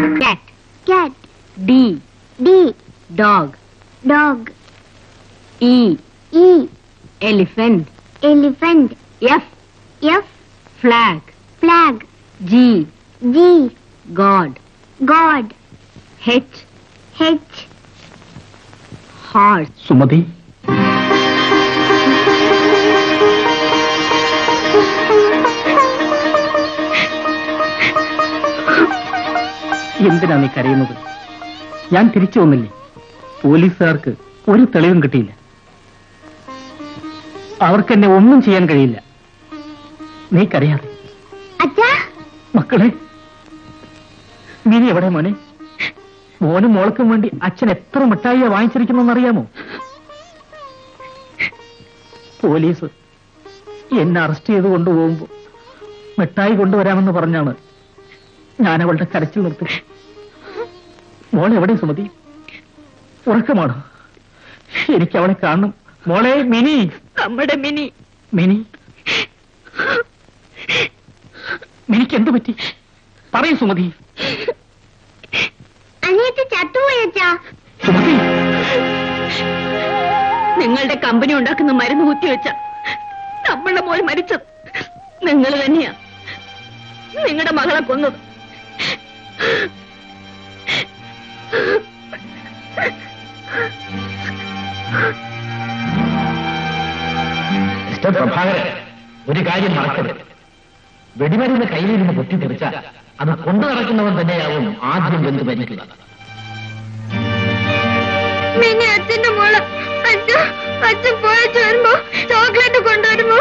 cat cat, D D, dog dog, E E, elephant elephant, F F, flag flag, G G, God God, H H, horse Sumathi എന്തിനാ നീ കരയുന്നത് ഞാൻ തിരിച്ചു വന്നില്ലേ പോലീസുകാർക്ക് ഒരു തെളിവും കിട്ടിയില്ല അവർക്ക് എന്നെ ഒന്നും ചെയ്യാൻ കഴിയില്ല നീ കരയാതെ അച്ഛാ മക്കളെ മിനി എവിടെ മോനെ മോനും മോൾക്കും വേണ്ടി അച്ഛൻ എത്ര മിഠായിയാ വാങ്ങിച്ചിരിക്കുന്നറിയാമോ പോലീസ് എന്നെ അറസ്റ്റ് ചെയ്ത് കൊണ്ടുപോകുമ്പോ മിഠായി കൊണ്ടുവരാമെന്ന് പറഞ്ഞാണ് ഞാൻ അവളുടെ കരച്ചിൽ നിർത്തി മോൾ എവിടെ സുമതി ഉറക്കമാണോ എനിക്ക് അവളെ കാണണം മോളെ മിനി നമ്മുടെ മിനി മിനി മിനിക്ക് എന്ത് പറ്റി പറയൂ സുമതി അനിയത്തി ചത്തുപോയി അച്ഛാ സുമതി നിങ്ങളുടെ കമ്പനി ഉണ്ടാക്കുന്ന മരുന്ന് കുത്തിവെച്ച നമ്മളുടെ മോൾ മരിച്ചത് നിങ്ങൾ തന്നെയാ നിങ്ങളുടെ മകളെ കൊന്നത് മിസ്റ്റർ പ്രഭാകരൻ ഒരു കാര്യം മറക്കരുത് വെടിമരുന്ന് കയ്യിലിരുന്ന് പൊട്ടിത്തെറിച്ചാൽ അത് കൊണ്ടു നടക്കുന്നവൻ തന്നെയാവും ആദ്യം വെന്ത് മരിക്കുക മിനി അച്ഛന്റെ മോള് അച്ഛ അച്ഛൻ പോയച്ചു വരുമ്പോ ചോക്ലേറ്റ് കൊണ്ടുവരുമോ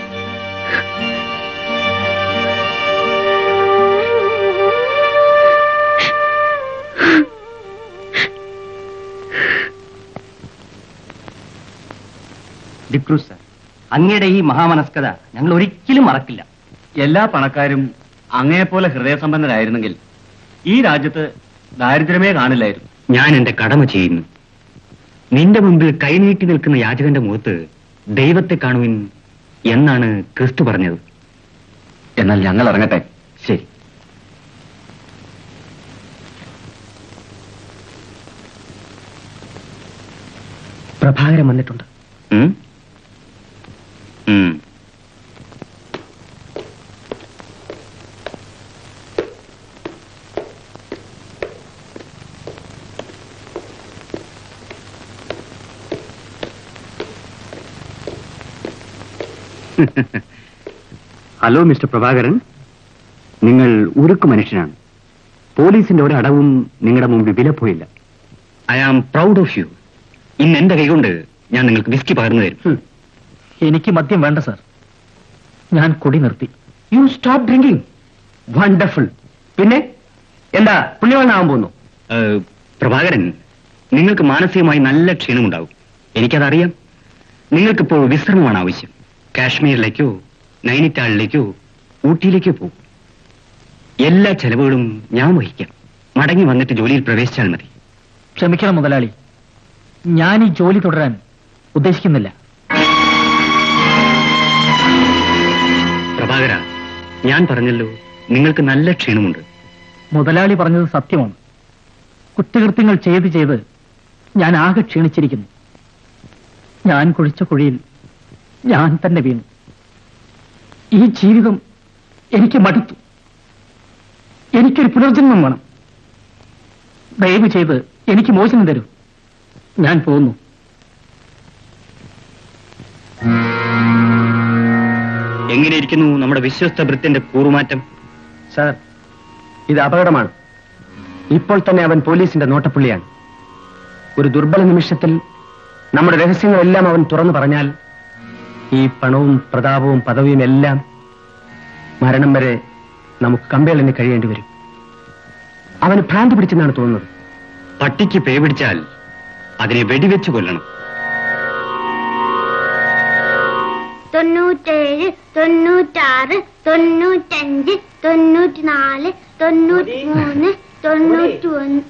ഡിക്രൂസ് സർ അങ്ങയുടെ ഈ മഹാമനസ്കത ഞങ്ങൾ ഒരിക്കലും മറക്കില്ല എല്ലാ പണക്കാരും അങ്ങയെപ്പോലെ ഹൃദയസമ്പന്നരായിരുന്നെങ്കിൽ ഈ രാജ്യത്ത് ദാരിദ്ര്യമേ കാണില്ലായിരുന്നു ഞാൻ എന്റെ കടമ ചെയ്യുന്നു നിന്റെ മുമ്പിൽ കൈനീട്ടി നിൽക്കുന്ന യാചകന്റെ മുഖത്ത് ദൈവത്തെ കാണുവിൻ എന്നാണ് ക്രിസ്തു പറഞ്ഞത് എന്നാൽ ഞങ്ങൾ ഇറങ്ങട്ടെ ശരി പ്രഭാകരൻ വന്നിട്ടുണ്ട് ഉം? ഉം. ഹലോ മിസ്റ്റർ പ്രഭാകരൻ നിങ്ങൾ ഉരുക്കു മനുഷ്യനാണ് പോലീസിന്റെ ഒരടവും നിങ്ങളുടെ മുമ്പിൽ വിലപ്പോയില്ല I am proud of you ഇന്ന് എന്റെ കൈകൊണ്ട് ഞാൻ നിങ്ങൾക്ക് വിസ്കി പകർന്നു തരും എനിക്ക് മദ്യം വേണ്ട സാർ ഞാൻ കുടി നിർത്തി യു സ്റ്റോപ്പ് ഡ്രിങ്കിങ് വണ്ടർഫുൾ പിന്നെ എന്താ പുണ്യവാനാവാൻ പോകുന്നു പ്രഭാകരൻ നിങ്ങൾക്ക് മാനസികമായി നല്ല ക്ഷീണമുണ്ടാവും എനിക്കതറിയാം നിങ്ങൾക്കിപ്പോൾ വിശ്രമമാണ് ആവശ്യം കാശ്മീരിലേക്കോ നൈനിറ്റാളിലേക്കോ ഊട്ടിയിലേക്കോ പോകും എല്ലാ ചെലവുകളും ഞാൻ വഹിക്കാം മടങ്ങി വന്നിട്ട് ജോലിയിൽ പ്രവേശിച്ചാൽ മതി ക്ഷമിക്കണം മുതലാളി ഞാൻ ഈ ജോലി തുടരാൻ ഉദ്ദേശിക്കുന്നില്ല പ്രഭാകര ഞാൻ പറഞ്ഞല്ലോ നിങ്ങൾക്ക് നല്ല ക്ഷീണമുണ്ട് മുതലാളി പറഞ്ഞത് സത്യമാണ് കുറ്റകൃത്യങ്ങൾ ചെയ്ത് ചെയ്ത് ഞാൻ ആകെ ക്ഷീണിച്ചിരിക്കുന്നു ഞാൻ കുഴിച്ച കുഴിയിൽ ഞാൻ തന്നെ വീണു ഈ ജീവിതം എനിക്ക് മടുത്തു എനിക്കൊരു പുനർജന്മം വേണം ദയവ് ചെയ്ത് എനിക്ക് മോചനം തരൂ ഞാൻ പോകുന്നു എങ്ങനെയിരിക്കുന്നു നമ്മുടെ വിശ്വസ്ത ഭൃത്യന്റെ കൂറുമാറ്റം സാർ ഇത് അപകടമാണ് ഇപ്പോൾ തന്നെ അവൻ പോലീസിന്റെ നോട്ടപ്പുള്ളിയാണ് ഒരു ദുർബല നിമിഷത്തിൽ നമ്മുടെ രഹസ്യങ്ങളെല്ലാം അവൻ തുറന്നു പറഞ്ഞാൽ ഈ പണവും പ്രതാപവും പദവിയും എല്ലാം മരണം വരെ നമുക്ക് കമ്പേളന് കഴിയേണ്ടി വരും അവന് ഭ്രാന്തി പിടിച്ചെന്നാണ് തോന്നുന്നത് പട്ടിക്ക് പേ പിടിച്ചാൽ അതിനെ വെടിവെച്ച് കൊല്ലണം തൊണ്ണൂറ്റേഴ് തൊണ്ണൂറ്റാറ് തൊണ്ണൂറ്റഞ്ച് തൊണ്ണൂറ്റിനാല് തൊണ്ണൂറ്റി മൂന്ന് തൊണ്ണൂറ്റി ഒന്ന്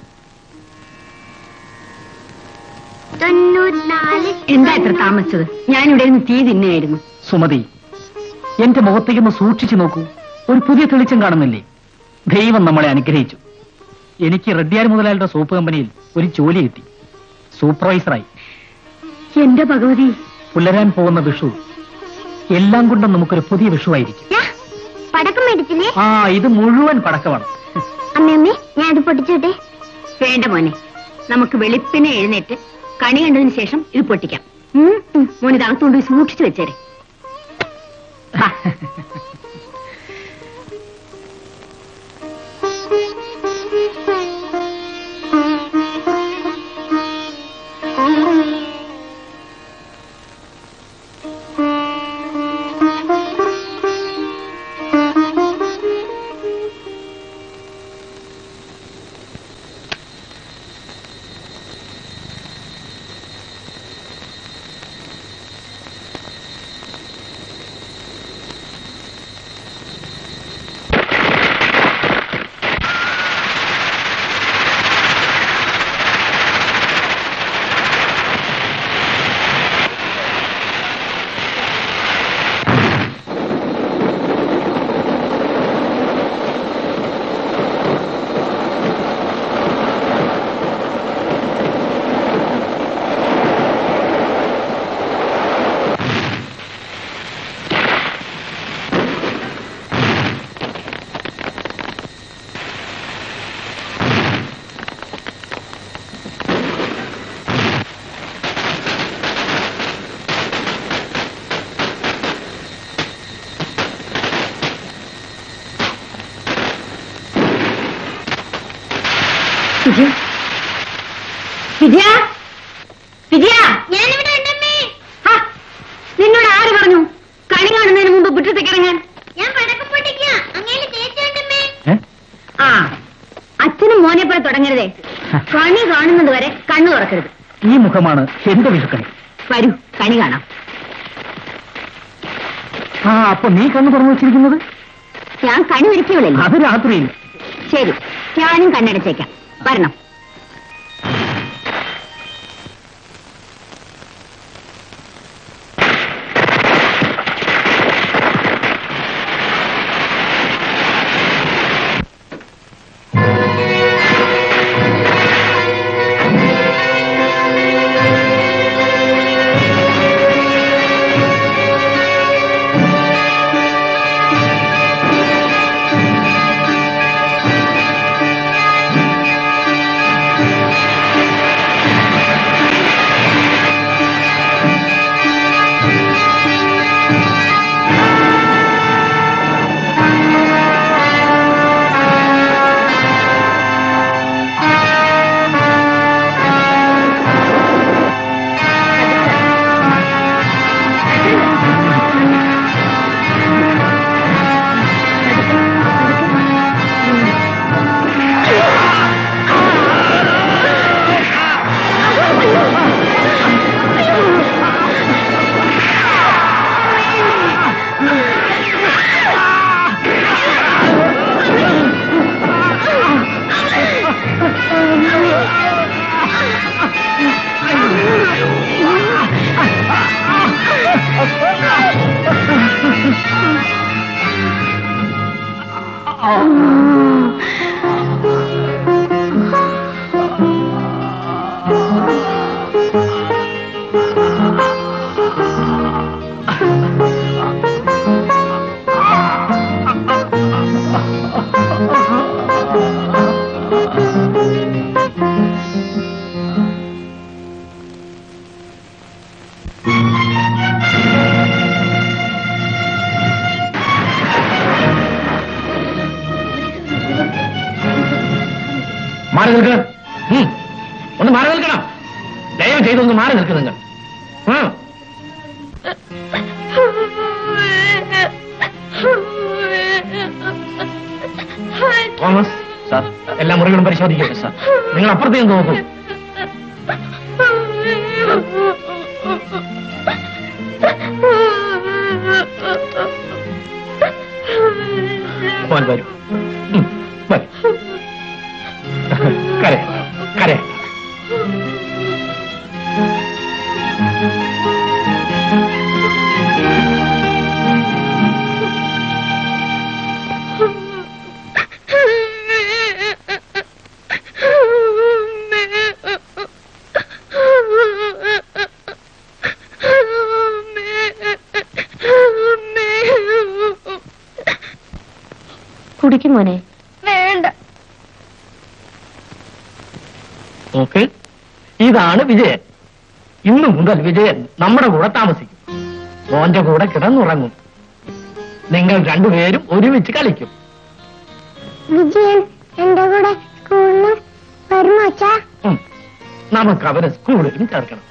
തൊണ്ണൂറ്റിനാല് എന്താ ഇത്ര താമസിച്ചത് ഞാനിവിടെ നിന്ന് തീ തിന്നായിരുന്നു സുമതി എന്റെ മുഖത്തേക്കൊന്ന് സൂക്ഷിച്ചു നോക്കൂ ഒരു പുതിയ തെളിച്ചം കാണുന്നില്ലേ ദൈവം നമ്മളെ അനുഗ്രഹിച്ചു എനിക്ക് റെഡ്ഡിയാർ മുതലാളിയുടെ സോപ്പ് കമ്പനിയിൽ ഒരു ജോലി കിട്ടി സൂപ്പർവൈസറായി എന്റെ ഭഗവതി പുലരാൻ പോകുന്ന വിഷു എല്ലാം കൊണ്ടും നമുക്കൊരു പുതിയ വിഷുവായിരിക്കും പടക്കം മേടിച്ചില്ലേ ആ ഇത് മുഴുവൻ പടക്കമാണ് അമ്മയമ്മേ ഞാൻ അത് പൊട്ടിച്ചോട്ടെ വേണ്ട മോനെ നമുക്ക് വെളുപ്പിനെ എഴുന്നേറ്റ് കണി കണ്ടതിന് ശേഷം ഇത് പൊട്ടിക്കാം ഉം, ഉം. മോൻ ഇത് അകത്തുകൊണ്ട് പോയി സൂക്ഷിച്ചു വെച്ചേരെ വാ. വിജയ വിജയ വിജയ ഞാനിവിടെ ഉണ്ടമ്മേ ആ, നിന്നോട് ആര് പറഞ്ഞു കണി കാണുന്നതിന് മുമ്പ് മുറ്റത്തേക്ക് ഇറങ്ങാൻ ഞാൻ പടക്കം പൊട്ടിക്കുക അങ്ങനെ ചേച്ചിയുണ്ടമ്മേ ഏ? ആ അച്ഛനും മോനെ പോലെ തുടങ്ങരുതേ കണി കാണുന്നത് വരെ കണ്ണു തുറക്കരുത് ഈ മുഖമാണ് എന്റെ വിഷുക്കണി വരൂ കണി കാണാം ആ അപ്പൊ നീ കണ്ണു തുറന്നു വെച്ചിരിക്കുന്നത് ഞാൻ കണി ഒരുക്കിയവളല്ലേ അത് രാത്രിയിൽ ശരി ഞാനും കണ്ണടച്ചേക്കാം വരണം മാറി നിൽക്കണം ഉം. ഒന്ന് മാറി നിൽക്കണം ദയവ് ചെയ്തൊന്ന് മാറി നിൽക്കും നിങ്ങൾ ഉം. തോമസ് സാർ എല്ലാ മുറികളും പരിശോധിക്കട്ടെ സാർ നിങ്ങൾ അപ്പുറത്തേക്ക് നോക്കൂ മോൻ വരൂ ഉം, വരൂ കരേ കരേ കുടിക്കും മോനെ വേണ്ട നോക്ക് ഇതാണ് വിജയൻ ഇന്നു മുതൽ വിജയൻ നമ്മുടെ കൂടെ താമസിക്കും മോന്റെ കൂടെ കിടന്നുറങ്ങും നിങ്ങൾ രണ്ടുപേരും ഒരുമിച്ച് കളിക്കും വിജയൻ എന്റെ കൂടെ സ്കൂളിൽ വരുമോ അച്ഛാ ഉം. നമുക്ക് അവരെ സ്കൂളിലും ചേർക്കണം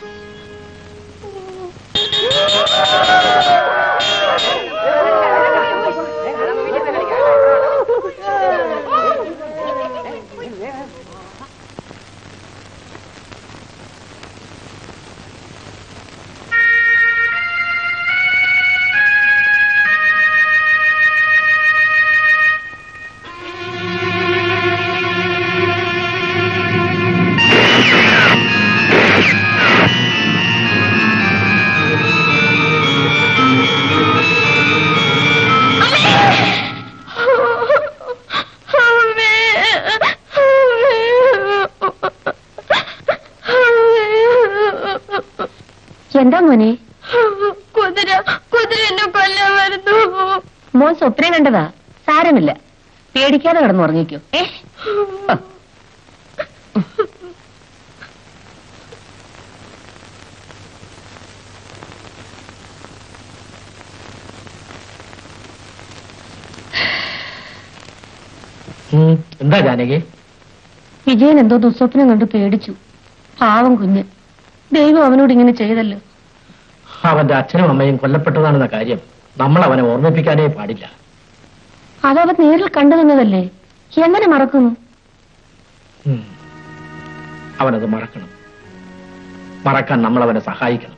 എന്താ മോനെ കുതിര കുതിര എന്നെ കൊല്ലാൻ വരുന്നു മോൻ സ്വപ്നം കണ്ടതാ സാരമില്ല പേടിക്കാതെ കിടന്നുറങ്ങിക്കോ ഏ ഉം. എന്താ ജാനകി വിജയൻ എന്തോ ദുസ്വപ്നം കണ്ട് പേടിച്ചു പാവം കുഞ്ഞ് ദൈവം അവനോട് ഇങ്ങനെ ചെയ്തല്ലോ അവന്റെ അച്ഛനും അമ്മയും കൊല്ലപ്പെട്ടതാണെന്ന കാര്യം നമ്മൾ അവനെ ഓർമ്മിപ്പിക്കാനേ പാടില്ല അതവൻ നേരിൽ കണ്ടു നിന്നതല്ലേ എങ്ങനെ മറക്കുന്നു ഉം. അവനത് മറക്കണം മറക്കാൻ നമ്മൾ അവനെ സഹായിക്കണം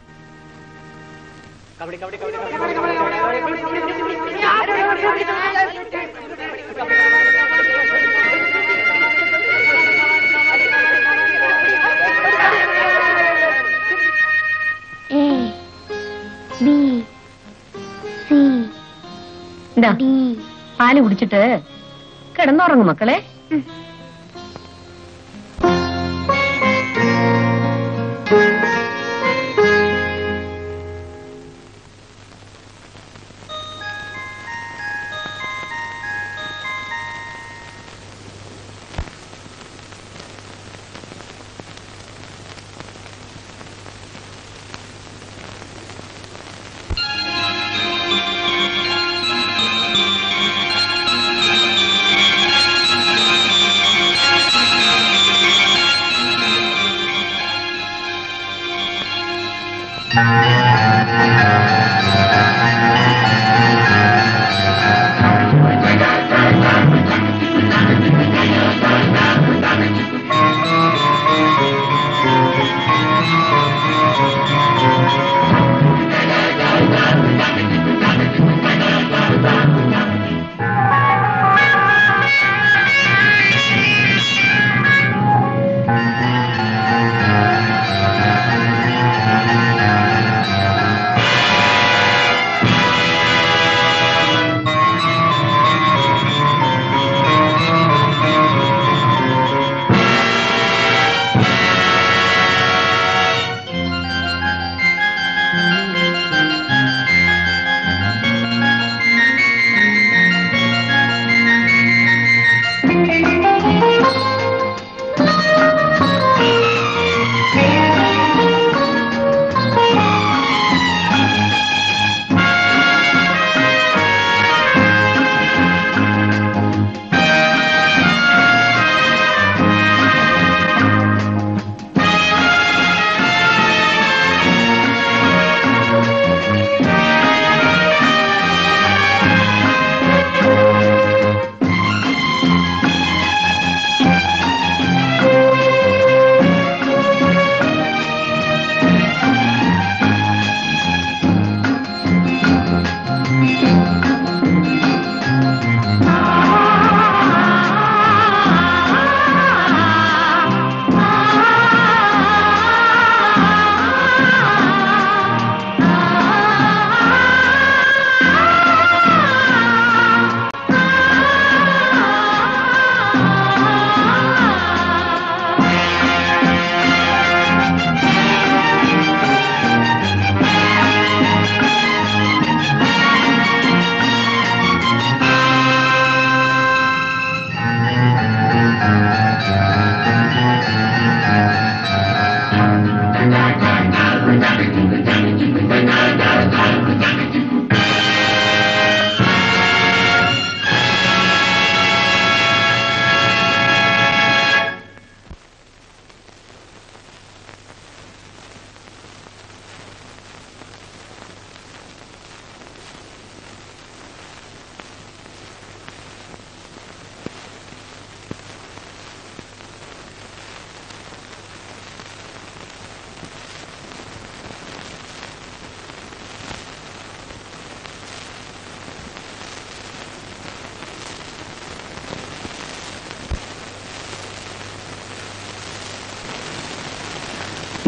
എ ബി സി എന്താ ഡി പാല് കുടിച്ചിട്ട് കിടന്നുറങ്ങും മക്കളെ ആ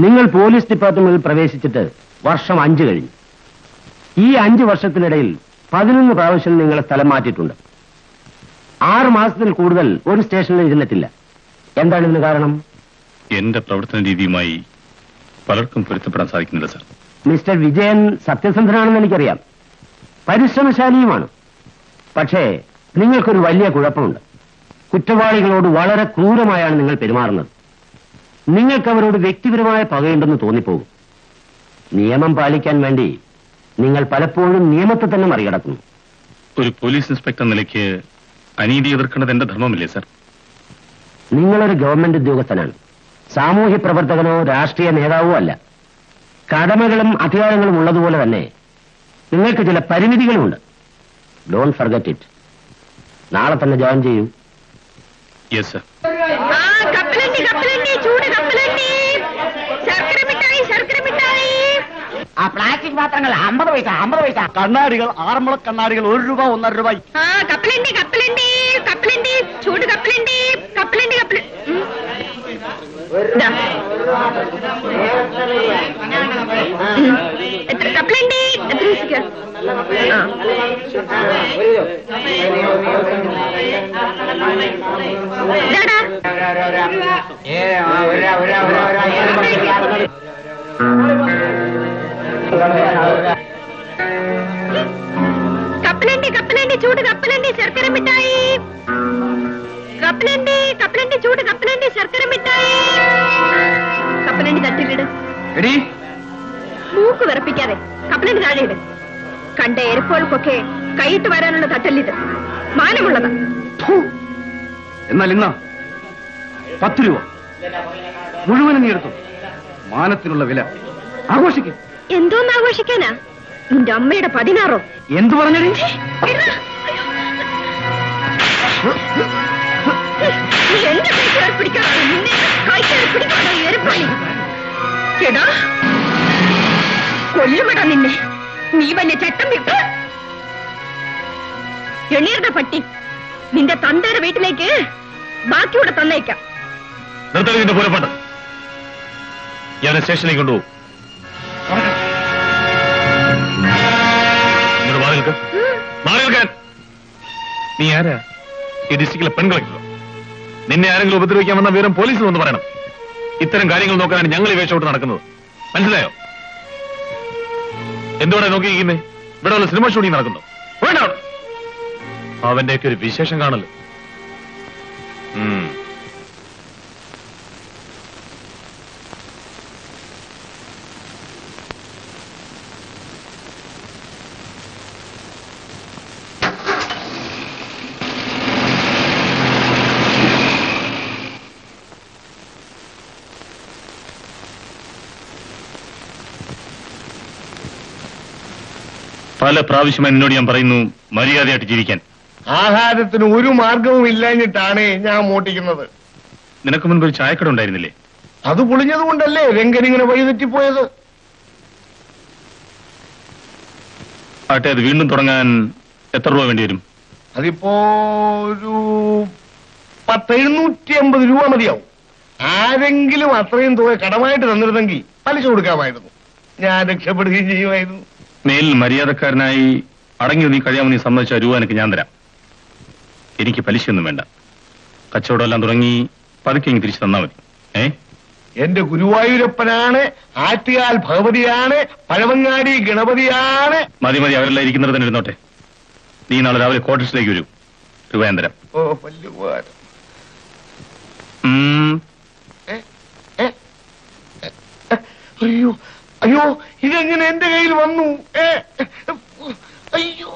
നിങ്ങൾ പോലീസ് ഡിപ്പാർട്ട്മെന്റിൽ പ്രവേശിച്ചിട്ട് വർഷം അഞ്ച് കഴിഞ്ഞു ഈ അഞ്ച് വർഷത്തിനിടയിൽ പതിനൊന്ന് പ്രാവശ്യം നിങ്ങളെ സ്ഥലം മാറ്റിയിട്ടുണ്ട് ആറ് മാസത്തിൽ കൂടുതൽ ഒരു സ്റ്റേഷനിൽ ഇരുന്നിട്ടില്ല എന്താണ് ഇതിന് കാരണം എന്റെ പ്രവർത്തന രീതിയുമായി പലർക്കും പൊരുത്തപ്പെടാൻ സാധിക്കുന്നില്ല സാർ മിസ്റ്റർ വിജയൻ സത്യസന്ധനാണെന്ന് എനിക്കറിയാം പരിശ്രമശാലിയുമാണ് പക്ഷേ നിങ്ങൾക്കൊരു വലിയ കുഴപ്പമുണ്ട് കുറ്റവാളികളോട് വളരെ ക്രൂരമായാണ് നിങ്ങൾ പെരുമാറുന്നത് നിങ്ങൾക്ക് അവരോട് വ്യക്തിപരമായ പകയുണ്ടെന്ന് തോന്നിപ്പോകും നിയമം പാലിക്കാൻ വേണ്ടി നിങ്ങൾ പലപ്പോഴും നിയമത്തെ തന്നെ മറികടക്കുന്നു ഒരു പോലീസ് ഇൻസ്പെക്ടർ നിലയ്ക്ക് അനീതി എതിർക്കേണ്ടത് എന്റെ ധർമ്മമില്ലേ സാർ നിങ്ങളൊരു ഗവൺമെന്റ് ഉദ്യോഗസ്ഥനാണ് സാമൂഹ്യ പ്രവർത്തകനോ രാഷ്ട്രീയ നേതാവോ അല്ല കടമകളും അധികാരങ്ങളും ഉള്ളതുപോലെ തന്നെ നിങ്ങൾക്ക് ചില പരിമിതികളുമുണ്ട് ഡോൺ ഫർഗറ്റ് ഇറ്റ് നാളെ തന്നെ ജോയിൻ ചെയ്യൂ യെസ് സാർ ആ കപ്പലണ്ടി കപ്പലണ്ടി ചൂട് കപ്പലണ്ടി ശർക്കര മിഠായി ശർക്കര മിഠായി ആ പ്ലാസ്റ്റിക് പാത്രങ്ങൾ അമ്പത് പൈസ അമ്പത് പൈസ കണ്ണാടികൾ ആറന്മുള കണ്ണാടികൾ ഒരു രൂപ ഒന്നര രൂപ ആ കപ്പലണ്ടി കപ്പലണ്ടി കപ്പലണ്ടി ചൂട് കപ്പലണ്ടി കപ്പലണ്ടി കപ്പലണ്ടി ഉം. ദാ. ഉം. എത്ര കപ്പലണ്ടി എത്ര പൈസക്ക് ആ ഇതാടാ. കപ്പലണ്ടി കപ്പലണ്ടി ചൂട് കപ്പലണ്ടി ശർക്കര മിഠായി കപ്പലണ്ടി കപ്പലണ്ടി ചൂട് കപ്പലണ്ടി ശർക്കര മിഠായി കപ്പലണ്ടി തട്ടിലിട് എടീ മൂക്ക് വിറപ്പിക്കാതെ കപ്പലണ്ടി താഴെയിട് കണ്ട എരപ്പോൾക്കൊക്കെ കൈയിട്ട് വരാനുള്ള തട്ടല്ലിത് മാനമുള്ളതാ എന്നാൽ ഇന്ന പത്ത് രൂപ മുഴുവനും നീ എടുത്തു മാനത്തിനുള്ള വില ആഘോഷിക്കും എന്തോന്ന് ആഘോഷിക്കാനാ നിന്റെ അമ്മയുടെ പതിനാറോ എന്തു പറഞ്ഞടി നീ എന്റെ കൈക്കാർ പിടിക്കാണോ നിന്നെ കൈക്കാർ പിടിക്കാണോ എരപ്പള്ളി എടാ കൊല്ലുമെടാ നിന്നെ നീ വലിയ ചട്ടം വിട്ട് എണീറുടെ പട്ടി നിന്റെ തന്തയുടെ വീട്ടിലേക്ക് ബാക്കിയൂടെ തന്നേക്കാം നിർത്തണം ഇതിന്റെ പുറപ്പാട് ഞാൻ സ്റ്റേഷനിലേക്ക് കൊണ്ടുപോകും ഇങ്ങോട്ട് മാറി നിൽക്ക് മാറി നിൽക്കാൻ നീ ആരാ ഈ ഡിസ്ട്രിക്റ്റിലെ പെൺ കളക്ടർ നിന്നെ ആരെങ്കിലും ഉപദ്രവിക്കാൻ വന്ന വിവരം പോലീസിൽ ഒന്ന് പറയണം ഇത്തരം കാര്യങ്ങൾ നോക്കാനാണ് ഞങ്ങൾ ഈ വേഷോട്ട് നടക്കുന്നത് മനസ്സിലായോ എന്തുകൊണ്ടാ നോക്കിയിരിക്കുന്നേ ഇവിടെ ഉള്ള സിനിമ ഷൂട്ടിംഗ് നടക്കുന്നു വേണ്ട അവിടെ. അവന്റെയൊക്കെ ഒരു വിശേഷം കാണല്ലോ ഉം പല പ്രാവശ്യം എന്നോട് ഞാൻ പറയുന്നു മര്യാദയായിട്ട് ജീവിക്കാൻ ആഹാരത്തിന് ഒരു മാർഗവും ഇല്ലാഞ്ഞിട്ടാണ് ഞാൻ മോട്ടിക്കുന്നത് നിനക്ക് മുൻപ് ഒരു ചായക്കട ഉണ്ടായിരുന്നില്ലേ അത് പൊളിഞ്ഞത് കൊണ്ടല്ലേ രംഗനിങ്ങനെ വഴിതെറ്റിപ്പോയത് ആട്ടെ അത് വീണ്ടും തുടങ്ങാൻ എത്ര രൂപ വേണ്ടി വരും അതിപ്പോ ഒരു പത്തെഴുന്നൂറ്റി അമ്പത് രൂപ മതിയാവും ആരെങ്കിലും അത്രയും തുക കടമായിട്ട് തന്നിരുന്നെങ്കിൽ പലിശ കൊടുക്കാമായിരുന്നു ഞാൻ രക്ഷപ്പെടുകയും ചെയ്യുമായിരുന്നു മേലിൽ മര്യാദക്കാരനായി അടങ്ങി നീ കഴിയാമെന്ന് നീ സമ്മതിച്ച രൂപ എനിക്ക് ഞാൻ തരാം എനിക്ക് പലിശയൊന്നും വേണ്ട കച്ചവടം എല്ലാം തുടങ്ങി പതുക്കെ ഇങ്ങ് തിരിച്ചു തന്നാ മതി ഏ എന്റെ ഗുരുവായൂരപ്പനാണ് ആറ്റുകാൽ ഭഗവതിയാണ് പഴവങ്ങാടി ഗണപതിയാണ് മതി മതി അവരെല്ലാം ഇരിക്കുന്നത് തന്നെ ഇരുന്നോട്ടെ നീ നാളെ രാവിലെ ക്വാർട്ടേഴ്സിലേക്ക് വരൂ രൂപ ഞാൻ തരാം ഓ വലിയ ഉപകാരം ഉം, ഏ? ഏ? ഏ? അയ്യോ അയ്യോ ഇതെങ്ങനെ എന്റെ കയ്യിൽ വന്നു ഏ? അയ്യോ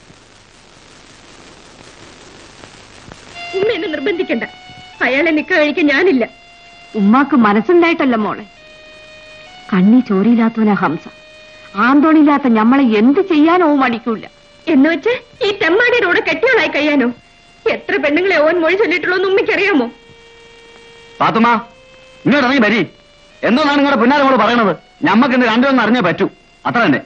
ഉമ്മ എന്നെ നിർബന്ധിക്കണ്ട അയാളെ നിക്ക കഴിക്കാൻ ഞാനില്ല ഉമ്മാക്ക് മനസ്സുണ്ടായിട്ടല്ല മോളെ കണ്ണി ചോരിയില്ലാത്തവനാ ഹംസ ആന്തോണില്ലാത്ത ഞമ്മളെ എന്ത് ചെയ്യാനോ മടിക്കൂല എന്ന് വെച്ച് ഈ തെമ്മാടിയുടെ കൂടെ കെട്ടിയോളായി കഴിയാനോ എത്ര പെണ്ണുങ്ങളെ ഓൻ മൊഴി ചൊല്ലിട്ടുള്ളൂ എന്ന് ഉമ്മയ്ക്കറിയാമോ പാത്തുമ്മ ഇങ്ങോട്ട് ഇറങ്ങി വരി എന്തോന്നാണ് നിങ്ങളുടെ പിന്നാലെ നമ്മൾ പറയണത് ഞമ്മക്ക് ഇന്ന് രണ്ടുമൊന്നും അറിഞ്ഞേ പറ്റൂ അത്ര തന്നെ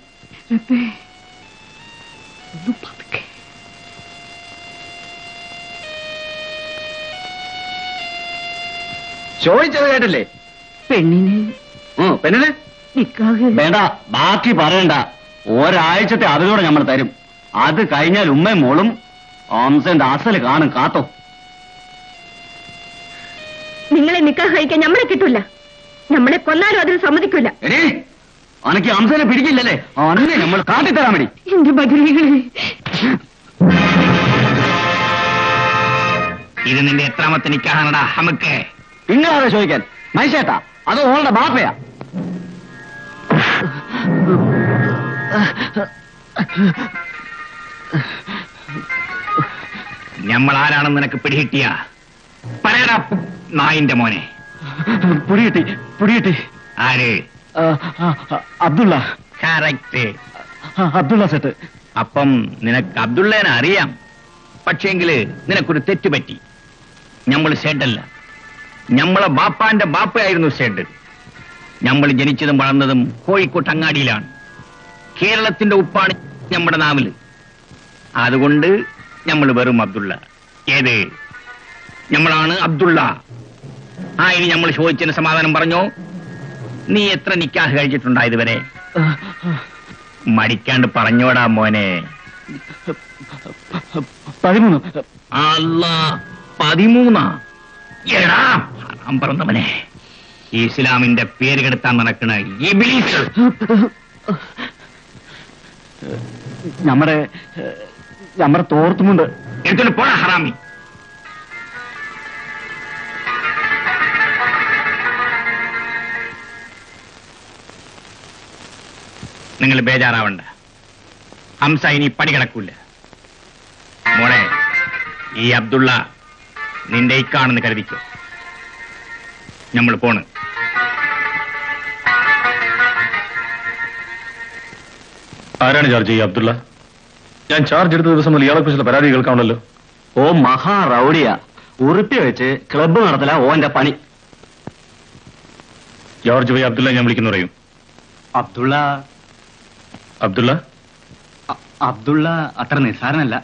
ചോദിച്ചത് കേട്ടില്ലേ പെണ്ണിന് പെണ്ണിനെ നിക്കാഹ് വേണ്ട ബാക്കി പറയണ്ട ഒരാഴ്ചത്തെ അതിലൂടെ നമ്മൾ തരും അത് കഴിഞ്ഞാൽ ഉമ്മയും മോളും ഓംസന്റെ അസല് കാണും കാത്തോ നിങ്ങളെ നിക്കാഹ് കഴിക്കാൻ നമ്മളെ കിട്ടൂല നമ്മളെ കൊന്നാലും അതിന് സമ്മതിക്കൂല എടീ അനക്ക് അംസനെ പിടിക്കില്ലല്ലേ അന്നെ നമ്മൾ കാട്ടിത്തരാൻ വേണ്ടി എന്റെ ബദലികളെ ഇത് നിന്റെ എത്രാമത്തെ നിക്കാഹാണടാ നമുക്ക് നിങ്ങളാരെ ചോദിക്കാൻ മനുഷ്യേട്ടാ അത് ഓളുടെ ബാപ്പയാ നമ്മൾ ആരാണെന്ന് നിനക്ക് പിടികിട്ടിയ പറയടാ നായിന്റെ മോനെ പുടികിട്ടി പുടികിട്ടി ആര് അബ്ദുള്ള കറക്റ്റ് അബ്ദുള്ള സെറ്റ് അപ്പം നിനക്ക് അബ്ദുള്ളേനെ അറിയാം പക്ഷേങ്കില് നിനക്കൊരു തെറ്റ് പറ്റി നമ്മൾ ഷെഡല്ല നമ്മളെ ബാപ്പാന്റെ ബാപ്പയായിരുന്നു ഷെഡ് നമ്മൾ ജനിച്ചതും വളർന്നതും കോഴിക്കോട്ട് അങ്ങാടിയിലാണ് കേരളത്തിന്റെ ഉപ്പാണ് നമ്മുടെ നാവില് അതുകൊണ്ട് നമ്മൾ വെറും അബ്ദുള്ള ഏത് നമ്മളാണ് അബ്ദുള്ള ആ ഇനി നമ്മൾ ചോദിച്ചതിന് സമാധാനം പറഞ്ഞോ നീ എത്ര നിക്കാഹ് കഴിച്ചിട്ടുണ്ടാ ഇതുവരെ മടിക്കാണ്ട് പറഞ്ഞോടാ മോനെ പതിമൂന്ന് അല്ല പതിമൂന്നാ എടാ ഹറാം പറഞ്ഞവനെ ഇസ്ലാമിന്റെ പേര് കെടുത്താൻ നടക്കണ ഇബിലീസ് നമ്മുടെ നമ്മുടെ തോർത്തുമുണ്ട് എടുത്തോണ്ട് പോടാ ഹറാമി നിങ്ങൾ ബേജാറാവണ്ട ഹംസ ഇനി പടി കിടക്കൂല മോളെ ഈ അബ്ദുള്ള നിന്റെ ഇക്കാണെന്ന് കരുതിക്കോ നമ്മൾ പോണ് ആരാണ് ചാർജ് ഈ അബ്ദുള്ള ഞാൻ ചാർജ് എടുത്ത ദിവസം മുതൽ ഇയാളെ കുറിച്ചുള്ള പരാതി കേൾക്കാണല്ലോ ഓ മഹാ റൗഡിയ ഉറുപ്പി വെച്ച് ക്ലബ്ബ് നടത്തല ഓന്റെ പണി ജോർജ് ഭായി അബ്ദുള്ള ഞാൻ വിളിക്കുന്നു പറയും അബ്ദുള്ള അബ്ദുള്ള അബ്ദുള്ള അത്ര നിസ്സാരനല്ല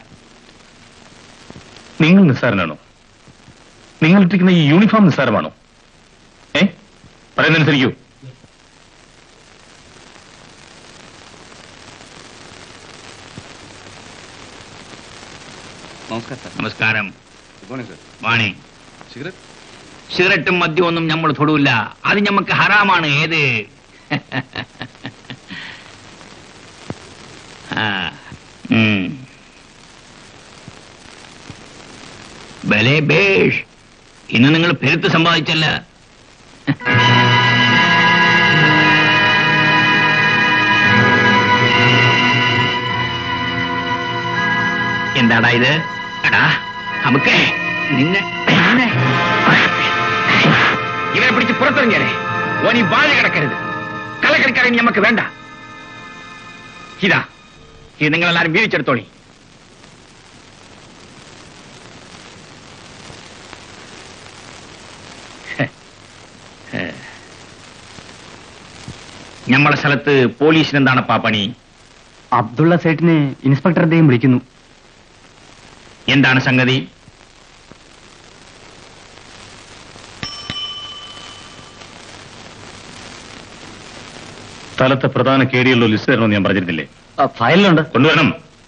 നിങ്ങൾ നിസ്സാരനാണോ നിങ്ങൾ ഇട്ടിരിക്കുന്ന ഈ യൂണിഫോം നിസ്സാരമാണോ ഏ പറയുന്നതനുസരിക്കൂ നമസ്കാരം നമസ്കാരം വാണി സിഗരറ്റും മദ്യവും ഒന്നും നമ്മൾ തൊടൂല അത് ഞമ്മക്ക് ഹറാമാണ് ഏത് ആ, ഉം. ബലേ ബേഷ് ഇന്ന് നിങ്ങൾ പെരുത്ത് സമ്പാദിച്ചല്ല എന്താടാ ഇത് എടാ നമുക്ക് നിന്നെ നിന്നെ ഇവനെ പിടിച്ച് പുറത്തിറങ്ങിയാലേ ഓൻ ഈ വാഴ കിടക്കരുത് കള്ളക്കളിക്കാരൻ നമുക്ക് വേണ്ട ഇതാ ഇത് നിങ്ങളെല്ലാരും വീഴിച്ചെടുത്തോളി നമ്മളെ സ്ഥലത്ത് പോലീസിന് എന്താണപ്പാ പണി അബ്ദുള്ള സേട്ടിനെ ഇൻസ്പെക്ടർ അദ്ദേഹം വിളിക്കുന്നു എന്താണ് സംഗതി സ്ഥലത്തെ പ്രധാന കേടിയുള്ള ലിസ്റ്റ് തരണമെന്ന് ഞാൻ പറഞ്ഞിരുന്നില്ലേ ഫയലിലുണ്ട് കൊണ്ടുവരണം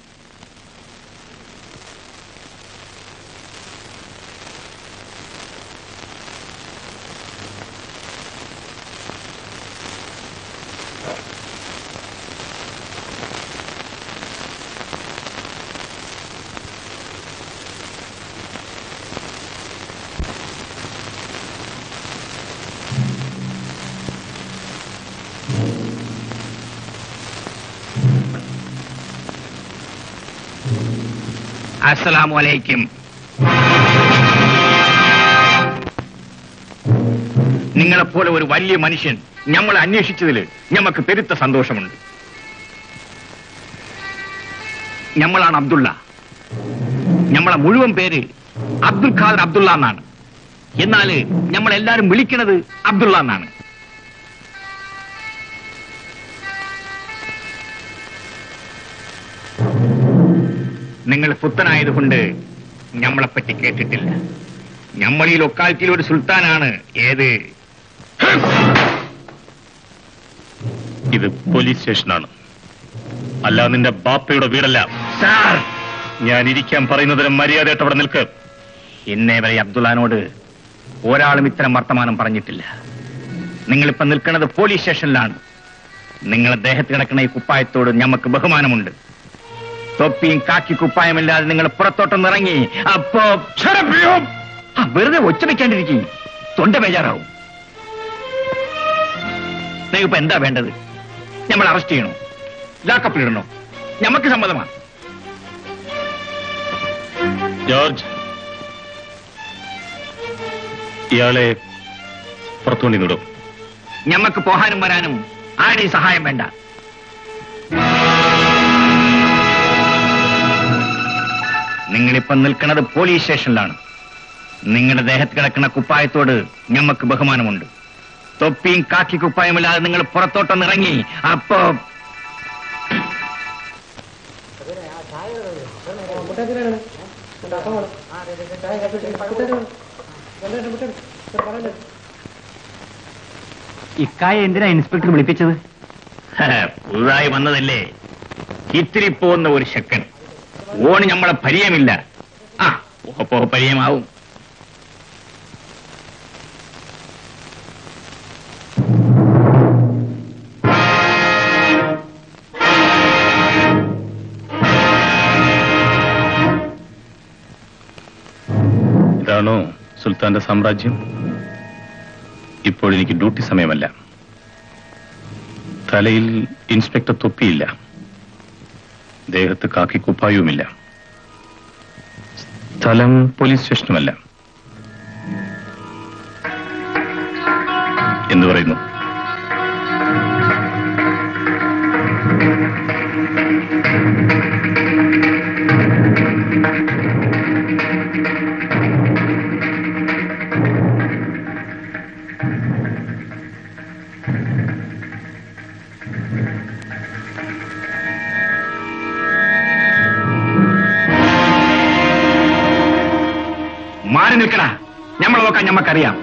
അസ്സലാമു അലൈക്കും നിങ്ങളെപ്പോലെ ഒരു വലിയ മനുഷ്യൻ നമ്മൾ അന്വേഷിച്ചതിൽ ഞമ്മക്ക് പെരുത്ത സന്തോഷമുണ്ട് ഞമ്മളാണ് അബ്ദുള്ള നമ്മളെ മുഴുവൻ പേര് അബ്ദുൽ ഖാദർ അബ്ദുള്ള എന്നാണ് എന്നാല് നമ്മളെല്ലാരും വിളിക്കണത് അബ്ദുള്ള എന്നാണ് നിങ്ങൾ പുത്തനായതുകൊണ്ട് ഞമ്മളെപ്പറ്റി കേട്ടിട്ടില്ല നമ്മൾ ഈ ലൊക്കാലിറ്റിയിൽ ഒരു സുൽത്താനാണ് ഏത് ഇത് പോലീസ് സ്റ്റേഷനാണ് അല്ല നിന്റെ ബാപ്പയുടെ വീടല്ല സാർ ഞാൻ ഇരിക്കാൻ പറയുന്നതിന് മര്യാദയായിട്ട് അവിടെ നിൽക്ക് ഇന്നേ വരെ അബ്ദുള്ളാനോട് ഒരാളും ഇത്തരം വർത്തമാനം പറഞ്ഞിട്ടില്ല നിങ്ങളിപ്പോ നിൽക്കുന്നത് പോലീസ് സ്റ്റേഷനിലാണ് നിങ്ങളെ ദേഹത്ത് കിടക്കുന്ന ഈ കുപ്പായത്തോട് ഞമ്മക്ക് ബഹുമാനമുണ്ട് തൊപ്പിയും കാക്കി കുപ്പായമില്ലാതെ നിങ്ങൾ പുറത്തോട്ടൊന്ന് ഇറങ്ങി അപ്പോ Shut up, you! ആ, വെറുതെ ഒച്ച വെക്കാണ്ടിരിക്കും തൊണ്ട ബേജാറാവും നിങ്ങളിപ്പോ എന്താ വേണ്ടത് നമ്മൾ അറസ്റ്റ് ചെയ്യണോ ലാക്കപ്പിൽ ഇടണോ ഞമ്മക്ക് സമ്മതമാണ് ജോർജ് ഇയാളെ പുറത്തുകൊണ്ടി വിടും ഞമ്മക്ക് പോകാനും വരാനും ആരുടെയും സഹായം വേണ്ട നിങ്ങളിപ്പം നിൽക്കുന്നത് പോലീസ് സ്റ്റേഷനിലാണ് നിങ്ങളുടെ ദേഹത്ത് കിടക്കുന്ന കുപ്പായത്തോട് ഞമ്മക്ക് ബഹുമാനമുണ്ട് തൊപ്പിയും കാക്കി കുപ്പായമില്ലാതെ നിങ്ങൾ പുറത്തോട്ടൊന്ന് ഇറങ്ങി അപ്പോ ഇക്കായ എന്തിനാ ഇൻസ്പെക്ടർ വിളിപ്പിച്ചത് പുതുതായി വന്നതല്ലേ ഇത്തിരി പോകുന്ന ഒരു ശക്കൻ ഓണ് നമ്മളെ പരിചയമില്ല ആ ഓപ്പോ പരിചയമാവും ഇതാണോ സുൽത്താന്റെ സാമ്രാജ്യം ഇപ്പോൾ എനിക്ക് ഡ്യൂട്ടി സമയമല്ല തലയിൽ ഇൻസ്പെക്ടർ തൊപ്പിയില്ല ദേഹത്ത് കാക്കി കുപ്പായവുമില്ല സ്ഥലം പോലീസ് സ്റ്റേഷനുമല്ല എന്ന് പറയുന്നു മാറി നിൽക്കടാ നമ്മൾ നോക്കാൻ ഞമ്മക്കറിയാം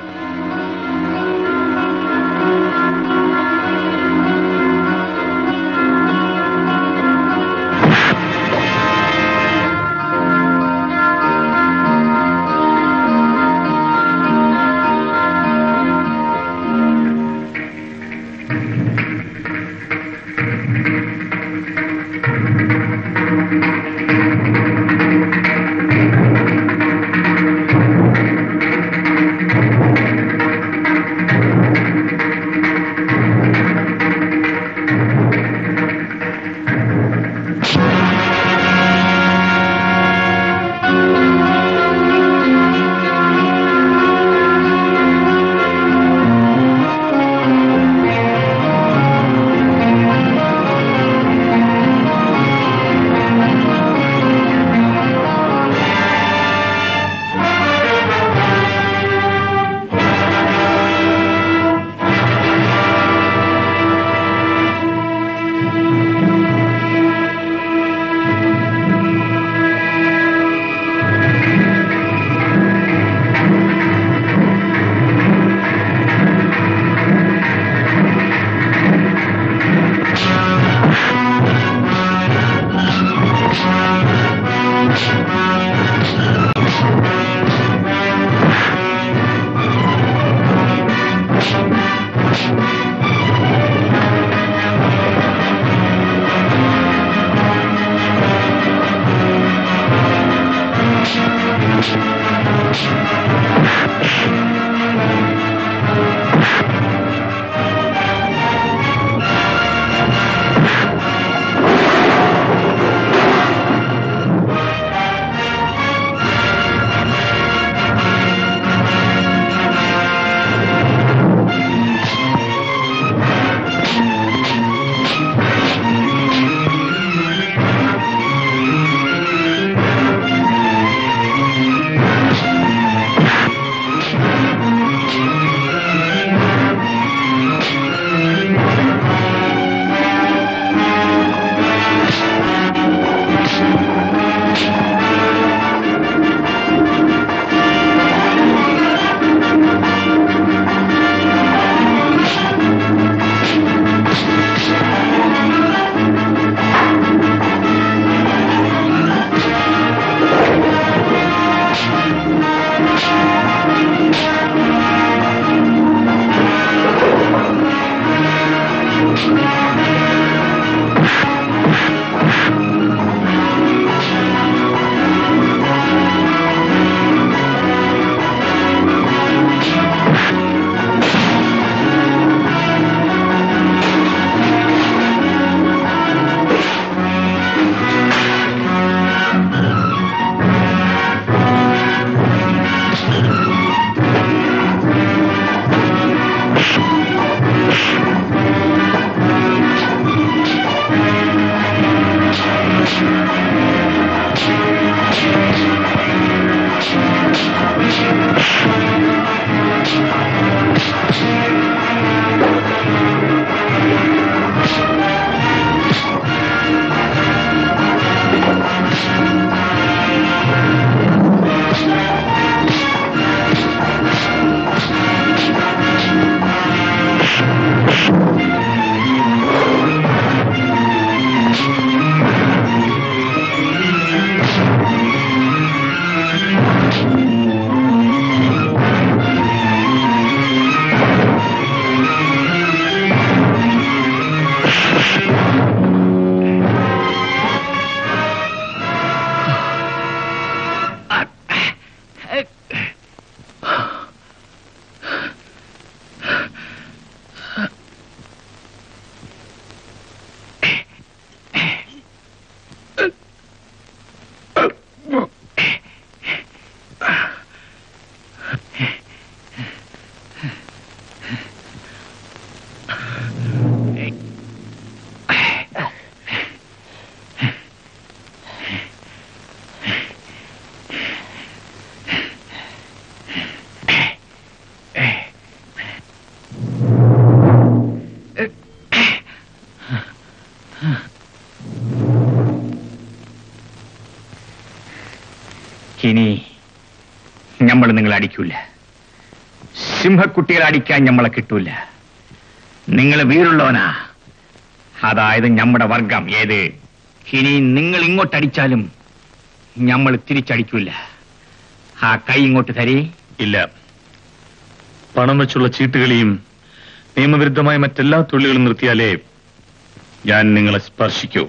നമ്മൾ നിങ്ങളെ അടിക്കൂല സിംഹക്കുട്ടികളെ അടിക്കാൻ നമ്മളെ കിട്ടൂല നിങ്ങൾ വീറുള്ളവനാ അതായത് നമ്മുടെ വർഗം ഏത് ഇനി നിങ്ങൾ ഇങ്ങോട്ട് അടിച്ചാലും നമ്മൾ തിരിച്ചടിക്കൂല ആ കൈ ഇങ്ങോട്ട് തരേ ഇല്ല പണം വെച്ചുള്ള ചീട്ടുകളിയും നിയമവിരുദ്ധമായ മറ്റെല്ലാ തൊഴിലുകളും നിർത്തിയാലേ ഞാൻ നിങ്ങളെ സ്പർശിക്കൂ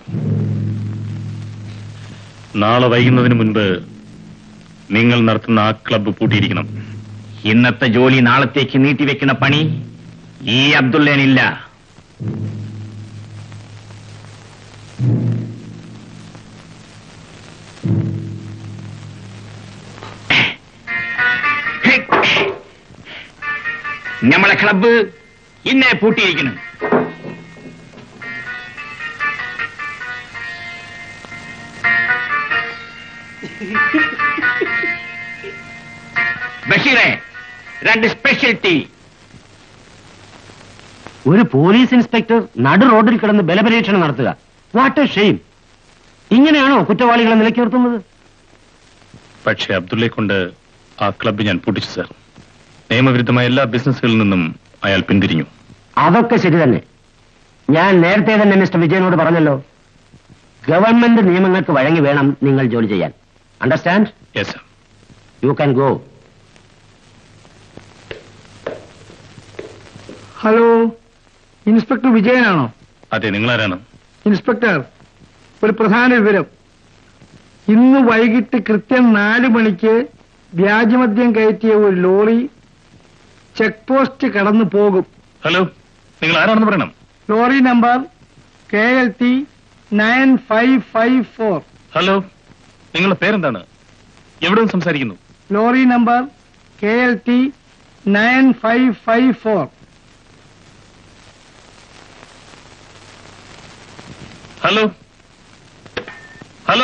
നാളെ വൈകുന്നതിന് മുൻപ് നിങ്ങൾ നടത്തുന്ന ആ ക്ലബ്ബ് പൂട്ടിയിരിക്കണം ഇന്നത്തെ ജോലി നാളത്തേക്ക് നീട്ടിവെക്കുന്ന പണി ഈ അബ്ദുള്ളേനില്ല നമ്മളെ ക്ലബ്ബ് ഇന്നെ പൂട്ടിയിരിക്കുന്നു ബഷീറെ രണ്ട് സ്പെഷ്യൽ ടീ ഒരു പോലീസ് ഇൻസ്പെക്ടർ നടു റോഡിൽ കിടന്ന് ബലപരീക്ഷണം നടത്തുക വാട്ട് എ ഷെയിം ഇങ്ങനെയാണോ കുറ്റവാളികളെ നിലയ്ക്ക് നിർത്തുന്നത് പക്ഷേ അബ്ദുള്ളയെ കൊണ്ട് ആ ക്ലബ്ബ് ഞാൻ പൂട്ടിച്ചു സാർ നിയമവിരുദ്ധമായ എല്ലാ ബിസിനസ്സുകളിൽ നിന്നും അയാൾ പിന്തിരിഞ്ഞു അതൊക്കെ ശരി തന്നെ ഞാൻ നേരത്തെ തന്നെ മിസ്റ്റർ വിജയനോട് പറഞ്ഞല്ലോ ഗവൺമെന്റ് നിയമങ്ങൾക്ക് വഴങ്ങി വേണം നിങ്ങൾ ജോലി ചെയ്യാൻ understand yes sir you can go hello inspector വിജയനാണോ അതെ നിങ്ങളാരാണ് ഇൻസ്പെക്ടർ ഒരു പ്രധാന വിവരം ഇന്ന് വൈകിട്ട് കൃത്യം നാല് മണിക്ക് വ്യാജമദ്യം കയറ്റിയ ഒരു ലോറി ചെക്ക് പോസ്റ്റ് കടന്നു പോകും ഹലോ നിങ്ങൾ ആരാണെന്ന് പറയണം lorry number K L T nine five five four hello നിങ്ങളുടെ പേരെന്താണ് എവിടെ നിന്ന് സംസാരിക്കുന്നു lorry number K L T nine five five four hello hello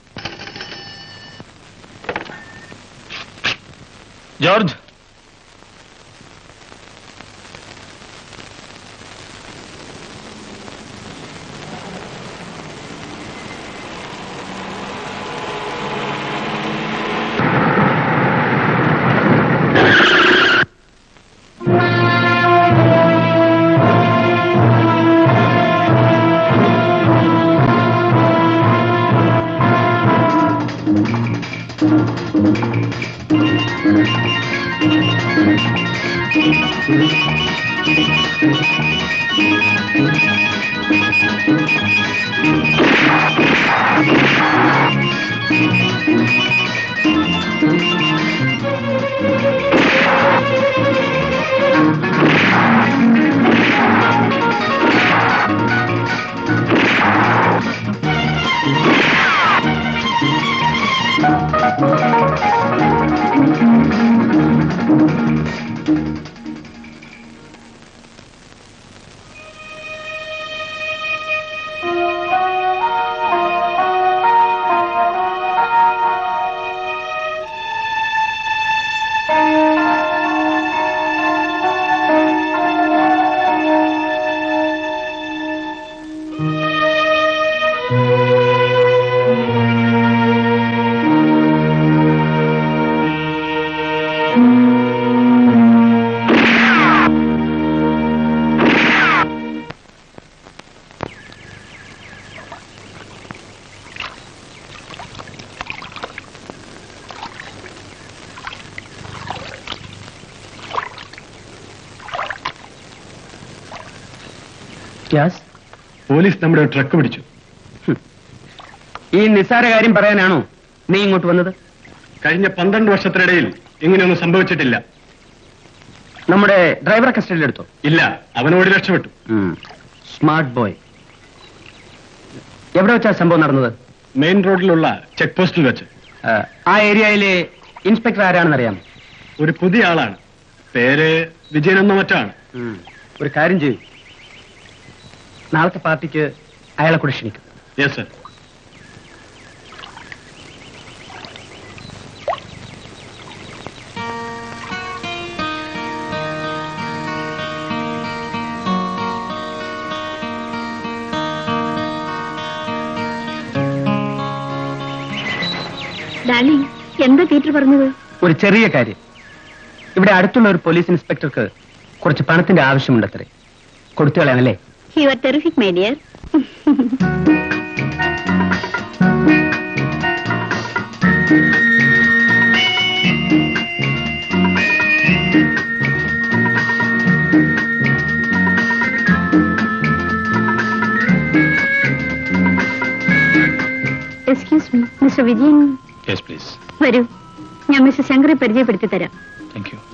George police നമ്മുടെ ട്രക്ക് പിടിച്ചു ഈ നിസ്സാര കാര്യം പറയാനാണോ നീ ഇങ്ങോട്ട് വന്നത് കഴിഞ്ഞ പന്ത്രണ്ട് വർഷത്തിനിടയിൽ ഇങ്ങനെയൊന്നും സംഭവിച്ചിട്ടില്ല നമ്മുടെ ഡ്രൈവറെ കസ്റ്റഡിയിലെടുത്തോ ഇല്ല അവനോട് രക്ഷപ്പെട്ടു സ്മാർട്ട് ബോയ് എവിടെ വെച്ചാ സംഭവം നടന്നത് മെയിൻ റോഡിലുള്ള ചെക്ക് പോസ്റ്റിൽ വെച്ച് ആ, ആ ഏരിയയിലെ ഇൻസ്പെക്ടർ ആരാണെന്നറിയാം ഒരു പുതിയ ആളാണ് പേര് വിജയനെന്നോ മറ്റാണ് ഒരു കാര്യം ചെയ്യൂ നാളത്തെ പാർട്ടിക്ക് അയാളെ കൂടെ ക്ഷണിക്കും യെസ് സർ ഡാർലിംഗ് എന്താ ടീച്ചർ പറഞ്ഞത് ഒരു ചെറിയ കാര്യം ഇവിടെ അടുത്തുള്ള ഒരു പോലീസ് ഇൻസ്പെക്ടർക്ക് കുറച്ച് പണത്തിന്റെ ആവശ്യമുണ്ടത്രേ കൊടുത്തു കളയാനല്ലേ you are terrific my dear excuse me mister Vijayan yes please വരൂ ഞാൻ മിസ്റ്റർ ശങ്കറെ പരിചയപ്പെടുത്തി തരാം താങ്ക് യു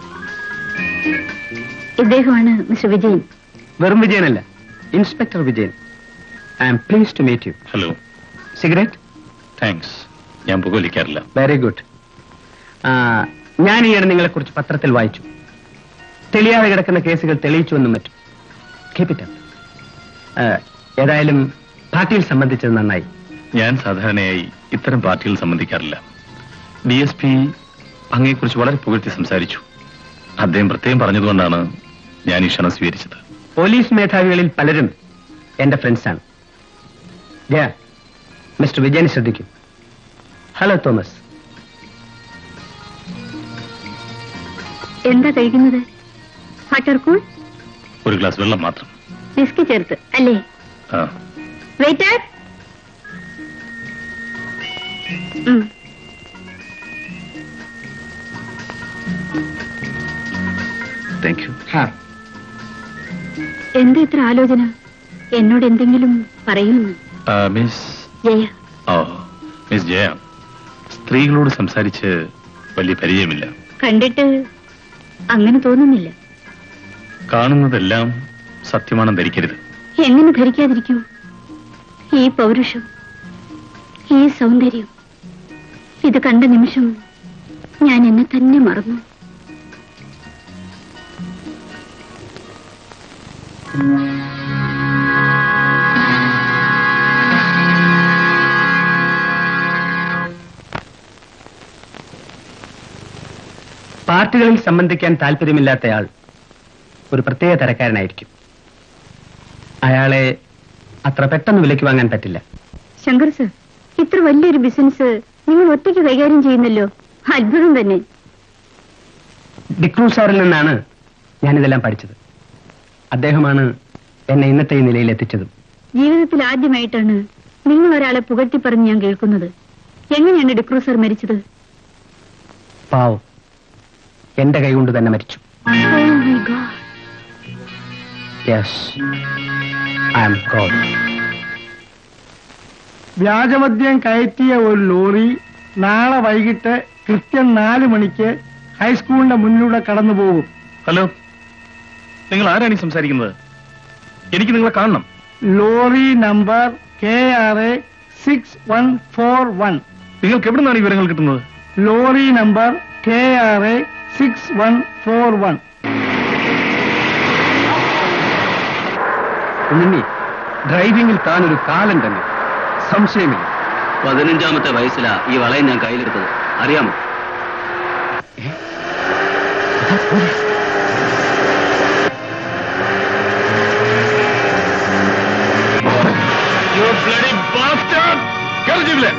ഇദ്ദേഹമാണ് മിസ്റ്റർ വിജയൻ വെറും വിജയനല്ല inspector Vijayan I am pleased to meet you hello cigarette thanks ഞാൻ പുകവലിക്കാറില്ല വെരി ഗുഡ് ഞാൻ ഈയിടെ നിങ്ങളെ കുറിച്ച് പത്രത്തിൽ വായിച്ചു തെളിയാതെ കിടക്കുന്ന കേസുകൾ തെളിയിച്ചു എന്നും മറ്റും Keep it up. ആ, ഏതായാലും പാർട്ടിയിൽ സംബന്ധിച്ചത് നന്നായി ഞാൻ സാധാരണയായി ഇത്തരം പാർട്ടികൾ സംബന്ധിക്കാറില്ല ഡി എസ് പി അങ്ങയെക്കുറിച്ച് വളരെ പുകഴ്ത്തി സംസാരിച്ചു അദ്ദേഹം പ്രത്യേകം പറഞ്ഞതുകൊണ്ടാണ് ഞാൻ ഈ ക്ഷണം സ്വീകരിച്ചത് പോലീസ് മേധാവികളിൽ പലരും എന്റെ ഫ്രണ്ട്സാണ് ജയ മിസ്റ്റർ വിജയൻ ശ്രദ്ധിക്കും ഹലോ തോമസ് എന്താ കഴിക്കുന്നത് ബട്ടർ കൂൾ ഒരു ഗ്ലാസ് വെള്ളം മാത്രം വിസ്കി ചേർത്ത് അല്ലേ ആ വെയിറ്റർ താങ്ക് യു എന്താ ഇത്ര ആലോചന എന്നോട് എന്തെങ്കിലും പറയുന്നു മിസ് ജയ ഓ മിസ് ജയ സ്ത്രീകളോട് സംസാരിച്ച് വലിയ പരിചയമില്ല കണ്ടിട്ട് അങ്ങനെ തോന്നുന്നില്ല കാണുന്നതെല്ലാം സത്യമാണെന്ന് ധരിക്കരുത് എങ്ങനെ ധരിക്കാതിരിക്കും ഈ പൗരുഷം ഈ സൗന്ദര്യം ഇത് കണ്ട നിമിഷം ഞാൻ എന്നെ തന്നെ മറന്നു പാർട്ടികളിൽ സംബന്ധിക്കാൻ താല്പര്യമില്ലാത്തയാൾ ഒരു പ്രത്യേക തരക്കാരനായിരിക്കും അയാളെ അത്ര പെട്ടെന്ന് വിലയ്ക്ക് വാങ്ങാൻ പറ്റില്ല ശങ്കർ സർ ഇത്ര വലിയൊരു ബിസിനസ് നിങ്ങൾ ഒറ്റയ്ക്ക് കൈകാര്യം ചെയ്യുന്നല്ലോ അത്ഭുതം തന്നെ ഡിക്രൂ സാറിൽ നിന്നാണ് ഞാനിതെല്ലാം പഠിച്ചത് അദ്ദേഹമാണ് എന്നെ ഇന്നത്തെ ഈ നിലയിൽ എത്തിച്ചതും ജീവിതത്തിൽ ആദ്യമായിട്ടാണ് നിങ്ങൾ ഒരാളെ പുകഴ്ത്തി പറഞ്ഞ് ഞാൻ കേൾക്കുന്നത് എങ്ങനെയാണ് ഡിക്രൂ സർ മരിച്ചത് പാവം എന്റെ കൈകൊണ്ട് തന്നെ മരിച്ചു Oh my God. Yes I am God വ്യാജമദ്യം കയറ്റിയ ഒരു ലോറി നാളെ വൈകിട്ട് കൃത്യം നാല് മണിക്ക് ഹൈസ്കൂളിന്റെ മുന്നിലൂടെ കടന്നു പോകും ഹലോ നിങ്ങൾ ആരാണ് ഈ സംസാരിക്കുന്നത് എനിക്ക് നിങ്ങളെ കാണണം lorry number K R A six one four one നിങ്ങൾക്ക് എവിടെ നിന്നാണ് ഈ വിവരങ്ങൾ കിട്ടുന്നത് lorry number K R A six one four one Unni ഡ്രൈവിംഗിൽ താൻ ഒരു കാലം തന്നെ സംശയമില്ല പതിനഞ്ചാമത്തെ വയസ്സിലാ ഈ വളയം ഞാൻ കയ്യിലെടുത്തത് അറിയാമോ You bloody bastard! കേറ് ജീപ്പില്.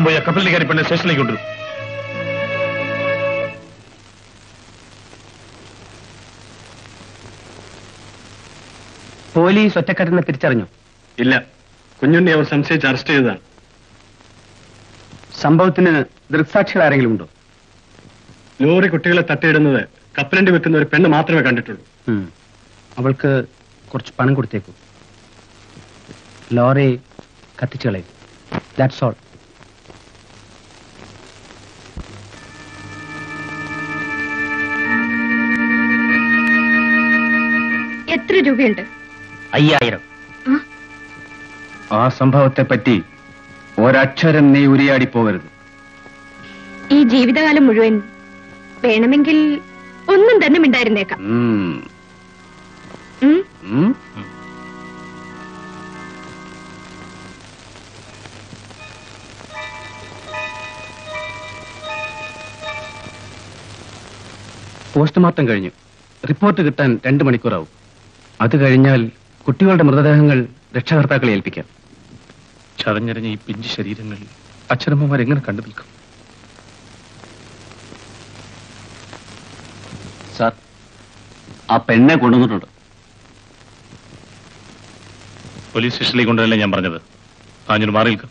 പോയി ആ കപ്പലിൽ കയറി പെണ്ണെ സ്റ്റേഷനിലേക്ക് കൊണ്ടുവരും പോലീസ് ഒറ്റക്കെട്ടിനെ തിരിച്ചറിഞ്ഞു ഇല്ല കുഞ്ഞുണ്ണി അവർ സംശയിച്ച് അറസ്റ്റ് ചെയ്തതാണ് സംഭവത്തിന് ദൃക്സാക്ഷികൾ ആരെങ്കിലും ഉണ്ടോ ലോറി കുട്ടികളെ തട്ടിയിടുന്നത് കപ്പലണ്ടി വെക്കുന്ന ഒരു പെണ്ണ് മാത്രമേ കണ്ടിട്ടുള്ളൂ ഉം. അവൾക്ക് കുറച്ച് പണം കൊടുത്തേക്കൂ ലോറി കത്തിച്ചു കളയും ദാറ്റ്സ് ഓൾ എത്ര രൂപയുണ്ട് അയ്യായിരം ആ? ആ സംഭവത്തെ പറ്റി ഒരക്ഷരം നീ ഉരിയാടി പോകരുത് ഈ ജീവിതകാലം മുഴുവൻ വേണമെങ്കിൽ ഒന്നും തന്നെ മിണ്ടായിരുന്നേക്കാം ഉം. ഉം? ഉം? പോസ്റ്റ്മോർട്ടം കഴിഞ്ഞു റിപ്പോർട്ട് കിട്ടാൻ രണ്ട് മണിക്കൂറാവും അത് കഴിഞ്ഞാൽ കുട്ടികളുടെ മൃതദേഹങ്ങൾ രക്ഷകർത്താക്കളെ ഏൽപ്പിക്കാം ചതഞ്ഞരഞ്ഞ ഈ പിഞ്ചു ശരീരങ്ങൾ അച്ഛനമ്മമാർ എങ്ങനെ കണ്ടു നിൽക്കും സാർ ആ പെണ്ണെ കൊണ്ടുവന്നിട്ടുണ്ട് പോലീസ് സ്റ്റേഷനിലേക്ക് കൊണ്ടുവരല്ലേ ഞാൻ പറഞ്ഞത് ആഞ്ഞൊരു മാറി നിൽക്കും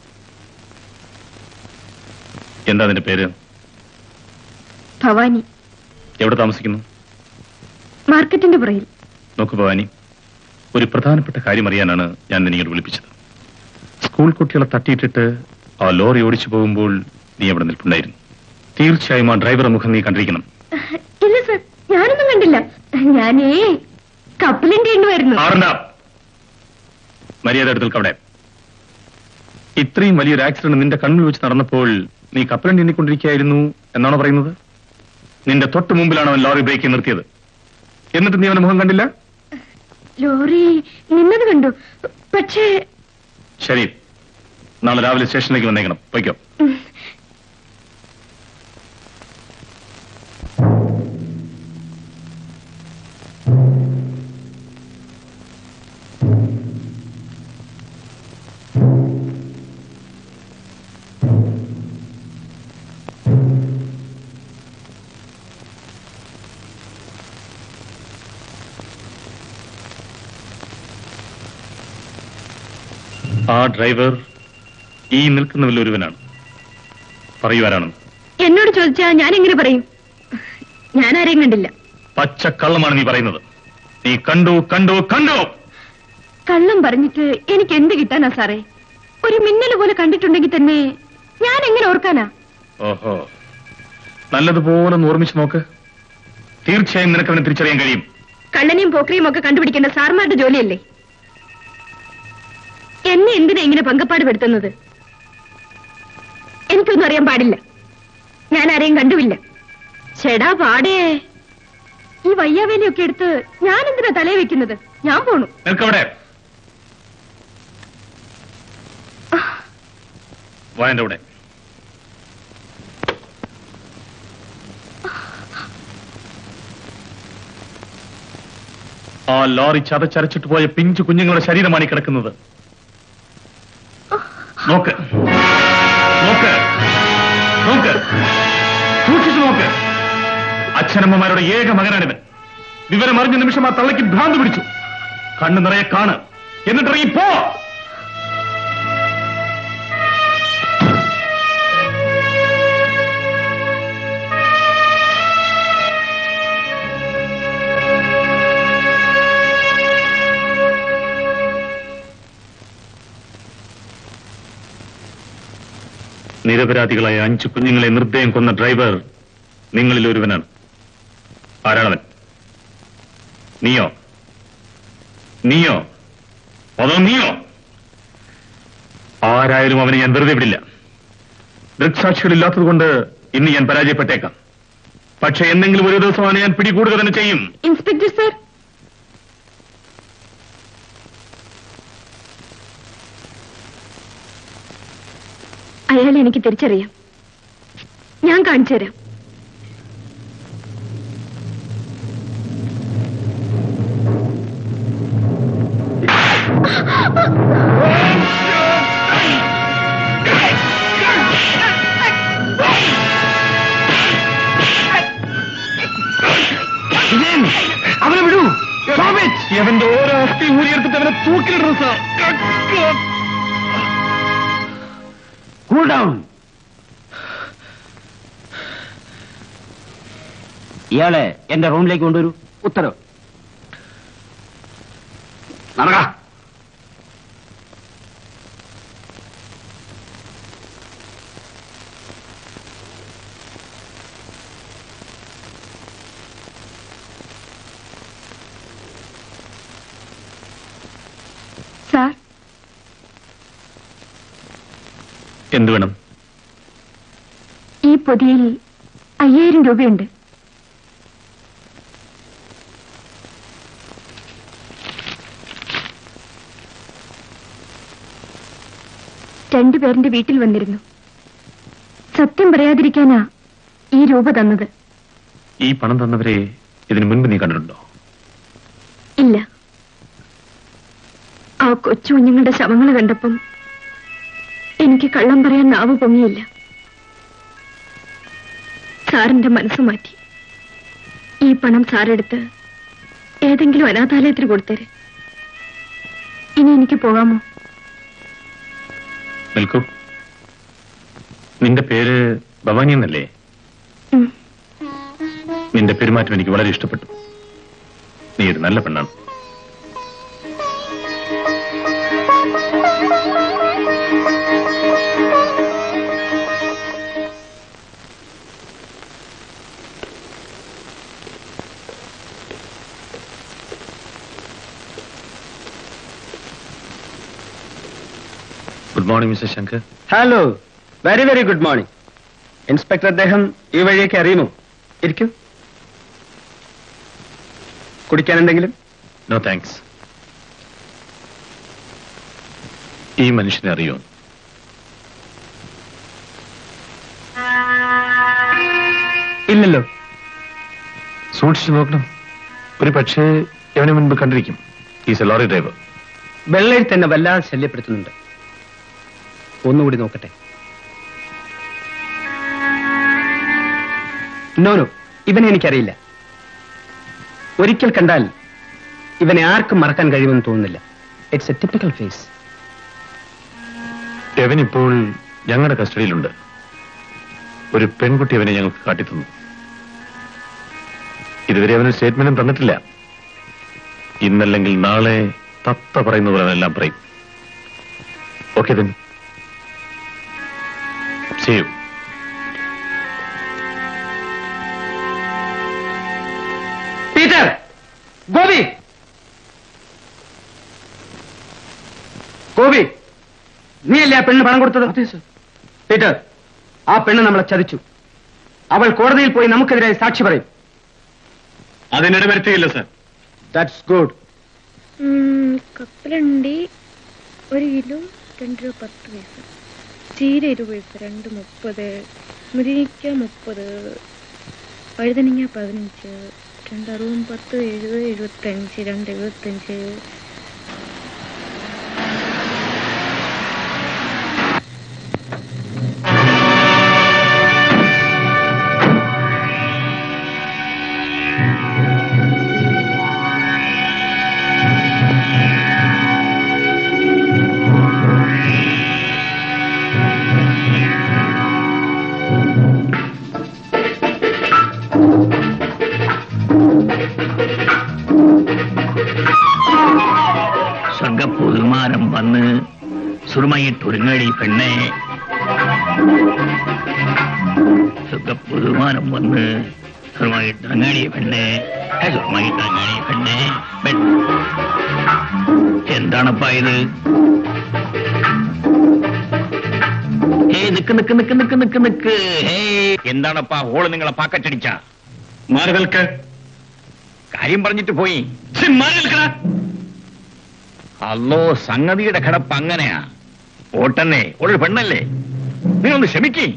എന്താ അതിന്റെ പേര് ഭവാനി എവിടെ താമസിക്കുന്നു മാർക്കറ്റിന്റെ പുറയിൽ നോക്കൂ ഭവാനി ഒരു പ്രധാനപ്പെട്ട കാര്യം അറിയാനാണ് ഞാൻ നിന്നെ വിളിപ്പിച്ചത് സ്കൂൾ കുട്ടികളെ തട്ടിയിട്ടിട്ട് ആ ലോറി ഓടിച്ചു പോകുമ്പോൾ നീ അവിടെ നിൽപ്പുണ്ടായിരുന്നു തീർച്ചയായും ആ ഡ്രൈവറെ മുഖം നീ കണ്ടിരിക്കണം ഇല്ല സർ ഞാനൊന്നും കണ്ടില്ല ഞാനേ കപ്പലിന്റെ എണ്ണുമായിരുന്നു ആറണ്ട മര്യാദ എടുത്ത് അവിടെ ഇത്രയും വലിയൊരു ആക്സിഡന്റ് നിന്റെ കണ്ണിൽ വെച്ച് നടന്നപ്പോൾ നീ കപ്പലണ്ടി എണ്ണിക്കൊണ്ടിരിക്കുകയായിരുന്നു എന്നാണോ പറയുന്നത് നിന്റെ തൊട്ട് മുമ്പിലാണ് അവൻ ലോറി ബ്രേക്ക് നിർത്തിയത് എന്നിട്ട് നീ അവന്റെ മുഖം കണ്ടില്ല ലോറി നിന്നത് കണ്ടു പക്ഷേ ശരി നാളെ രാവിലെ സ്റ്റേഷനിലേക്ക് വന്നേക്കണം പൊയ്ക്കോ ഉം, ആ ഡ്രൈവർ ഈ നിൽക്കുന്നവരിൽ ഒരുവനാണ് പറയുവാരാണെന്ന് എന്നോട് ചോദിച്ചാ ഞാൻ എങ്ങനെ പറയും ഞാൻ ആരെയും കണ്ടില്ല പച്ച കള്ളമാണ് നീ പറയുന്നത് നീ കണ്ടു കണ്ടു കണ്ടു കള്ളം പറഞ്ഞിട്ട് എനിക്ക് എന്ത് കിട്ടാനാ സാറേ ഒരു മിന്നൽ പോലെ കണ്ടിട്ടുണ്ടെങ്കിൽ തന്നെ ഞാൻ എങ്ങനെ ഓർക്കാനാ ഓഹോ നല്ലതുപോലെ ഒന്ന് ഓർമ്മിച്ച് നോക്ക് തീർച്ചയായും നിനക്ക് അവനെ തിരിച്ചറിയാൻ കഴിയും കള്ളനെയും പോക്കറിയും ഒക്കെ കണ്ടുപിടിക്കേണ്ട സാർമാരുടെ ജോലിയല്ലേ എന്നെ എന്തിനാ ഇങ്ങനെ പങ്കപ്പാട് പെടുത്തുന്നത് എനിക്കൊന്നും അറിയാൻ പാടില്ല ഞാൻ ആരെയും കണ്ടുമില്ല ചേടാ പാടേ ഈ വയ്യാവേലിയൊക്കെ എടുത്ത് ഞാൻ എന്തിനാ തലയെ വെക്കുന്നത് ഞാൻ പോണു നിനക്കവിടെ വാ എന്റെ കൂടെ ആ ലോറി ചതച്ചരച്ചിട്ട് പോയ പിഞ്ചു കുഞ്ഞുങ്ങളുടെ ശരീരമാണ് ഈ കിടക്കുന്നത് നോക്ക് നോക്ക് നോക്ക് സൂക്ഷിച്ചു നോക്ക് അച്ഛനമ്മമാരുടെ ഏക മകനാണിവൻ വിവരം അറിഞ്ഞ നിമിഷം ആ തള്ളയ്ക്ക് ഭ്രാന്ത് പിടിച്ചു കണ്ണു നിറയെ കാണ് എന്നിട്ടിറങ്ങി പോ നിരപരാധികളായ അഞ്ചു കുഞ്ഞുങ്ങളെ നിർദ്ദയം കൊന്ന ഡ്രൈവർ നിങ്ങളിൽ ഒരുവനാണ് ആരാണവൻ നീയോ നീയോ അതോ നീയോ ആരായാലും അവനെ ഞാൻ വെറുതെ വിടില്ല ദൃക്സാക്ഷികളില്ലാത്തതുകൊണ്ട് ഇന്ന് ഞാൻ പരാജയപ്പെട്ടേക്കാം പക്ഷെ എന്തെങ്കിലും ഒരു ദിവസം അവനെ ഞാൻ പിടികൂടുക തന്നെ ചെയ്യും ഇൻസ്പെക്ടർ സർ അയാളെ എനിക്ക് തിരിച്ചറിയാം ഞാൻ കാണിച്ചു തരാം തൂക്കിലിടുന്നു സാർ കൂൾ ഡൗൺ ഇയാളെ എന്റെ റൂമിലേക്ക് കൊണ്ടുവരൂ ഉത്തരവ് നടക്ക സാർ എന്ത് വേണം ഈ പൊതിയിൽ അയ്യായിരം രൂപയുണ്ട് രണ്ടുപേരുടെ വീട്ടിൽ വന്നിരുന്നു സത്യം പറയാതിരിക്കാനാ ഈ രൂപ തന്നത് ഈ പണം തന്നവരെ ഇതിനു മുൻപ് നീ കണ്ടിട്ടുണ്ടോ ഇല്ല ആ കൊച്ചു കുഞ്ഞുങ്ങളുടെ ശവങ്ങൾ കണ്ടപ്പം എനിക്ക് കള്ളം പറയാൻ നാവ് പൊങ്ങിയില്ല സാറിന്റെ മനസ്സ് മാറ്റി ഈ പണം സാറെടുത്ത് ഏതെങ്കിലും അനാഥാലയത്തിന് കൊടുത്തേരെ ഇനി എനിക്ക് പോകാമോ നിൽക്കൂ നിന്റെ പേര് ഭവാനി എന്നല്ലേ ഉം. നിന്റെ പെരുമാറ്റം എനിക്ക് വളരെ ഇഷ്ടപ്പെട്ടു നീ ഒരു നല്ല പെണ്ണാണ് good morning mister Shankar hello very very good morning inspector അദ്ദേഹം ഈ വഴിയൊക്കെ അറിയുമോ ഇരിക്കൂ കുടിക്കാൻ എന്തെങ്കിലും നോ താങ്ക്സ് ഈ മനുഷ്യനെ അറിയോ ഇല്ലല്ലോ സൂക്ഷിച്ചു നോക്കണം ഒരു പക്ഷേ എവനെ മുൻപ് കണ്ടിരിക്കും ഈസ് എ ലോറി ഡ്രൈവർ വെള്ളയിൽ തന്നെ വല്ലാതെ ശല്യപ്പെടുത്തുന്നുണ്ട് ഒന്നുകൂടി നോക്കട്ടെ നോ നോ ഇവനെ എനിക്കറിയില്ല ഒരിക്കൽ കണ്ടാൽ ഇവനെ ആർക്കും മറക്കാൻ കഴിയുമെന്ന് തോന്നുന്നില്ല ഇറ്റ്സ് എ ടിപ്പിക്കൽ ഫേസ് എവൻ ഇപ്പോൾ ഞങ്ങളുടെ കസ്റ്റഡിയിലുണ്ട് ഒരു പെൺകുട്ടി അവനെ ഞങ്ങൾക്ക് കാട്ടിത്തന്നു ഇതുവരെ അവന് സ്റ്റേറ്റ്മെന്റും തന്നിട്ടില്ല ഇന്നല്ലെങ്കിൽ നാളെ തത്ത പറയുന്ന പോലെ അവനെല്ലാം പറയും okay then see you Peter Gopi Gopi നീയല്ലേ ആ പെണ്ണ് പണം കൊടുത്തത് പീറ്റർ ആ പെണ്ണ് നമ്മളെ ചതിച്ചു അവൾ കോടതിയിൽ പോയി നമുക്കെതിരായി സാക്ഷി പറയും അതിനിടെ വരുത്തുകയില്ല സർ ദാറ്റ്സ് ഗുഡ് കപ്പലണ്ടി ഒരു കിലോ രണ്ട് രൂപ പത്ത് പൈസ ചീര ഇരുപത് പൈസ രണ്ട് മുപ്പത് മുരിങ്ങയ്ക്ക മുപ്പത് വഴുതനങ്ങ പതിനഞ്ച് രണ്ട് അറുപതും പത്ത് എഴുപത് എഴുപത്തഞ്ച് രണ്ട് എഴുപത്തഞ്ച് സ്വർഗപ്പുതുമാരം വന്ന് സുറുമയിട്ടൊരുങ്ങടി പെണ്ണെ സ്വർഗപ്പുതുമാരം വന്ന് സുറുമയിട്ടൊരുങ്ങടി പെണ്ണെ ഏ, സുറുമയിട്ടൊരുങ്ങടി പെണ്ണെ പെൺ എന്താണപ്പാ ഇത് ഏ നിക്ക് നിക്ക് നിക്ക് നിക്ക് നിക്ക് നിക്ക് ഏ എന്താണപ്പാ ഹോള് നിങ്ങളെ പാക്കറ്റടിച്ച മാറി നിൽക്ക് കാര്യം പറഞ്ഞിട്ട് പോയി ഛെ, മാറി നിൽക്കടാ അല്ലോ സംഗതിയുടെ കിടപ്പ് അങ്ങനെയാ ഓട്ടെന്നേ ഒരു പെണ്ണല്ലേ നിങ്ങളൊന്ന് ക്ഷമിക്കേ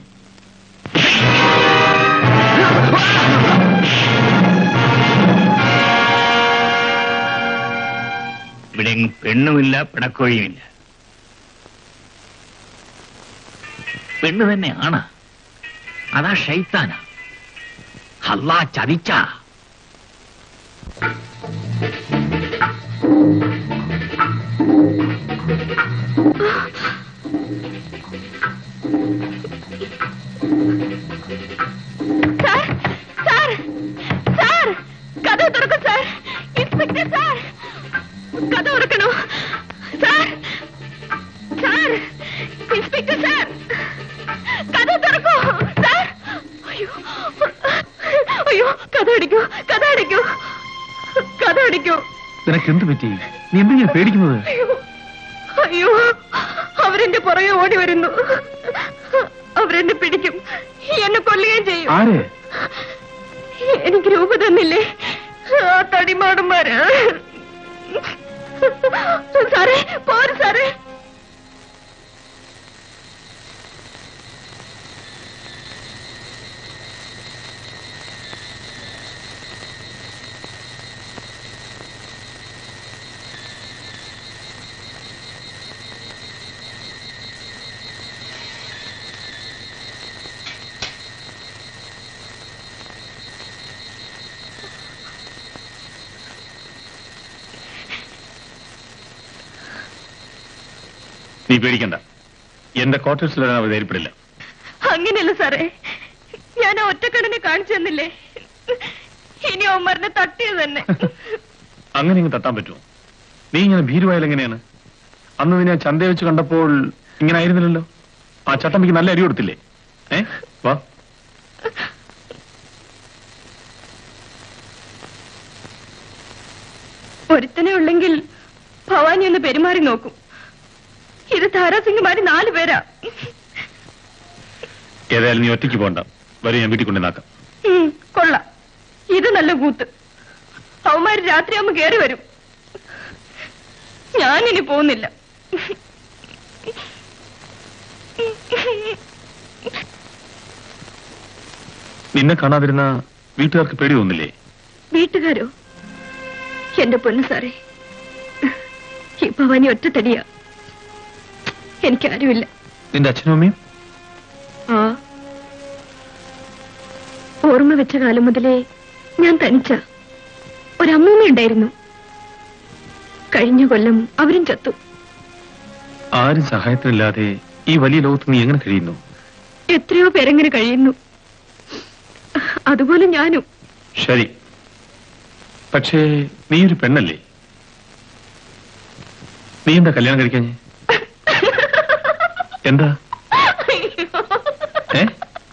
ഇവിടെ എങ്ങും പെണ്ണുമില്ല പിടക്കോഴിയുമില്ല പെണ്ണ് തന്നെയാണ് അതാ ഷൈത്താന അല്ലാ ചതിച്ചാ സാർ സാർ സാർ കഥ തുറക്കും സാർ ഇൻസ്പെക്ടർ സാർ കഥ തുറക്കണോ സാർ സാർ ഇൻസ്പെക്ടർ സാർ കഥ തുറക്കൂ സാർ അയ്യോ അയ്യോ കഥ അടിക്കൂ കഥ അടിക്കൂ കഥ അടിക്കൂ നിനക്ക് എന്ത് പറ്റി നീ എന്തിനാ പേടിക്കുന്നത് അയ്യോ അയ്യോ അവരെന്റെ പുറകെ ഓടി വരുന്നു അവരെന്നെ പിടിക്കും എന്നെ കൊല്ലുകയും ചെയ്യും ആരെ എനിക്ക് രൂപ തന്നില്ലേ ആ തടിമാടന്മാര് സാറേ പോര് സാറേ നീ പേടിക്കണ്ട എന്റെ ക്വാർട്ടേഴ്സിൽ വരാൻ അവർ ധൈര്യപ്പെടില്ല അങ്ങനെയല്ല സാറേ ഞാൻ ആ ഒറ്റക്കടനെ കാണിച്ചു തന്നില്ലേ ഇനി അവന്മാരനെ തട്ടിയത് തന്നെ അങ്ങനെ ഇങ്ങ് തട്ടാൻ പറ്റുമോ നീ ഇങ്ങനെ ഭീരുവായാൽ എങ്ങനെയാണ് അന്ന് നിന്നെ ചന്ത വെച്ച് കണ്ടപ്പോൾ ഇങ്ങനെ ആയിരുന്നില്ലല്ലോ ആ ചട്ടമ്പിക്ക് നല്ല അരി കൊടുത്തില്ലേ ഏ വാ ഒരുത്തനെ ഉള്ളെങ്കിൽ ഭവാനി ഒന്ന് പെരുമാറി നോക്കും ഇത് ധാരാസിംഗുമാര് നാലു പേരാ ഏതായാലും നീ ഒറ്റയ്ക്ക് പോകണ്ട വരും ഞാൻ വീട്ടിൽ കൊണ്ടുവന്നാക്കാം ഉം, കൊള്ളാം ഇത് നല്ല കൂത്ത് അവന്മാര് രാത്രിയാകുമ്പോ കേറി വരും ഞാനിനി പോകുന്നില്ല നിന്നെ കാണാതിരുന്ന വീട്ടുകാർക്ക് പേടി തോന്നില്ലേ വീട്ടുകാരോ എന്റെ പൊന്നു സാറേ ഈ ഭവാനി ഒറ്റത്തടിയാ എനിക്കാരുമില്ല നിന്റെ അച്ഛനും അമ്മയും ആ ഓർമ്മ വെച്ച കാലം മുതലേ ഞാൻ തനിച്ച ഒരമ്മൂമ്മ ഉണ്ടായിരുന്നു കഴിഞ്ഞ കൊല്ലം അവരും ചത്തു ആരും സഹായത്തിനില്ലാതെ ഈ വലിയ ലോകത്ത് നീ എങ്ങനെ കഴിയുന്നു എത്രയോ പേരെങ്ങനെ കഴിയുന്നു അതുപോലെ ഞാനും ശരി പക്ഷേ നീ ഒരു പെണ്ണല്ലേ നീ എന്താ കല്യാണം കഴിക്കാഞ്ഞേ എന്താ ഏ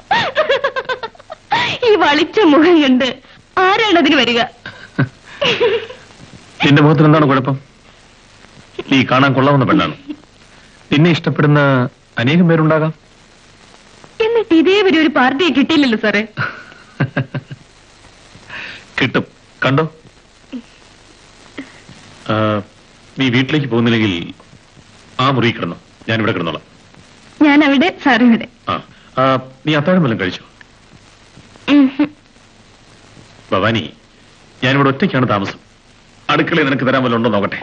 ഈ വളിച്ച മുഖം കണ്ട് ആരാണ് അതിന് വരിക നിന്റെ മുഖത്തിന് എന്താണ് കുഴപ്പം നീ കാണാൻ കൊള്ളാവുന്ന പെണ്ണാണ് നിന്നെ ഇഷ്ടപ്പെടുന്ന അനേകം പേരുണ്ടാകാം എന്നിട്ട് ഇതേവരെ ഒരു പാർട്ടിയെ കിട്ടിയില്ലല്ലോ സാറേ കിട്ടും കണ്ടോ ആ, നീ വീട്ടിലേക്ക് പോകുന്നില്ലെങ്കിൽ ആ മുറി കിടന്നോ ഞാൻ ഇവിടെ കിടന്നോളാം ഞാൻ അവിടെ സാർ ഇവിടെ ആ ആ, നീ അത്താഴം വല്ലതും കഴിച്ചോ ഭവാനി ഞാനിവിടെ ഒറ്റയ്ക്കാണ് താമസം അടുക്കളയിൽ നിനക്ക് തരാൻ വല്ലതും ഉണ്ടോ നോക്കട്ടെ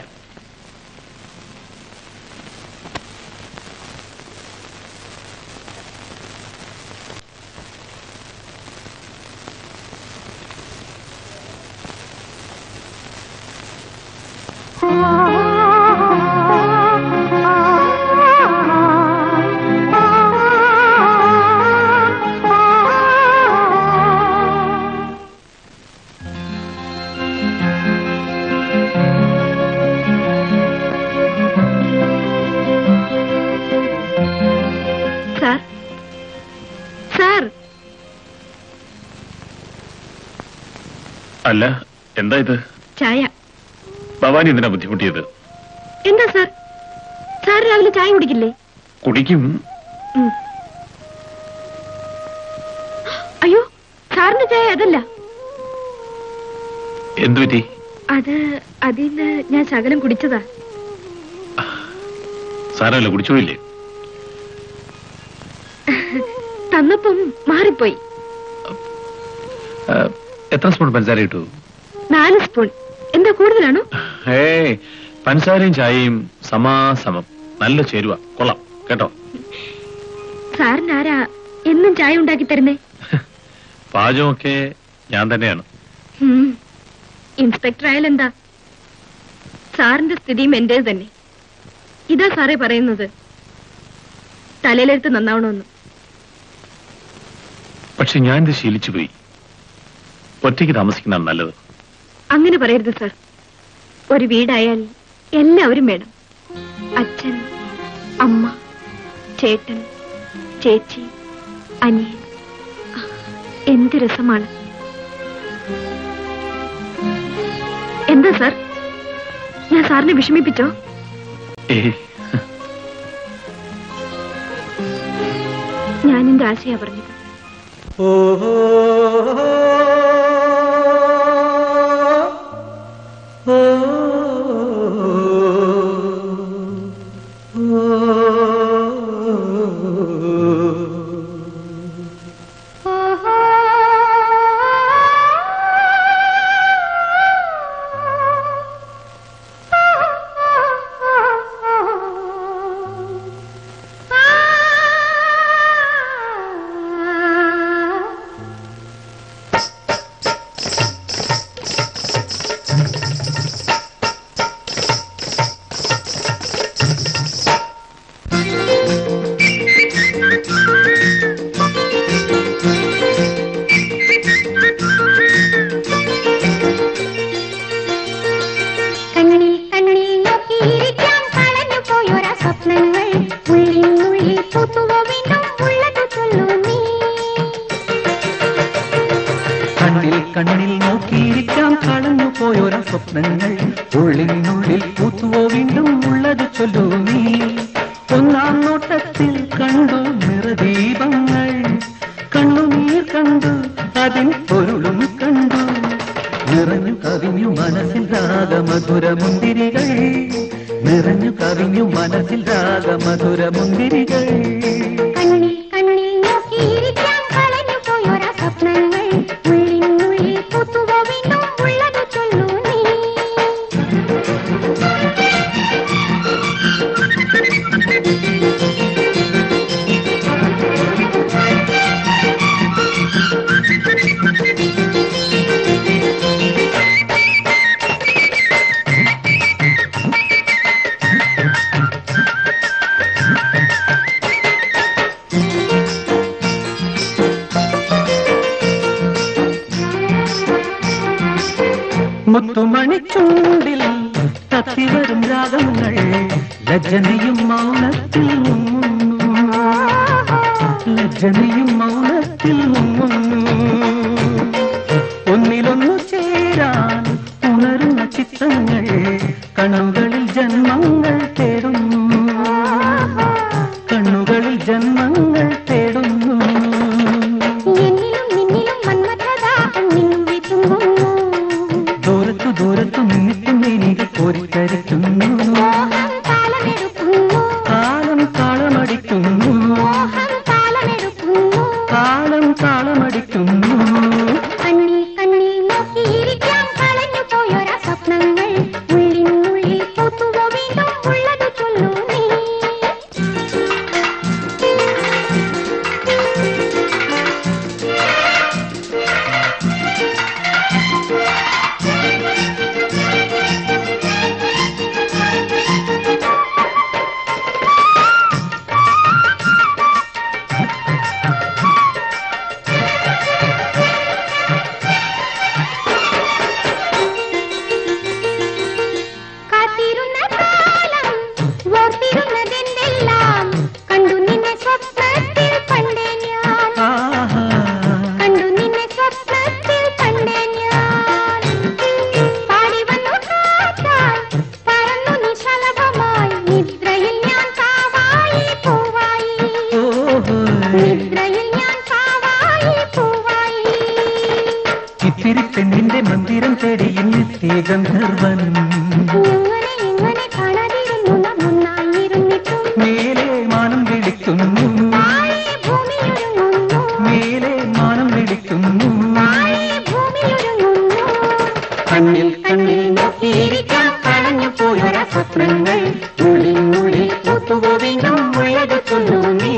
സാർ സാർ അല്ല എന്താ ഇത് ചായ ഭവാനി എന്തിനാ ബുദ്ധിമുട്ടിയത് എന്താ സാർ സാർ രാവിലെ ചായ കുടിക്കില്ലേ കുടിക്കും ഉം. അയ്യോ സാറിന്റെ ചായ അതല്ല എന്തു പറ്റി അത് അതിന്ന് ഞാൻ ശകലം കുടിച്ചതാ സാരമല്ല കുടിച്ചോയില്ലേ തന്നപ്പം മാറിപ്പോയി ആ, എത്ര സ്പൂൺ പഞ്ചസാര ഇട്ടു നാല് സ്പൂൺ എന്താ കൂടുതലാണോ ഏയ് പഞ്ചസാരയും ചായയും സമാസമം നല്ല ചേരുവ കൊള്ളാം കേട്ടോ സാറിന് ആരാ എന്നും ചായ ഉണ്ടാക്കി തരുന്നേ പാചകമൊക്കെ ഞാൻ തന്നെയാണ് ഉം. ഇൻസ്പെക്ടർ ആയാലെന്താ സാറിന്റെ സ്ഥിതിയും എന്റേത് തന്നെ ഇതാ സാറേ പറയുന്നത് തലയിലെടുത്ത് നന്നാവണമെന്ന് പക്ഷെ ഞാൻ ഇത് ശീലിച്ചു പോയി ഒറ്റയ്ക്ക് താമസിക്കുന്നതാണ് നല്ലത് അങ്ങനെ പറയരുത് സാർ ഒരു വീടായാൽ എല്ലാവരും വേണം അച്ഛൻ അമ്മ ചേട്ടൻ ചേച്ചി അനിയൻ ആ, എന്ത് രസമാണ് എന്താ സാർ ഞാൻ സാറിനെ വിഷമിപ്പിച്ചോ ഏയ് ഞാൻ എന്റെ ആശയാ പറഞ്ഞത് കണ്ണിൽ കണ്ണിൽ നോക്കിയിരിക്കാൻ കളഞ്ഞു പോയൊരാ സ്വപ്നങ്ങൾ ഉള്ളിനുള്ളിൽ പൂത്തുവോ വീണ്ടും ഉള്ളത് ചൊല്ലൂ നീ കണ്ണിൽ കണ്ണിൽ നോക്കിയിരിക്കാം കളഞ്ഞു പോയൊര സ്വപ്നങ്ങൾ ഉള്ളിനുള്ളിൽ പൂത്തുവോ വീണ്ടും ഉള്ളത് ചൊല്ലൂ നീ ഒന്നാം നോട്ടത്തിൽ കണ്ടു നിറദീപങ്ങൾ കണ്ണുനീർ കണ്ടു അതിൻ പൊരുളും കണ്ടു നിറഞ്ഞു കവിഞ്ഞു മനസ്സിൽ രാഗമധുര മുന്തിരികൾ നിറഞ്ഞു കവിഞ്ഞു മനസ്സിൽ രാഗമധുര മുന്തിരികൾ കണ്ണിൽ കണ്ണിൽ നോക്കിയിരിക്കാൻ കളഞ്ഞു പോയൊരാ സ്വപ്നങ്ങൾ ഉള്ളിനുള്ളിൽ പൂത്തുവോ വീണ്ടും ഉള്ളത് ചൊല്ലൂ നീ മുത്തുമണിച്ചുണ്ടിൽ തത്തിവരും രാഗങ്ങൾ ലജ്ജനയും മൗനത്തിൽ മുങ്ങുന്നു ലജ്ജനയും മൗനത്തിൽ മുങ്ങുന്നു ഒന്നിലൊന്നു ചേരാൻ ഉണരുന്ന ചിത്രങ്ങൾ കണ്ണുകളിൽ ജന്മങ്ങൾ തേടുന്നു കണ്ണുകളിൽ ജന്മങ്ങൾ തേടുന്നു എന്നിലും നിന്നിലും മന്മഥദാഹം നിന്നും വിതുങ്ങുന്നു ദൂരത്തു ദൂരത്തു നിന്നിട്ടും എനിക്ക് കോരിത്തരയ്ക്കുന്നു മോഹം താളമെടുക്കുന്നു കാലം താളമടിക്കുന്നു മോഹം താളമെടുക്കുന്നു കാലം താളമടിക്കുന്നു കണ്ണിൽ കണ്ണിൽ നോക്കിയിരിക്കാൻ കളഞ്ഞു പോയൊരാ സ്വപ്നങ്ങൾ ഉള്ളിനുള്ളിൽ പൂത്തുവോ വീണ്ടും ഉള്ളത് ചൊല്ലൂ നീ കാത്തിരുന്ന കാലം ഓർത്തിരുന്നതെന്തെല്ലാം കണ്ടു നിന്നെ സ്വപ്നത്തിൽ പണ്ടേ ഞാൻ ആഹാ കണ്ടു നിന്നെ സ്വപ്നത്തിൽ പണ്ടേ ഞാൻ പാടി വന്നു കാറ്റാൽ പറന്നു നീ ശലഭമായി നിദ്രയിൽ ഞാൻ കാവായി പൂവായി ഓഹോ നിദ്രയിൽ ഞാൻ കാവായി പൂവായി ഇത്തിരി പെണ്ണിന്റെ മന്ദിരം തേടി ഇന്നെത്തിയ ഗന്ധർവൻ എങ്ങനെ എങ്ങനെ കാണാതിരുന്നു നാം ഒന്നായിരുന്നിട്ടും മേലെ മാനം വിളിക്കുന്നു താഴെ ഭൂമിയൊരുങ്ങുന്നു മേലെ മാനം വിളിക്കുന്നു താഴെ ഭൂമിയൊരുങ്ങുന്നു കണ്ണിൽ കണ്ണിൽ നോക്കിയിരിക്കാം കളഞ്ഞു പോയൊര സ്വപ്നങ്ങൾ ഉള്ളിനുള്ളിൽ പൂത്തുവോ വീണ്ടും ഉള്ളത് ചൊല്ലൂ നീ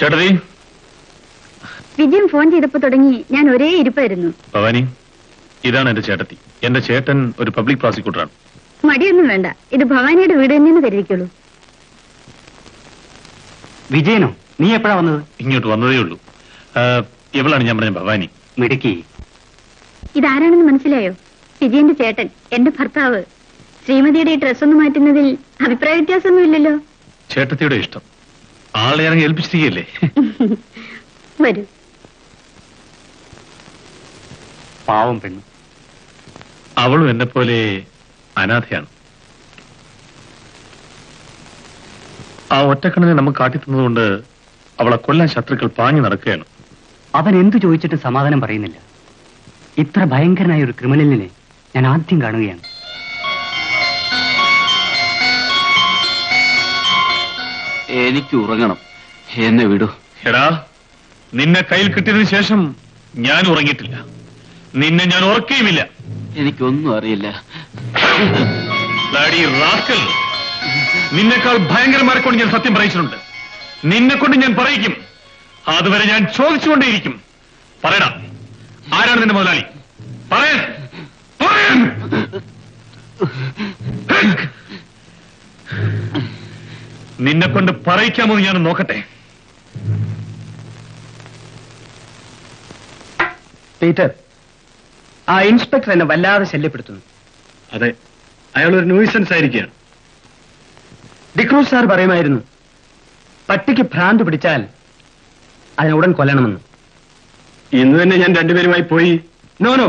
ചേട്ടതി വിജയൻ ഫോൺ ചെയ്തപ്പോ തുടങ്ങി ഞാൻ ഒരേ ഇരിപ്പായിരുന്നു ഭവാനി ഇതാണ് എന്റെ ചേട്ടത്തി എന്റെ ചേട്ടൻ ഒരു പബ്ലിക് പ്രോസിക്യൂട്ടറാണ് മടിയൊന്നും വേണ്ട ഇത് ഭവാനിയുടെ വീട് തന്നെയെന്ന് കരുതിക്കുള്ളൂ വിജയനോ നീ എപ്പോഴാ വന്നത് ഇങ്ങോട്ട് വന്നതേ ഉള്ളൂ ആ, ഇവളാണ് ഞാൻ പറഞ്ഞ ഭവാനി മിടുക്കി ഇതാരാണെന്ന് മനസ്സിലായോ വിജയന്റെ ചേട്ടൻ എന്റെ ഭർത്താവ് ശ്രീമതിയുടെ ഈ ഡ്രസ് ഒന്ന് മാറ്റുന്നതിൽ അഭിപ്രായ വ്യത്യാസമൊന്നുമില്ലല്ലോ ചേട്ടത്തിയുടെ ഇഷ്ടം ആളെ ഇറങ്ങി ഏൽപ്പിച്ചിരിക്കുകയല്ലേ വരൂ പാവം പെണ്ണ് അവളും എന്നെ പോലെ അനാഥയാണ് ആ ഒറ്റക്കണ്ണിനെ നമുക്ക് കാട്ടിത്തന്നതുകൊണ്ട് അവളെ കൊല്ലാൻ ശത്രുക്കൾ പാഞ്ഞു നടക്കുകയാണ് അവൻ എന്തു ചോദിച്ചിട്ട് സമാധാനം പറയുന്നില്ല ഇത്ര ഭയങ്കരനായ ഒരു ക്രിമിനലിനെ ഞാൻ ആദ്യം കാണുകയാണ് എനിക്ക് ഉറങ്ങണം എന്നെ വിടൂ എടാ നിന്നെ കയ്യിൽ കിട്ടിയതിനു ശേഷം ഞാൻ ഉറങ്ങിയിട്ടില്ല നിന്നെ ഞാൻ ഉറക്കുകയുമില്ല എനിക്കൊന്നും അറിയില്ല Bloody rascal. നിന്നെക്കാൾ ഭയങ്കരമാരെ കൊണ്ട് ഞാൻ സത്യം പറയിച്ചിട്ടുണ്ട് നിന്നെ കൊണ്ട് ഞാൻ പറയിക്കും അതുവരെ ഞാൻ ചോദിച്ചുകൊണ്ടേയിരിക്കും പറയടാ ആരാണ് നിന്റെ മുതലാളി പറയാൻ പറയാൻ നിന്നെ കൊണ്ട് പറയിക്കാമോ എന്ന് ഞാൻ നോക്കട്ടെ പീറ്റർ ആ ഇൻസ്പെക്ടർ എന്നെ വല്ലാതെ ശല്യപ്പെടുത്തുന്നു അതെ അയാൾ ഒരു ന്യൂസൻസ് ആയിരിക്കുകയാണ് ഡിക്രൂസ് സാർ പറയുമായിരുന്നു പട്ടിക്ക് ഭ്രാന്ത് പിടിച്ചാൽ അതിനെ ഉടൻ കൊല്ലണമെന്ന് ഇന്ന് തന്നെ ഞാൻ രണ്ടുപേരുമായി പോയി നോ നോ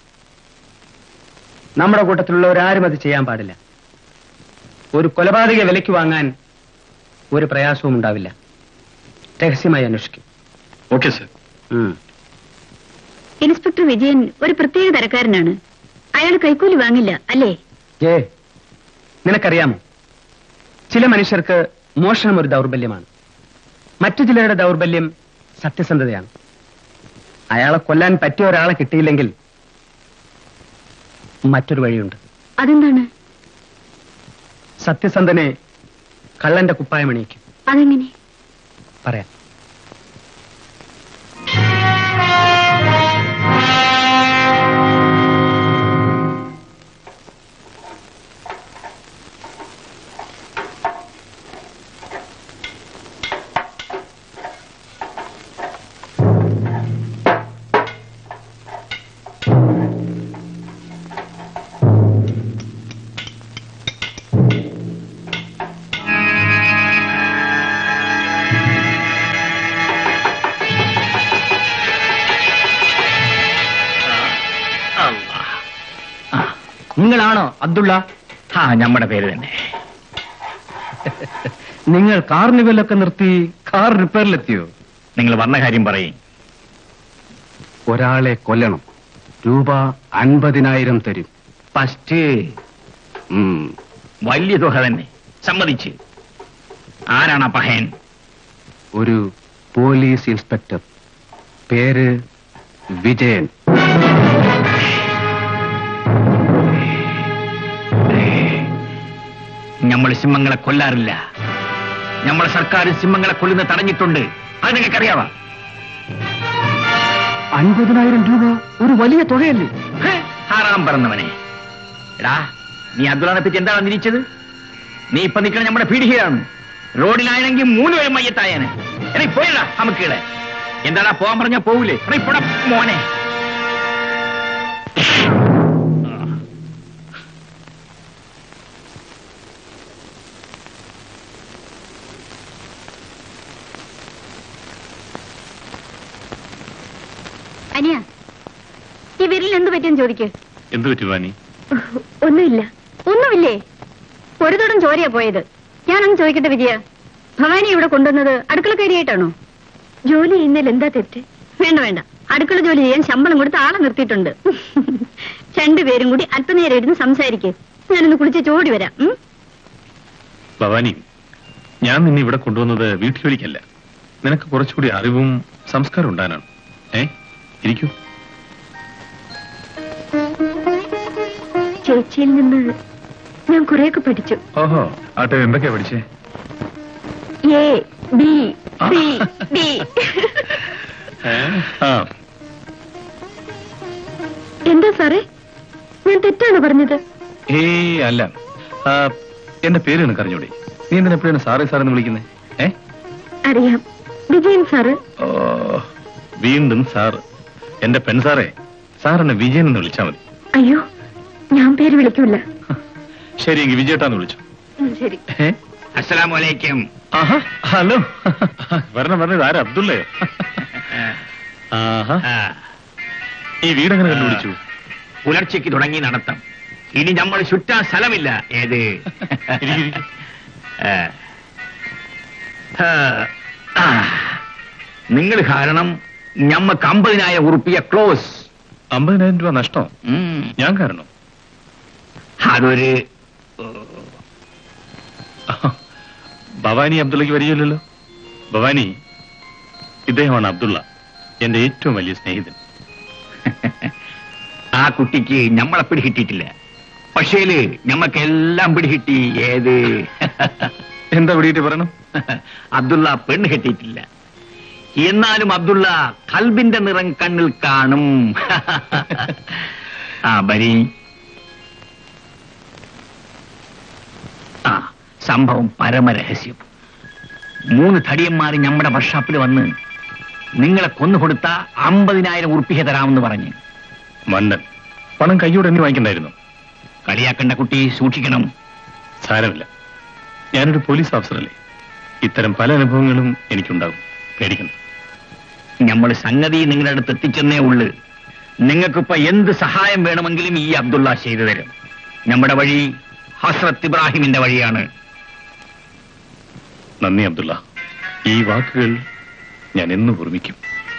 നമ്മുടെ കൂട്ടത്തിലുള്ളവരാരും അത് ചെയ്യാൻ പാടില്ല ഒരു കൊലപാതക വിലയ്ക്ക് വാങ്ങാൻ ഒരു പ്രയാസവും ഉണ്ടാവില്ല രഹസ്യമായി അന്വേഷിക്കും ഓക്കെ സർ ഇൻസ്പെക്ടർ വിജയൻ ഒരു പ്രത്യേക തരക്കാരനാണ് അയാൾ കൈക്കൂലി വാങ്ങില്ല അല്ലേ ഏ നിനക്കറിയാമോ ചില മനുഷ്യർക്ക് മോഷണം ഒരു ദൗർബല്യമാണ് മറ്റു ചിലരുടെ ദൗർബല്യം സത്യസന്ധതയാണ് അയാളെ കൊല്ലാൻ പറ്റിയ ഒരാളെ കിട്ടിയില്ലെങ്കിൽ മറ്റൊരു വഴിയുണ്ട് അതെന്താണ് സത്യസന്ധനെ കള്ളന്റെ കുപ്പായം അണിയിക്കും അതെങ്ങനെ പറയാം നിങ്ങളാണോ അബ്ദുള്ള ആ നമ്മുടെ പേര് തന്നെ നിങ്ങൾ കാർണിവലൊക്കെ നിർത്തി കാർ റിപ്പയറിലെത്തിയോ നിങ്ങൾ പറഞ്ഞ കാര്യം പറയും ഒരാളെ കൊല്ലണം രൂപ അൻപതിനായിരം തരും ഫസ്റ്റ് വലിയ തുക തന്നെ സമ്മതിച്ച് ആരാണ് ആ പഹയൻ ഒരു പോലീസ് ഇൻസ്പെക്ടർ പേര് വിജയൻ നമ്മൾ സിംഹങ്ങളെ കൊല്ലാറില്ല നമ്മളെ സർക്കാർ സിംഹങ്ങളെ കൊല്ലുന്ന തടഞ്ഞിട്ടുണ്ട് അത് നിങ്ങൾക്കറിയാവാ അൻപതിനായിരം രൂപ ഒരു വലിയ തുകയല്ലേ ഹേ, ആറാം പറഞ്ഞവനെ എടാ നീ അബ്ദുള്ളനെ പറ്റി എന്താണ് നിരീച്ചത് നീ ഇപ്പൊ നിൽക്കണ നമ്മുടെ പീഡികയാണ് റോഡിലാണെങ്കിൽ മൂന്ന് പേരും മയ്യത്തായനെ എടീ പോയില്ല നമുക്കിടെ എന്താടാ പോവാൻ പറഞ്ഞാ പോവൂലേ എടീ പോടാ മോനെ അനിയ ഈ വിരലിൽ എന്ത് പറ്റിയെന്ന് ചോദിക്ക് എന്ത് പറ്റി വാനി ഒന്നുമില്ല ഒന്നുമില്ലേ ഒരു തുടം ചോരയാ പോയത് ഞാനൊന്ന് ചോദിക്കട്ടെ വിജയ ഭവാനി ഇവിടെ കൊണ്ടുവന്നത് അടുക്കളക്കാരിയായിട്ടാണോ ജോലി ചെയ്യുന്നതിൽ എന്താ തെറ്റ് വേണ്ട വേണ്ട അടുക്കള ജോലി ചെയ്യാൻ ശമ്പളം കൊടുത്ത് ആളെ നിർത്തിയിട്ടുണ്ട് രണ്ടുപേരും കൂടി അല്പനേരം ഇരുന്ന് സംസാരിക്കേ ഞാനൊന്ന് കുളിച്ച് ചോടി വരാം ഉം? ഭവാനി ഞാൻ നിന്നെ ഇവിടെ കൊണ്ടുവന്നത് വീട്ടുജോലിക്കല്ല നിനക്ക് കുറച്ചുകൂടി അറിവും സംസ്കാരം ഉണ്ടാനാണ് ഏ ഇരിക്കൂ ചേച്ചിയിൽ നിന്ന് ഞാൻ കുറെയൊക്കെ പഠിച്ചു ഓഹോ ആട്ടെ എന്തൊക്കെയാ പഠിച്ചേ എ ബി ബി ബി ആ എന്താ സാറേ ഞാൻ തെറ്റാണ് പറഞ്ഞത് ഏയ് അല്ല ആ, എന്റെ പേര് നിനക്ക് അറിഞ്ഞൂടെ നീ എന്തിനാ എപ്പോഴാണ് സാറേ സാറെന്ന് വിളിക്കുന്നത് ഏ അറിയാം വിജയൻ സാറ് ഓ വീണ്ടും സാറ് എന്റെ പെൺ സാറേ സാർ എന്നെ വിജയൻ എന്ന് വിളിച്ചാ മതി അയ്യോ ഞാൻ പേര് വിളിക്കൂല ശരി എങ്കിൽ വിജയേട്ടാന്ന് വിളിച്ചു ശരി ഏ അസ്സലാമു അലൈക്കും ആഹാ ഹലോ വരണം വരണം ആരാ അബ്ദുള്ളയോ ആഹാ ആ, ഈ വീടെങ്ങനെ കണ്ടുപിടിച്ചു പുലർച്ചയ്ക്ക് തുടങ്ങി നടത്തം ഇനി നമ്മൾ ചുറ്റാൻ സ്ഥലമില്ല ഏത് നിങ്ങൾ കാരണം ഞമ്മക്ക് അമ്പതിനായിരം ഉറുപ്പിയ ക്ലോസ് അമ്പതിനായിരം രൂപ നഷ്ടം ഉം. ഞാൻ കാരണം അതൊരു ഭവാനി അബ്ദുള്ളക്ക് പരിചയമില്ലല്ലോ ഭവാനി ഇദ്ദേഹമാണ് അബ്ദുള്ള എന്റെ ഏറ്റവും വലിയ സ്നേഹിതൻ ആ കുട്ടിക്ക് ഞമ്മളെ പിടികിട്ടിട്ടില്ല പക്ഷേല് ഞമ്മക്ക് എല്ലാം പിടികിട്ടി ഏത് എന്താ പിടികിട്ടി പറയണം അബ്ദുള്ള പെണ്ണ് കെട്ടിയിട്ടില്ല എന്നാലും അബ്ദുള്ള കൽബിന്റെ നിറം കണ്ണിൽ കാണും ആ ബരി ആ സംഭവം പരമരഹസ്യം മൂന്ന് തടിയന്മാർ നമ്മുടെ വർഷാപ്പിൽ വന്ന് നിങ്ങളെ കൊന്നുകൊടുത്ത അമ്പതിനായിരം ഉറുപ്പിക തരാമെന്ന് പറഞ്ഞ് മന്നൻ പണം കയ്യോടെ എന്നെ വാങ്ങിക്കണ്ടായിരുന്നു കളിയാക്കേണ്ട കുട്ടി സൂക്ഷിക്കണം സാരമില്ല ഞാനൊരു പോലീസ് ഓഫീസറല്ലേ ഇത്തരം പല അനുഭവങ്ങളും എനിക്കുണ്ടാകും പേടിക്കണം നമ്മൾ സംഗതി നിങ്ങളുടെ അടുത്ത് എത്തിച്ചെന്നേ ഉള്ളു നിങ്ങൾക്കിപ്പോ എന്ത് സഹായം വേണമെങ്കിലും ഈ അബ്ദുള്ള ചെയ്തു തരും നമ്മുടെ വഴി ഹസ്രത്ത് ഇബ്രാഹിമിന്റെ വഴിയാണ് നന്ദി അബ്ദുള്ള ഈ വാക്കുകൾ ഞാൻ എന്ന് ഓർമ്മിക്കും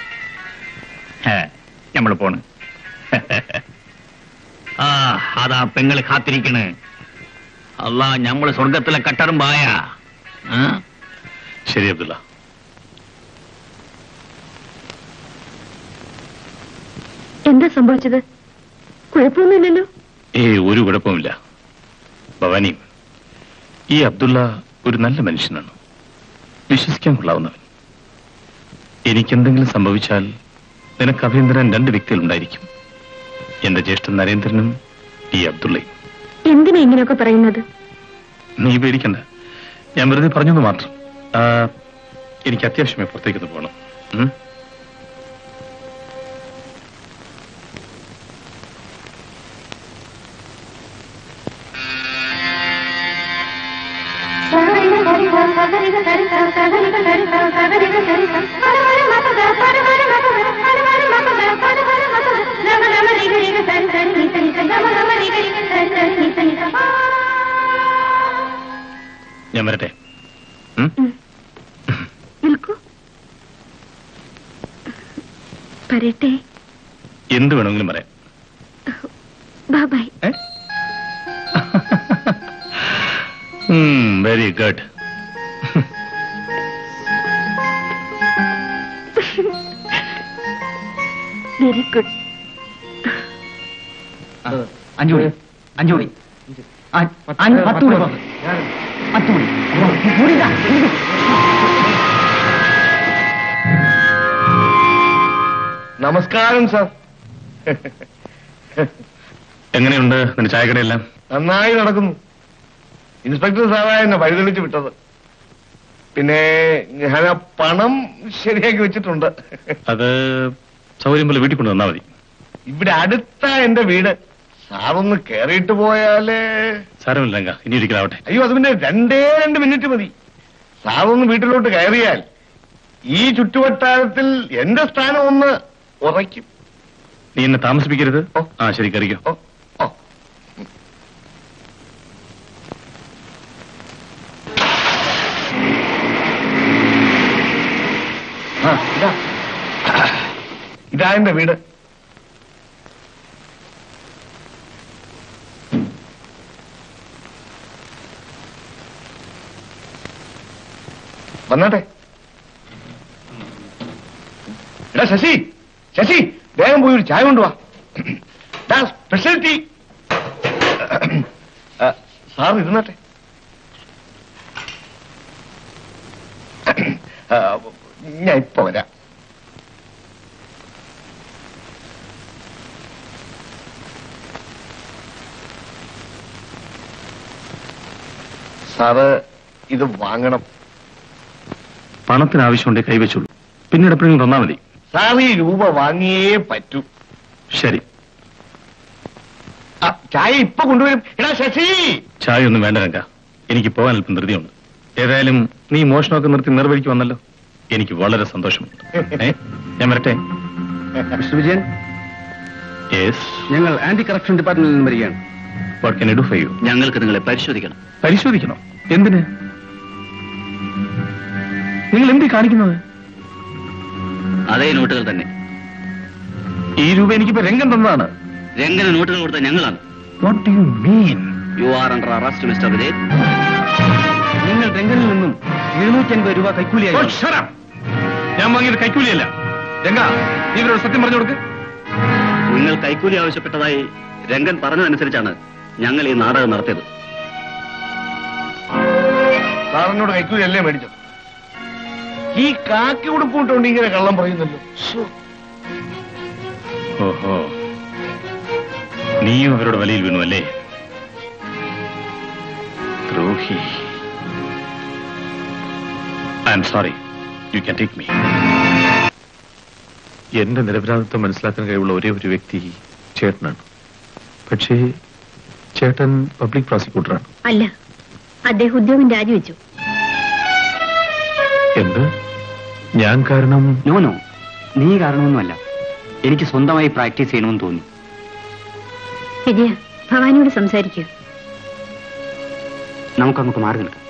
നമ്മൾ പോണ് ആ അതാ പെങ്ങള് കാത്തിരിക്കണ് അല്ല നമ്മള് സ്വർഗത്തിലെ കട്ടറുമ്പായ ആ ശരി അബ്ദുള്ള എന്താ സംഭവിച്ചത് കുഴപ്പമൊന്നുമില്ലല്ലോ ഏയ് ഒരു കുഴപ്പമില്ല ഭവാനി ഈ അബ്ദുള്ള ഒരു നല്ല മനുഷ്യനാണ് വിശ്വസിക്കാൻ കൊള്ളാവുന്നവൻ എനിക്കെന്തെങ്കിലും സംഭവിച്ചാൽ നിനക്ക് അഭയം തരാൻ രണ്ട് വ്യക്തികളുണ്ടായിരിക്കും എന്റെ ജ്യേഷ്ഠൻ നരേന്ദ്രനും ഈ അബ്ദുള്ളയും എന്തിനാ ഇങ്ങനെയൊക്കെ പറയുന്നത് നീ പേടിക്കണ്ട ഞാൻ വെറുതെ പറഞ്ഞെന്ന് മാത്രം ആ, എനിക്ക് അത്യാവശ്യമായി പുറത്തേക്കൊന്ന് പോകണം ഉം? ഞാൻ വരട്ടെ ഉം? നിൽക്കൂ പറയട്ടെ എന്ത് വേണമെങ്കിലും പറയാം ബാബായ് വെരി ഗുഡ് വെരി ഗുഡ് അഞ്ചു മണി അഞ്ചു മണി ആ, അഞ്ച് പത്ത് മണി പത്ത് മണി കൂടി ഇതാ, ഇരിക്ക്. നമസ്കാരം സാർ എങ്ങനെയുണ്ട് നിന്റെ ചായക്കടയെല്ലാം നന്നായി നടക്കുന്നു ഇൻസ്പെക്ടർ സാറാ എന്നെ വഴിതെളിച്ച് വിട്ടത് പിന്നെ ഞാൻ ആ പണം ശരിയാക്കി വെച്ചിട്ടുണ്ട് അത് സൗകര്യം പോലെ വീട്ടിൽ കൊണ്ട് വന്നാൽ മതി ഇവിടെ അടുത്ത എന്റെ വീട് സാറൊന്ന് കേറിയിട്ട് പോയാലേ സാരമില്ല രംഗ ഇനി ഒരിക്കലാവട്ടെ അയ്യോ അത് പിന്നെ രണ്ടേ രണ്ട് മിനിറ്റ് മതി സാറൊന്ന് വീട്ടിലോട്ട് കയറിയാൽ ഈ ചുറ്റുവട്ടാരത്തിൽ എന്റെ സ്ഥാനം ഒന്ന് ഉറയ്ക്കും നീ എന്നെ താമസിപ്പിക്കരുത് ആ ശരി കറിക്കോ ആ ഇതാ ഇതാ എന്റെ വീട് വന്നാട്ടെ എടാ ശശി ശശി വേഗം പോയി ഒരു ചായ കൊണ്ടുവാ ദാ സ്പെഷ്യൽ ടീ സാർ ഇരുന്നാട്ടെ ആ, ഞാൻ ഇപ്പൊ വരാം സാറ് ഇത് വാങ്ങണം പണത്തിന് ആവശ്യമുണ്ടെ കൈവച്ചുള്ളൂ പിന്നീട് എപ്പോഴെങ്കിലും തന്നാ മതി സാർ ഈ രൂപ വാങ്ങിയേ പറ്റൂ ശരി ആ, ചായ ഇപ്പൊ കൊണ്ടുവരും എടാ ശശി ചായ ഒന്നും വേണ്ട രംഗ എനിക്ക് പോകാൻ അല്പം ധൃതിയുണ്ട് ഏതായാലും നീ മോഷണമൊക്കെ നിർത്തി നിർവഹിക്ക് വന്നല്ലോ എനിക്ക് വളരെ സന്തോഷമുണ്ട് ഏ ഞാൻ വരട്ടെ മിസ്റ്റർ വിജയൻ യെസ് ഞങ്ങൾ ആന്റി കറപ്ഷൻ ഡിപ്പാർട്ട്മെന്റിൽ നിന്ന് വരികയാണ് what can I do for you ഞങ്ങൾക്ക് നിങ്ങളെ പരിശോധിക്കണം പരിശോധിക്കണോ എന്തിന് നിങ്ങൾ എന്തി കാണിക്കുന്നത് അതേ നോട്ടുകൾ തന്നെ ഈ രൂപ എനിക്കിപ്പോ രംഗം തന്നതാണ് രംഗന് നോട്ടുകൾ കൊടുത്ത ഞങ്ങളാണ് what do you mean you are under arrest mister Vijay നിങ്ങൾ രംഗനിൽ നിന്നും എഴുന്നൂറ്റി അൻപത് രൂപ കൈക്കൂലിയായി Oh, shut up. ഞാൻ വാങ്ങിയത് കൈക്കൂലിയല്ല രംഗ നീ ഇവരോട് സത്യം പറഞ്ഞു കൊടുക്ക് നിങ്ങൾ കൈക്കൂലി ആവശ്യപ്പെട്ടതായി രംഗൻ പറഞ്ഞതനുസരിച്ചാണ് ഞങ്ങൾ ഈ നാടകം നടത്തിയത് സാറിനോട് കൈക്കൂലല്ലേ മേടിച്ചത് ഈ കാക്കി ഉടുപ്പിട്ടുകൊണ്ട് ഇങ്ങനെ കള്ളം പറയുന്നല്ലോ ശ്ശോ. ഓഹോ നീയും അവരുടെ വലയിൽ വീണു അല്ലേ ദ്രോഹി I'm sorry you can take me എന്റെ നിരപരാധിത്വം മനസ്സിലാക്കാൻ കഴിവുള്ള ഒരേ ഒരു വ്യക്തി ചേട്ടനാണ് പക്ഷേ ചേട്ടൻ പബ്ലിക് പ്രോസിക്യൂട്ടറാണ് അല്ല അദ്ദേഹം ഉദ്യോഗം രാജിവെച്ചു എന്ത് ഞാൻ കാരണം നോ നോ നീ കാരണമൊന്നുമല്ല എനിക്ക് സ്വന്തമായി പ്രാക്ടീസ് ചെയ്യണമെന്ന് തോന്നി വിജയ ഭവാനിയോട് സംസാരിക്കൂ നമുക്കങ്ങോട്ട് മാറി നിൽക്കാം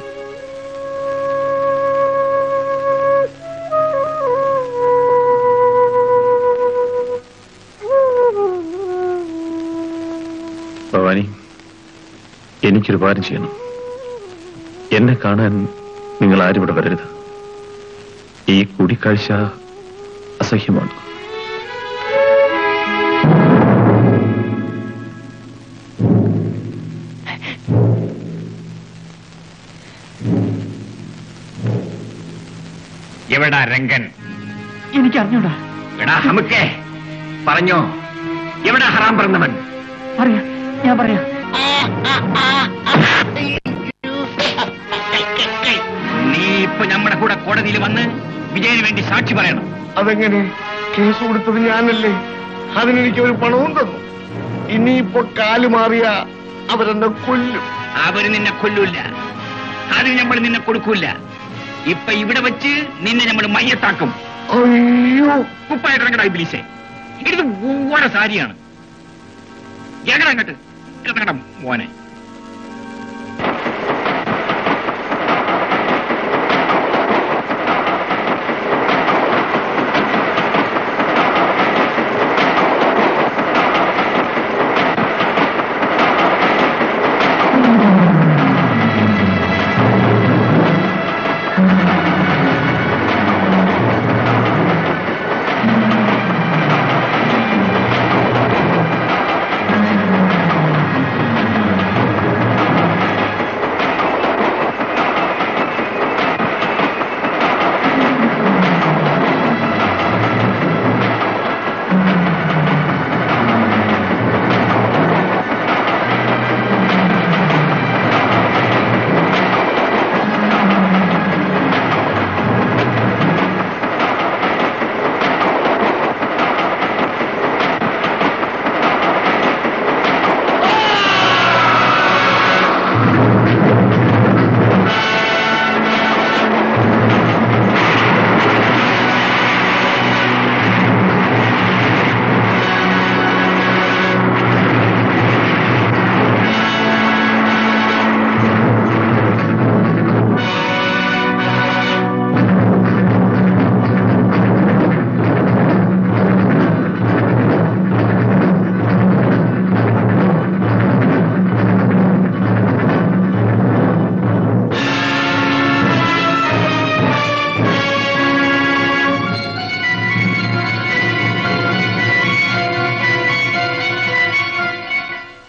ഭവാനി എനിക്കൊരു ഉപകാരം ചെയ്യണം എന്നെ കാണാൻ നിങ്ങൾ ആരും ഇവിടെ വരരുത് ഈ കൂടിക്കാഴ്ച അസഹ്യമാണ് എവിടാ രംഗൻ എനിക്ക് അറിഞ്ഞൂടാ എടാ ഹമുക്കേ പറഞ്ഞോ എവിടാ ഹറാം പറഞ്ഞവൻ അറിയാം ഞാൻ പറയാം നീ ഇപ്പൊ നമ്മുടെ കൂടെ കോടതിയിൽ വന്ന് വിജയന് വേണ്ടി സാക്ഷി പറയണം അതെങ്ങനെ കേസ് കൊടുത്തത് ഞാനല്ലേ അതിനെനിക്ക് ഒരു പണവും തന്നു ഇനിയിപ്പോ കാല് മാറിയ അവരെന്നെ കൊല്ലും അവര് നിന്നെ കൊല്ലൂല അതിന് നമ്മൾ നിന്നെ കൊടുക്കൂല ഇപ്പൊ ഇവിടെ വെച്ച് നിന്നെ നമ്മൾ മയ്യത്താക്കും അയ്യോ കുപ്പായിട്ടിറങ്ങടാ ഇബ്ലീസേ ഇത് ഓടെ സാരിയാണ് എങ്ങനെ അങ്ങോട്ട് ഇറങ്ങണം മോനെ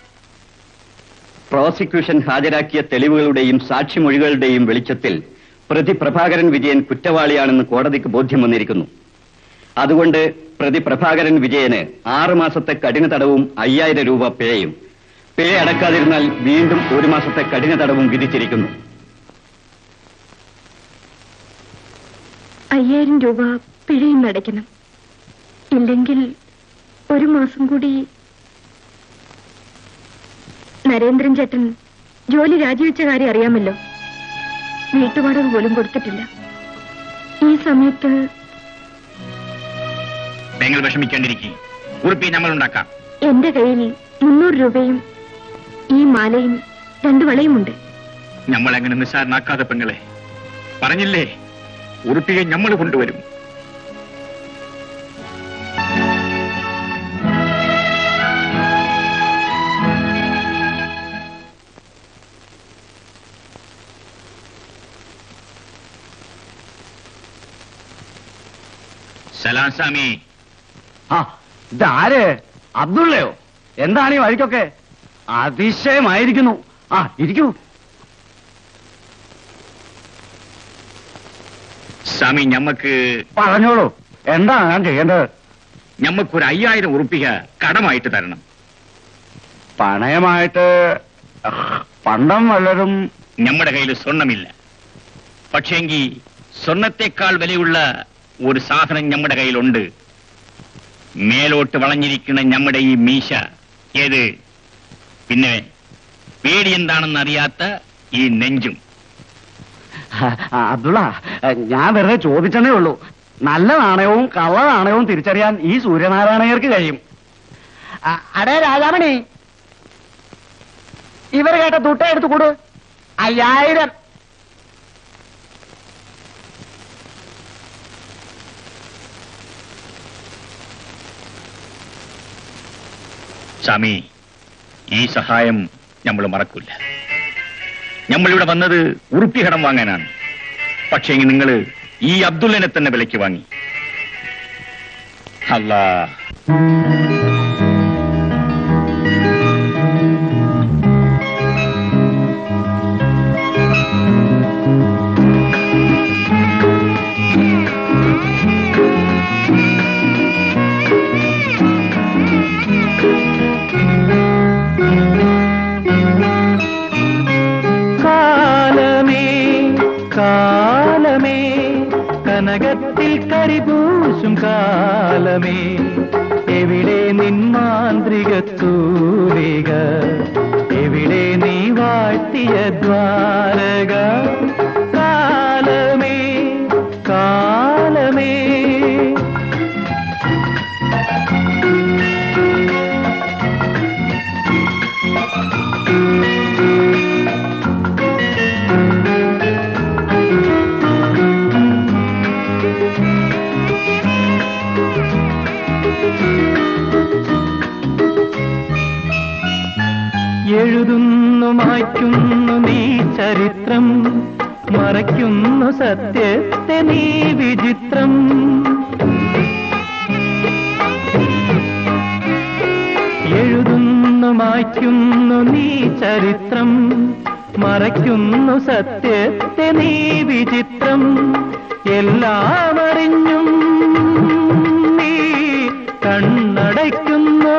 പ്രോസിക്യൂഷൻ ഹാജരാക്കിയ തെളിവുകളുടെയും സാക്ഷിമൊഴികളുടെയും വെളിച്ചത്തിൽ പ്രതി പ്രഭാകരൻ വിജയൻ കുറ്റവാളിയാണെന്ന് കോടതിക്ക് ബോധ്യം വന്നിരിക്കുന്നു അതുകൊണ്ട് പ്രതി പ്രഭാകരൻ വിജയന് ആറ് മാസത്തെ കഠിന തടവും അയ്യായിരം രൂപ പേയും പേ അടക്കാതിരുന്നാൽ വീണ്ടും ഒരു മാസത്തെ കഠിന തടവും വിധിച്ചിരിക്കുന്നു അയ്യായിരം രൂപ പിഴയും അടയ്ക്കണം ഇല്ലെങ്കിൽ ഒരു മാസം കൂടി നരേന്ദ്രൻ ചേട്ടൻ ജോലി രാജിവെച്ച കാര്യം അറിയാമല്ലോ വീട്ടുവാടക പോലും കൊടുത്തിട്ടില്ല ഈ സമയത്ത് നിങ്ങൾ വിഷമിക്കേണ്ടിരിക്കും ഉറുപ്പി നമ്മൾ ഉണ്ടാക്കാം എന്റെ കയ്യിൽ മുന്നൂറ് രൂപയും ഈ മാലയും രണ്ടു വളയുമുണ്ട് നമ്മൾ അങ്ങനെ നിസ്സാരനാക്കാതെ പെങ്ങളെ പറഞ്ഞില്ലേ ഉറുപ്പിയെ നമ്മൾ കൊണ്ടുവരും സലാം സ്വാമി ആ ഇതാര് അബ്ദുള്ളയോ എന്താണ് ഈ വഴിക്കൊക്കെ അതിശയമായിരിക്കുന്നു ആ ഇരിക്കൂ സ്വാമി ഞമ്മക്ക് പറഞ്ഞോളൂ എന്താ ഞാൻ ചെയ്യേണ്ടത് ഞമ്മക്കൊരു അയ്യായിരം ഉറുപ്പിക കടമായിട്ട് തരണം പണയമായിട്ട് അഹ്, പണ്ടം വല്ലതും നമ്മുടെ കയ്യിൽ സ്വർണമില്ല പക്ഷേങ്കി സ്വർണത്തെക്കാൾ വിലയുള്ള ഒരു സാധനം നമ്മുടെ കയ്യിലുണ്ട് മേലോട്ട് വളഞ്ഞിരിക്കുന്ന നമ്മുടെ ഈ മീശ ഏത് പിന്നെ പേടി എന്താണെന്ന് അറിയാത്ത ഈ നെഞ്ചും ആ, അബ്ദുള്ള ഞാൻ വെറുതെ ചോദിച്ചെന്നേ ഉള്ളൂ നല്ല നാണയവും കള്ള നാണയവും തിരിച്ചറിയാൻ ഈ സൂര്യനാരായണയർക്ക് കഴിയും അ- അടേ രാജാമണി ഇവർ കേട്ട തുട്ട എടുത്തു കൊടു അയ്യായിരം സ്വാമി ഈ സഹായം നമ്മൾ മറക്കില്ല നമ്മളിവിടെ വന്നത് ഉറുപ്പി കടം വാങ്ങാനാണ് പക്ഷേ നിങ്ങൾ ഈ അബ്ദുള്ളനെ തന്നെ വിലയ്ക്ക് വാങ്ങി അല്ലാ കാലമേ കാലമേ കനകത്തിൽ കരിപൂശും കാലമേ എവിടെ നിൻ മാന്ത്രിക തൂലിക എവിടെ നീ വാഴ്ത്തിയ ദ്വാരക കാലമേ കാലമേ എഴുതുന്നു മായ്ക്കുന്നു നീ ചരിത്രം മറയ്ക്കുന്നു സത്യത്തെ നീ വിചിത്രം എഴുതുന്നു മായ്ക്കുന്നു നീ ചരിത്രം മറയ്ക്കുന്നു സത്യത്തെ നീ വിചിത്രം എല്ലാം അറിഞ്ഞും നീ കണ്ണടയ്ക്കുന്നു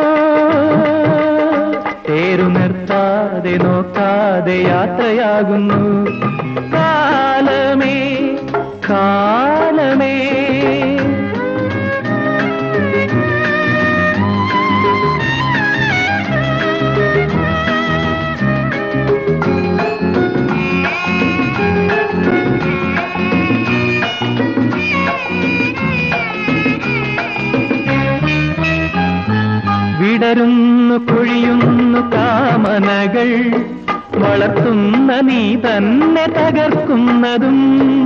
തേരു നിർത്താതെ നോക്കാതെ യാത്രയാകുന്നു കാലമേ കാലമേ വിടരുന്നു കൊഴിയുന്നു കാമനകൾ വളർത്തുന്ന നീ തന്നെ തകർക്കുന്നതും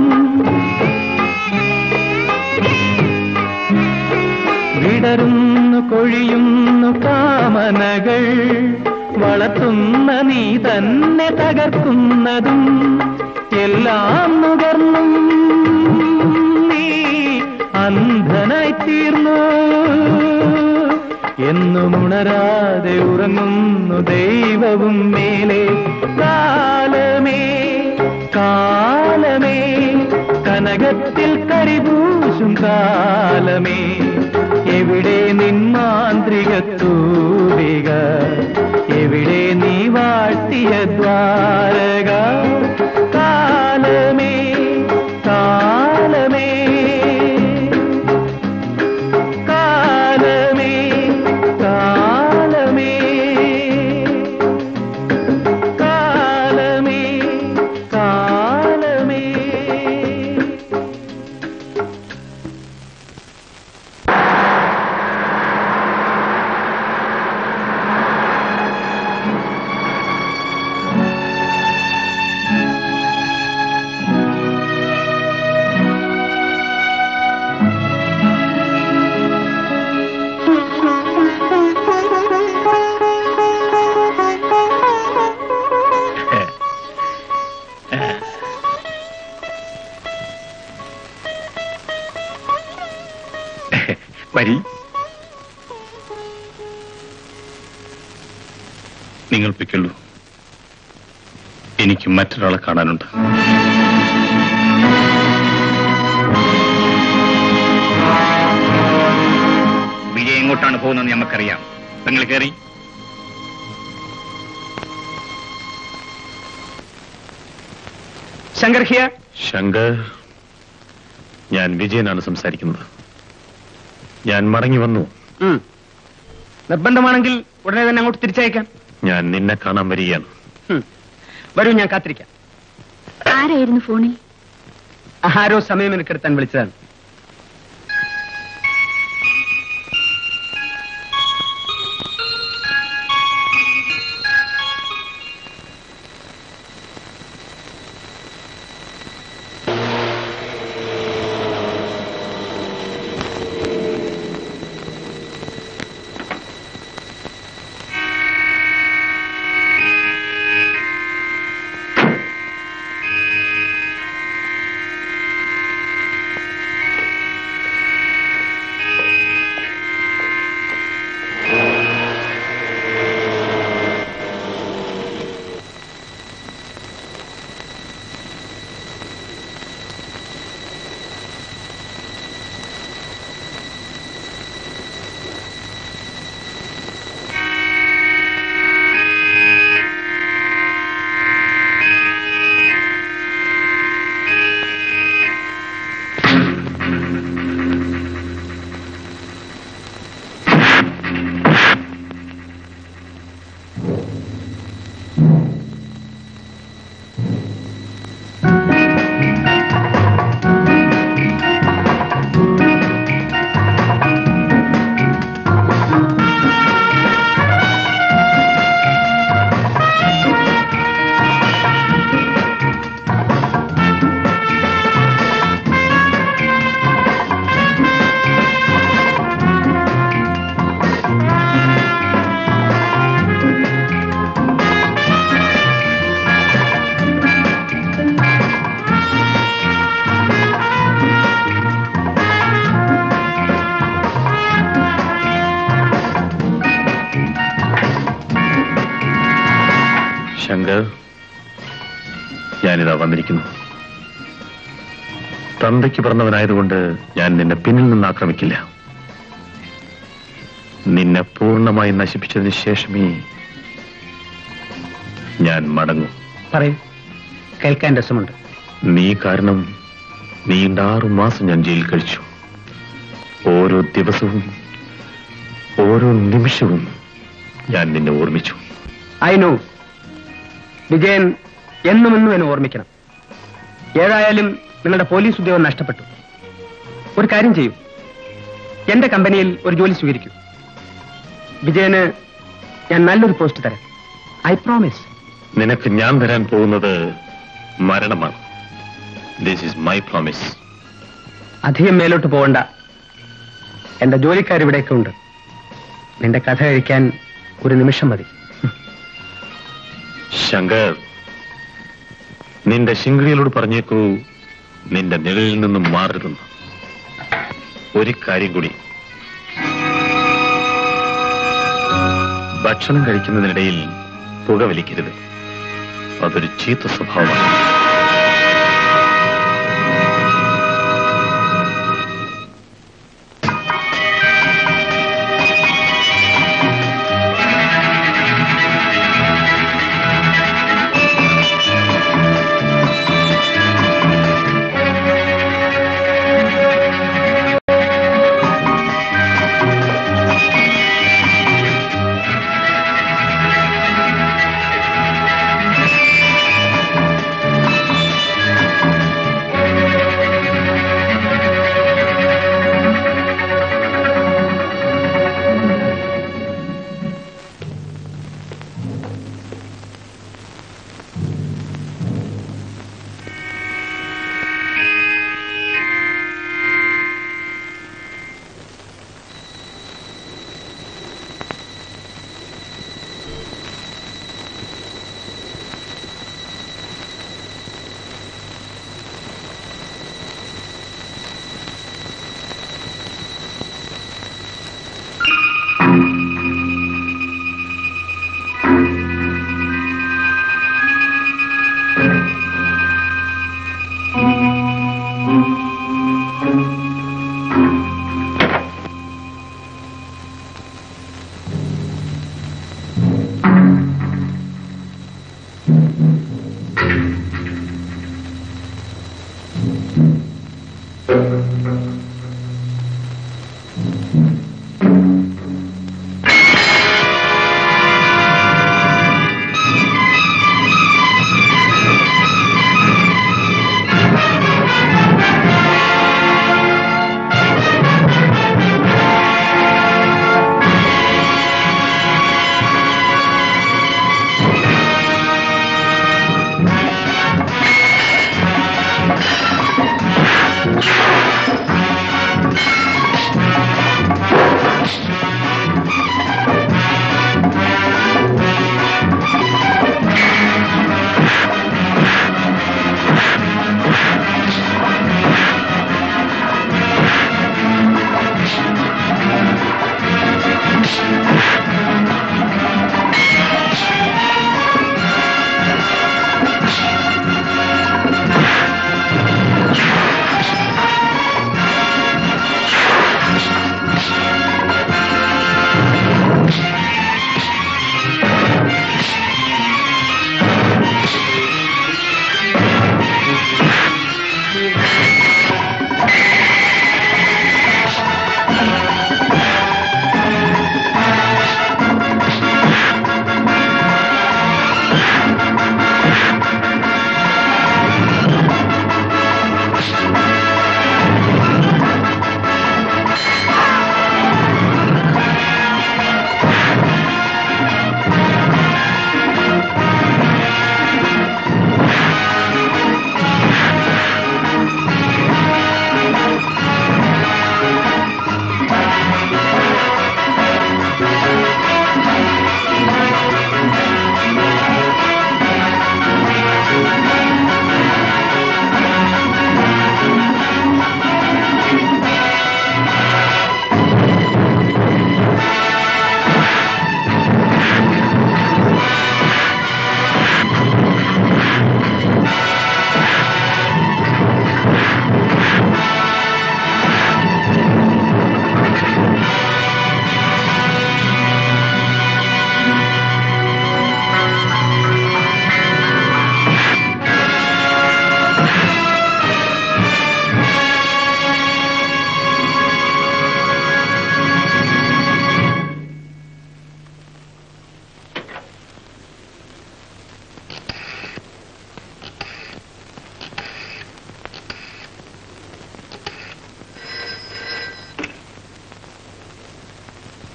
വിടരുന്നു കൊഴിയുന്നു കാമനകൾ വളർത്തുന്ന നീ തന്നെ തകർക്കുന്നതും എല്ലാം നുകർന്നും നീ അന്ധനായി തീർന്നു എന്നും ഉണരാതെ ഉറങ്ങുന്നു ദൈവവും മേലെ കാലമേ കാലമേ കനകത്തിൽ കരിപൂശും കാലമേ എവിടെ നിൻ മാന്ത്രിക തൂലിക എവിടെ നീ വാട്ടിയ ദ്വാരക കാലമേ കാലമേ കാലമേ കാലമേ കാലമേ കാലമേ വരി നിങ്ങൾ പൊയ്ക്കുള്ളൂ എനിക്ക് മറ്റൊരാളെ കാണാനുണ്ട് വിജയ് എങ്ങോട്ടാണ് പോകുന്നത് നമുക്കറിയാം നിങ്ങൾ കയറി ശങ്കർ ഹിയ ശങ്കർ ഞാൻ വിജയനാണ് സംസാരിക്കുന്നത് ഞാൻ മടങ്ങി വന്നു നിർബന്ധമാണെങ്കിൽ ഉടനെ തന്നെ അങ്ങോട്ട് തിരിച്ചയക്കാം ഞാൻ നിന്നെ കാണാൻ വരികയാണ് ഉം. വരൂ ഞാൻ കാത്തിരിക്കാം ആരായിരുന്നു ഫോണിൽ ആരോ സമയം എനിക്കെടുത്താൻ വിളിച്ചതാണ് ശങ്കർ ഞാനിതാ വന്നിരിക്കുന്നു തന്തയ്ക്ക് പിറന്നവനായതുകൊണ്ട് ഞാൻ നിന്നെ പിന്നിൽ നിന്ന് ആക്രമിക്കില്ല നിന്നെ പൂർണ്ണമായി നശിപ്പിച്ചതിന് ശേഷമേ ഞാൻ മടങ്ങും പറയൂ കേൾക്കാൻ രസമുണ്ട് നീ കാരണം നീണ്ട ആറു മാസം ഞാൻ ജയിലിൽ കഴിച്ചു ഓരോ ദിവസവും ഓരോ നിമിഷവും ഞാൻ നിന്നെ ഓർമ്മിച്ചു ഐ നോ വിജയൻ എന്നും എന്നും എന്നെ ഓർമ്മിക്കണം ഏതായാലും നിങ്ങളുടെ പോലീസ് ഉദ്യോഗം നഷ്ടപ്പെട്ടു ഒരു കാര്യം ചെയ്യൂ എന്റെ കമ്പനിയിൽ ഒരു ജോലി സ്വീകരിക്കൂ വിജയന് ഞാൻ നല്ലൊരു പോസ്റ്റ് തരാം ഐ പ്രോമിസ് നിനക്ക് ഞാൻ തരാൻ പോകുന്നത് മരണമാണ് ദിസ് ഇസ് മൈ പ്രോമിസ് അധികം മേലോട്ട് പോകണ്ട എന്റെ ജോലിക്കാരിവിടെയൊക്കെ ഉണ്ട് നിന്റെ കഥ കഴിക്കാൻ ഒരു നിമിഷം മതി ശങ്കർ നിന്റെ ശിങ്കിളികളോട് പറഞ്ഞേക്കൂ നിന്റെ നിഴലിൽ നിന്നും മാറരുതെന്ന് ഒരു കാര്യം കൂടി ഭക്ഷണം കഴിക്കുന്നതിനിടയിൽ പുക വലിക്കരുത് അതൊരു ചീത്ത സ്വഭാവമാണ്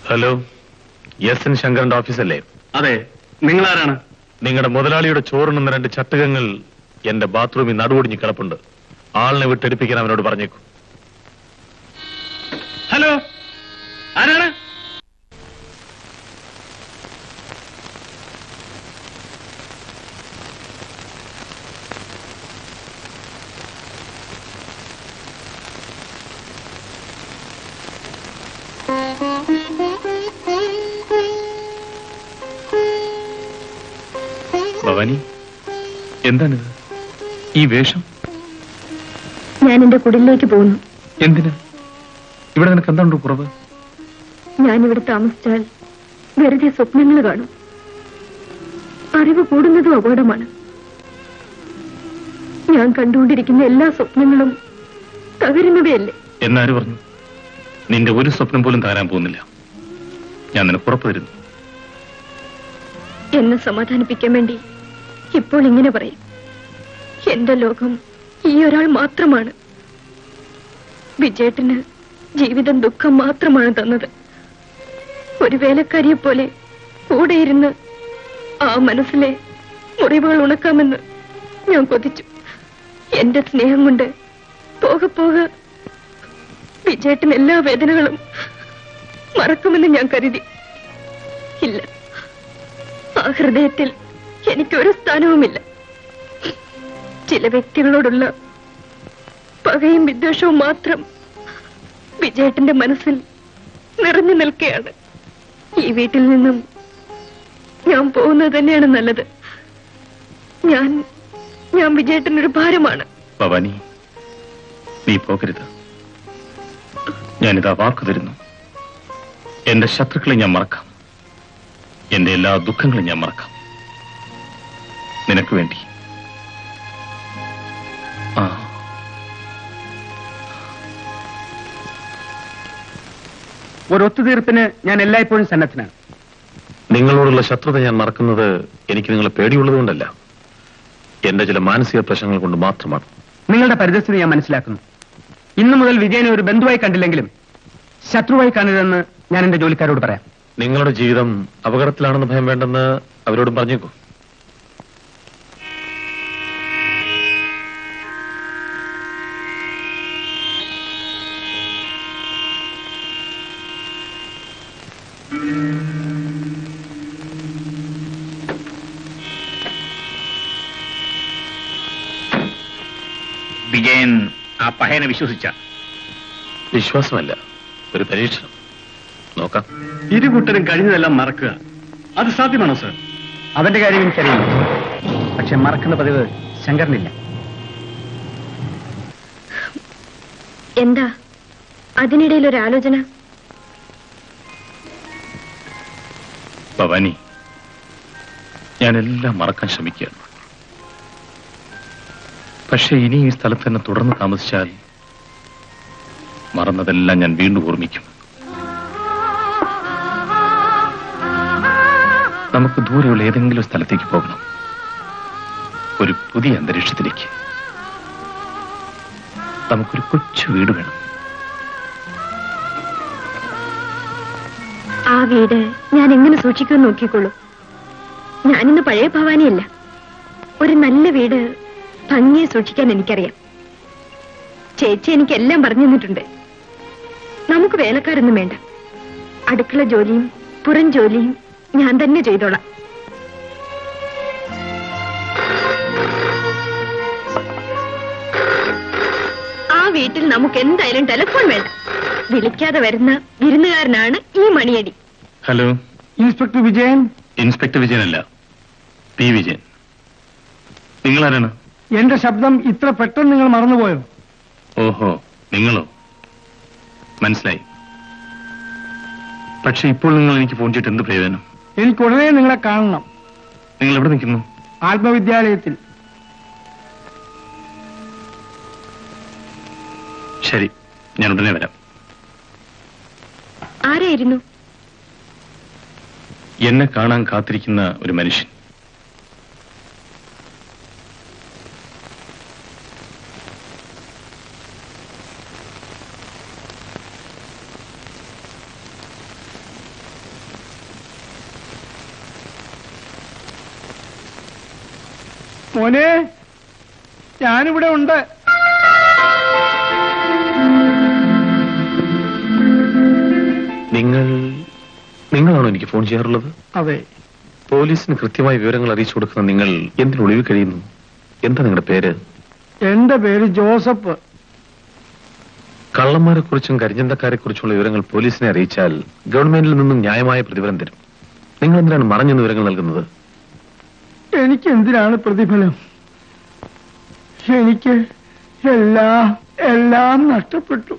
ഹലോ എസ് എൻ ശങ്കറിന്റെ ഓഫീസല്ലേ അതെ നിങ്ങൾ ആരാണ് നിങ്ങളുടെ മുതലാളിയുടെ ചോറുണ്ണുന്ന രണ്ട് ചട്ടുകങ്ങൾ എന്റെ ബാത്റൂമിൽ നടുവൊടിഞ്ഞ് കിടപ്പുണ്ട് ആളിനെ വിട്ടെടുപ്പിക്കാൻ അവനോട് പറഞ്ഞേക്കും ഹലോ ആരാണ് ഭവാനി എന്താണിത് ഈ വേഷം ഞാൻ എന്റെ കുടിലേക്ക് പോകുന്നു എന്തിന് ഇവിടെ നിനക്ക് എന്തുണ്ട് കുറവ് ഞാൻ ഇവിടെ താമസിച്ചാൽ വെറുതെ സ്വപ്നങ്ങൾ കാണും അറിവ് കൂടുന്നതും അപകടമാണ് ഞാൻ കണ്ടുകൊണ്ടിരിക്കുന്ന എല്ലാ സ്വപ്നങ്ങളും തകരുന്നവയല്ലേ എന്നാര് പറഞ്ഞു നിന്റെ ഒരു സ്വപ്നം പോലും തകരാൻ പോകുന്നില്ല ഞാൻ നിനക്ക് ഉറപ്പ് തരുന്നു എന്നെ സമാധാനിപ്പിക്കാൻ വേണ്ടി ഇപ്പോൾ ഇങ്ങനെ പറയും എന്റെ ലോകം ഈ ഒരാൾ മാത്രമാണ് വിജയേട്ടന് ജീവിതം ദുഃഖം മാത്രമാണ് തന്നത് ഒരു വേലക്കാരിയെ പോലെ കൂടെയിരുന്ന് ആ മനസ്സിലെ മുറിവുകൾ ഉണക്കാമെന്ന് ഞാൻ കൊതിച്ചു എന്റെ സ്നേഹം കൊണ്ട് പോകെ പോകെ വിജയേട്ടൻ എല്ലാ വേദനകളും മറക്കുമെന്ന് ഞാൻ കരുതി ഇല്ല ആ ഹൃദയത്തിൽ എനിക്കൊരു സ്ഥാനവുമില്ല ചില വ്യക്തികളോടുള്ള പകയും വിദ്വേഷവും മാത്രം വിജയേട്ടന്റെ മനസ്സിൽ നിറഞ്ഞു നിൽക്കുകയാണ് ഈ വീട്ടിൽ നിന്നും ഞാൻ പോകുന്നത് തന്നെയാണ് നല്ലത് ഞാൻ ഞാൻ വിജയേട്ടനൊരു ഭാരമാണ് ഭവാനി നീ പോകരുത് ഞാനിതാ വാക്ക് തരുന്നു എന്റെ ശത്രുക്കളെ ഞാൻ മറക്കാം എന്റെ എല്ലാ ദുഃഖങ്ങളും ഞാൻ മറക്കാം നിനക്ക് വേണ്ടി ആ ഒരു ഒത്തുതീർപ്പിന് ഞാൻ എല്ലായ്പ്പോഴും സന്നദ്ധനാണ് നിങ്ങളോടുള്ള ശത്രുത ഞാൻ മറക്കുന്നത് എനിക്ക് നിങ്ങളെ പേടിയുള്ളതുകൊണ്ടല്ല എന്റെ ചില മാനസിക പ്രശ്നങ്ങൾ കൊണ്ട് മാത്രമാണ് നിങ്ങളുടെ പരിതസ്ഥിതി ഞാൻ മനസ്സിലാക്കുന്നു ഇന്നു മുതൽ വിജയനെ ഒരു ബന്ധുവായി കണ്ടില്ലെങ്കിലും ശത്രുവായി കാണരുതെന്ന് ഞാൻ എന്റെ ജോലിക്കാരോട് പറയാം നിങ്ങളുടെ ജീവിതം അപകടത്തിലാണെന്ന് ഭയം വേണ്ടെന്ന് അവരോടും പറഞ്ഞേക്കൂ വിജയൻ ആ പഹയനെ വിശ്വസിച്ച വിശ്വാസമല്ല ഒരു പരീക്ഷണം നോക്കാം ഇരുകൂട്ടരും കഴിഞ്ഞതെല്ലാം മറക്കുക അത് സാധ്യമാണോ സർ അവന്റെ കാര്യം എനിക്കറിയില്ല പക്ഷെ മറക്കുന്ന പതിവ് ശങ്കറിനില്ല എന്താ അതിനിടയിൽ ഒരു ആലോചന ഭവാനി ഞാനെല്ലാം മറക്കാൻ ശ്രമിക്കുകയാണ് പക്ഷെ ഇനി ഈ സ്ഥലത്ത് തന്നെ തുടർന്ന് താമസിച്ചാൽ മറന്നതെല്ലാം ഞാൻ വീണ്ടും ഓർമ്മിക്കും നമുക്ക് ദൂരെയുള്ള ഏതെങ്കിലും സ്ഥലത്തേക്ക് പോകണം ഒരു പുതിയ അന്തരീക്ഷത്തിലേക്ക് നമുക്കൊരു കൊച്ചു വീട് വേണം ആ വീട് ഞാൻ എങ്ങനെ സൂക്ഷിക്കുമെന്ന് നോക്കിക്കോളൂ ഞാനിന്ന് പഴയ ഭവാനിയല്ല ഒരു നല്ല വീട് ഭംഗിയെ സൂക്ഷിക്കാൻ എനിക്കറിയാം ചേച്ചി എനിക്കെല്ലാം പറഞ്ഞു തന്നിട്ടുണ്ട് നമുക്ക് വേലക്കാരൊന്നും വേണ്ട അടുക്കള ജോലിയും പുറം ജോലിയും ഞാൻ തന്നെ ചെയ്തോളാം ആ വീട്ടിൽ നമുക്ക് എന്തായാലും ടെലിഫോൺ വേണ്ട വിളിക്കാതെ വരുന്ന വിരുന്നുകാരനാണ് ഈ മണിയടി ഹലോ ഇൻസ്പെക്ടർ വിജയൻ ഇൻസ്പെക്ടർ വിജയനല്ല പി വിജയൻ നിങ്ങളാരാണ് എന്റെ ശബ്ദം ഇത്ര പെട്ടെന്ന് നിങ്ങൾ മറന്നുപോയോ ഓഹോ നിങ്ങളോ മനസ്സിലായി പക്ഷെ ഇപ്പോൾ നിങ്ങൾ എനിക്ക് ഫോൺ ചെയ്തിട്ട് എന്ത് പ്രയോജനം എനിക്ക് ഉടനെ നിങ്ങളെ കാണണം നിങ്ങൾ എവിടെ നിൽക്കുന്നു ആത്മവിദ്യാലയത്തിൽ ശരി ഞാൻ ഉടനെ വരാം ആരായിരുന്നു എന്നെ കാണാൻ കാത്തിരിക്കുന്ന ഒരു മനുഷ്യൻ മോനെ ഞാനിവിടെ ഉണ്ട് നിങ്ങൾ നിങ്ങളാണോ എനിക്ക് ഫോൺ ചെയ്യാറുള്ളത് അതെ പോലീസിന് കൃത്യമായ വിവരങ്ങൾ അറിയിച്ചു കൊടുക്കുന്ന നിങ്ങൾ എന്തിനു ഒളിവിൽ കഴിയുന്നു എന്താ നിങ്ങളുടെ പേര് എന്റെ പേര് ജോസഫ് കള്ളന്മാരെ കുറിച്ചും കരിഞ്ചന്തക്കാരെ കുറിച്ചുള്ള വിവരങ്ങൾ പോലീസിനെ അറിയിച്ചാൽ ഗവൺമെന്റിൽ നിന്നും ന്യായമായ പ്രതിഫലം തരും നിങ്ങൾ എന്തിനാണ് മറഞ്ഞെന്ന് വിവരങ്ങൾ നൽകുന്നത് എനിക്ക് എന്തിനാണ് പ്രതിഫലം എനിക്ക് എല്ലാം എല്ലാം നഷ്ടപ്പെട്ടു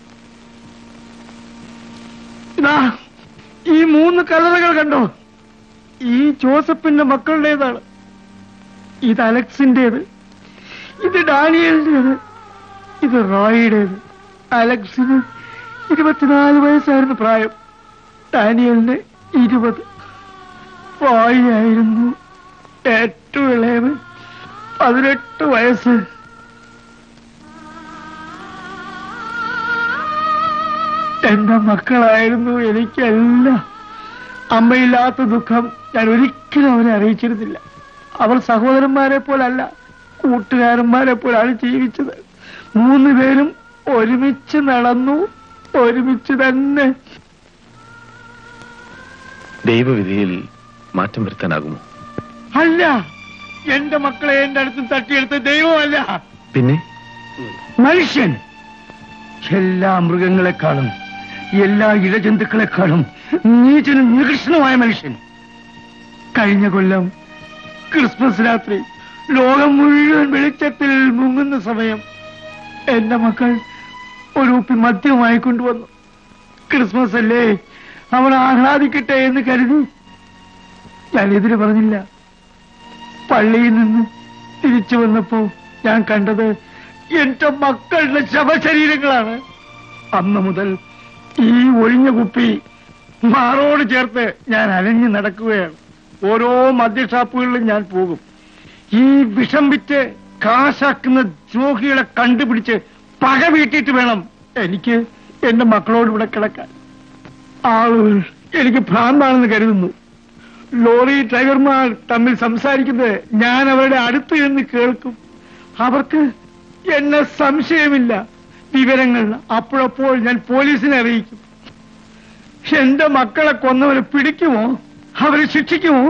ഇതാ ഈ മൂന്ന് കലറുകൾ കണ്ടോ ഈ ജോസഫിന്റെ മക്കളുടേതാണ് ഇത് അലക്സിന്റേത് ഇത് ഡാനിയലിന്റേത് ഇത് റോയിയുടേത് അലക്സിന് ഇരുപത്തിനാല് വയസ്സായിരുന്നു പ്രായം ഡാനിയലിന് ഇരുപത് റോയി ആയിരുന്നു ഏറ്റവും ഇളയവൻ പതിനെട്ട് വയസ്സ് എന്റെ മക്കളായിരുന്നു എനിക്കെല്ലാം അമ്മയില്ലാത്ത ദുഃഖം ഞാൻ ഒരിക്കലും അവരെ അറിയിച്ചിരുന്നില്ല അവർ സഹോദരന്മാരെ പോലല്ല കൂട്ടുകാരന്മാരെ പോലാണ് ജീവിച്ചത് മൂന്ന് പേരും ഒരുമിച്ച് നടന്നു ഒരുമിച്ച് തന്നെ ദൈവവിധിയിൽ മാറ്റം വരുത്താനാകുമോ അല്ല എന്റെ മക്കളെ എന്റെ അടുത്ത് തട്ടിയെടുത്ത ദൈവമല്ല പിന്നെ മനുഷ്യൻ എല്ലാ മൃഗങ്ങളെക്കാളും എല്ലാ ഇഴജന്തുക്കളെക്കാളും നീചനും നികൃഷ്ടനുമായ മനുഷ്യൻ കഴിഞ്ഞ കൊല്ലം ക്രിസ്മസ് രാത്രി ലോകം മുഴുവൻ വെളിച്ചത്തിൽ മുങ്ങുന്ന സമയം എന്റെ മക്കൾ ഒരു ഉപ്പി മദ്യമായി കൊണ്ടുവന്നു ക്രിസ്മസ് അല്ലേ അവൾ ആഹ്ലാദിക്കട്ടെ എന്ന് കരുതി ഞാൻ എതിര് പറഞ്ഞില്ല പള്ളിയിൽ നിന്ന് തിരിച്ചു വന്നപ്പോ ഞാൻ കണ്ടത് എന്റെ മക്കളുടെ ശവശരീരങ്ങളാണ് അന്ന് മുതൽ ഈ ഒഴിഞ്ഞ കുപ്പി മാറോട് ചേർത്ത് ഞാൻ അലഞ്ഞു നടക്കുകയാണ് ഓരോ മദ്യഷാപ്പുകളിലും ഞാൻ പോകും ഈ വിഷം വിറ്റ് കാശാക്കുന്ന ദ്രോഹികളെ കണ്ടുപിടിച്ച് പക വീട്ടിയിട്ട് വേണം എനിക്ക് എന്റെ മക്കളോട് ഇവിടെ കിടക്കാൻ ആളുകൾ എനിക്ക് ഭ്രാന്താണെന്ന് കരുതുന്നു ലോറി ഡ്രൈവർമാർ തമ്മിൽ സംസാരിക്കുന്നത് ഞാൻ അവരുടെ അടുത്ത് നിന്ന് കേൾക്കും അവർക്ക് എന്നെ സംശയമില്ല വിവരങ്ങൾ അപ്പോഴപ്പോൾ ഞാൻ പോലീസിനെ അറിയിക്കും എന്റെ മക്കളെ കൊന്നവരെ പിടിക്കുമോ അവരെ ശിക്ഷിക്കുമോ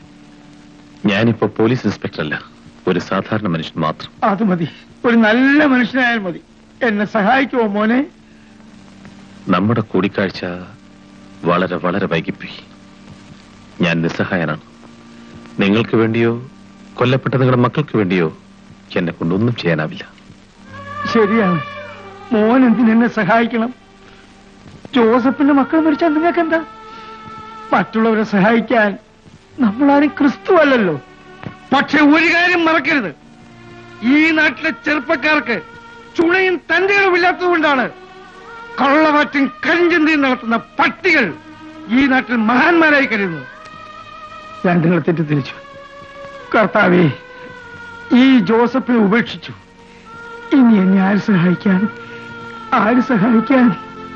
ഞാനിപ്പോ പോലീസ് ഇൻസ്പെക്ടർ അല്ല ഒരു സാധാരണ മനുഷ്യൻ മാത്രം അത് മതി ഒരു നല്ല മനുഷ്യനായാൽ മതി എന്നെ സഹായിക്കുമോ മോനെ നമ്മുടെ കൂടിക്കാഴ്ച വളരെ വളരെ വൈകിപ്പോയി ഞാൻ നിസ്സഹായനാണ് നിങ്ങൾക്ക് വേണ്ടിയോ കൊല്ലപ്പെട്ട നിങ്ങളുടെ മക്കൾക്ക് വേണ്ടിയോ എന്നെ കൊണ്ടൊന്നും ചെയ്യാനാവില്ല ശരിയാണ് മോൻ എന്തിനെന്നെ സഹായിക്കണം ജോസഫിന്റെ മക്കൾ മരിച്ചാൽ നിങ്ങൾക്ക് എന്താ മറ്റുള്ളവരെ സഹായിക്കാൻ നമ്മളാരും ക്രിസ്തു അല്ലല്ലോ പക്ഷെ ഒരു കാര്യം മറക്കരുത് ഈ നാട്ടിലെ ചെറുപ്പക്കാർക്ക് ചുണയും തന്റെയും ഇല്ലാത്തതുകൊണ്ടാണ് കള്ളമാറ്റും കരിഞ്ചന്തയും നടത്തുന്ന പട്ടികൾ ഈ നാട്ടിൽ മഹാന്മാരായി കരുതുന്നു ഞാൻ നിങ്ങളെ തെറ്റിദ്ധരിച്ചു കർത്താവേ ഈ ജോസഫിനെ ഉപേക്ഷിച്ചു ഇനി എന്നെ ആര് സഹായിക്കാൻ ആര് സഹായിക്കാൻ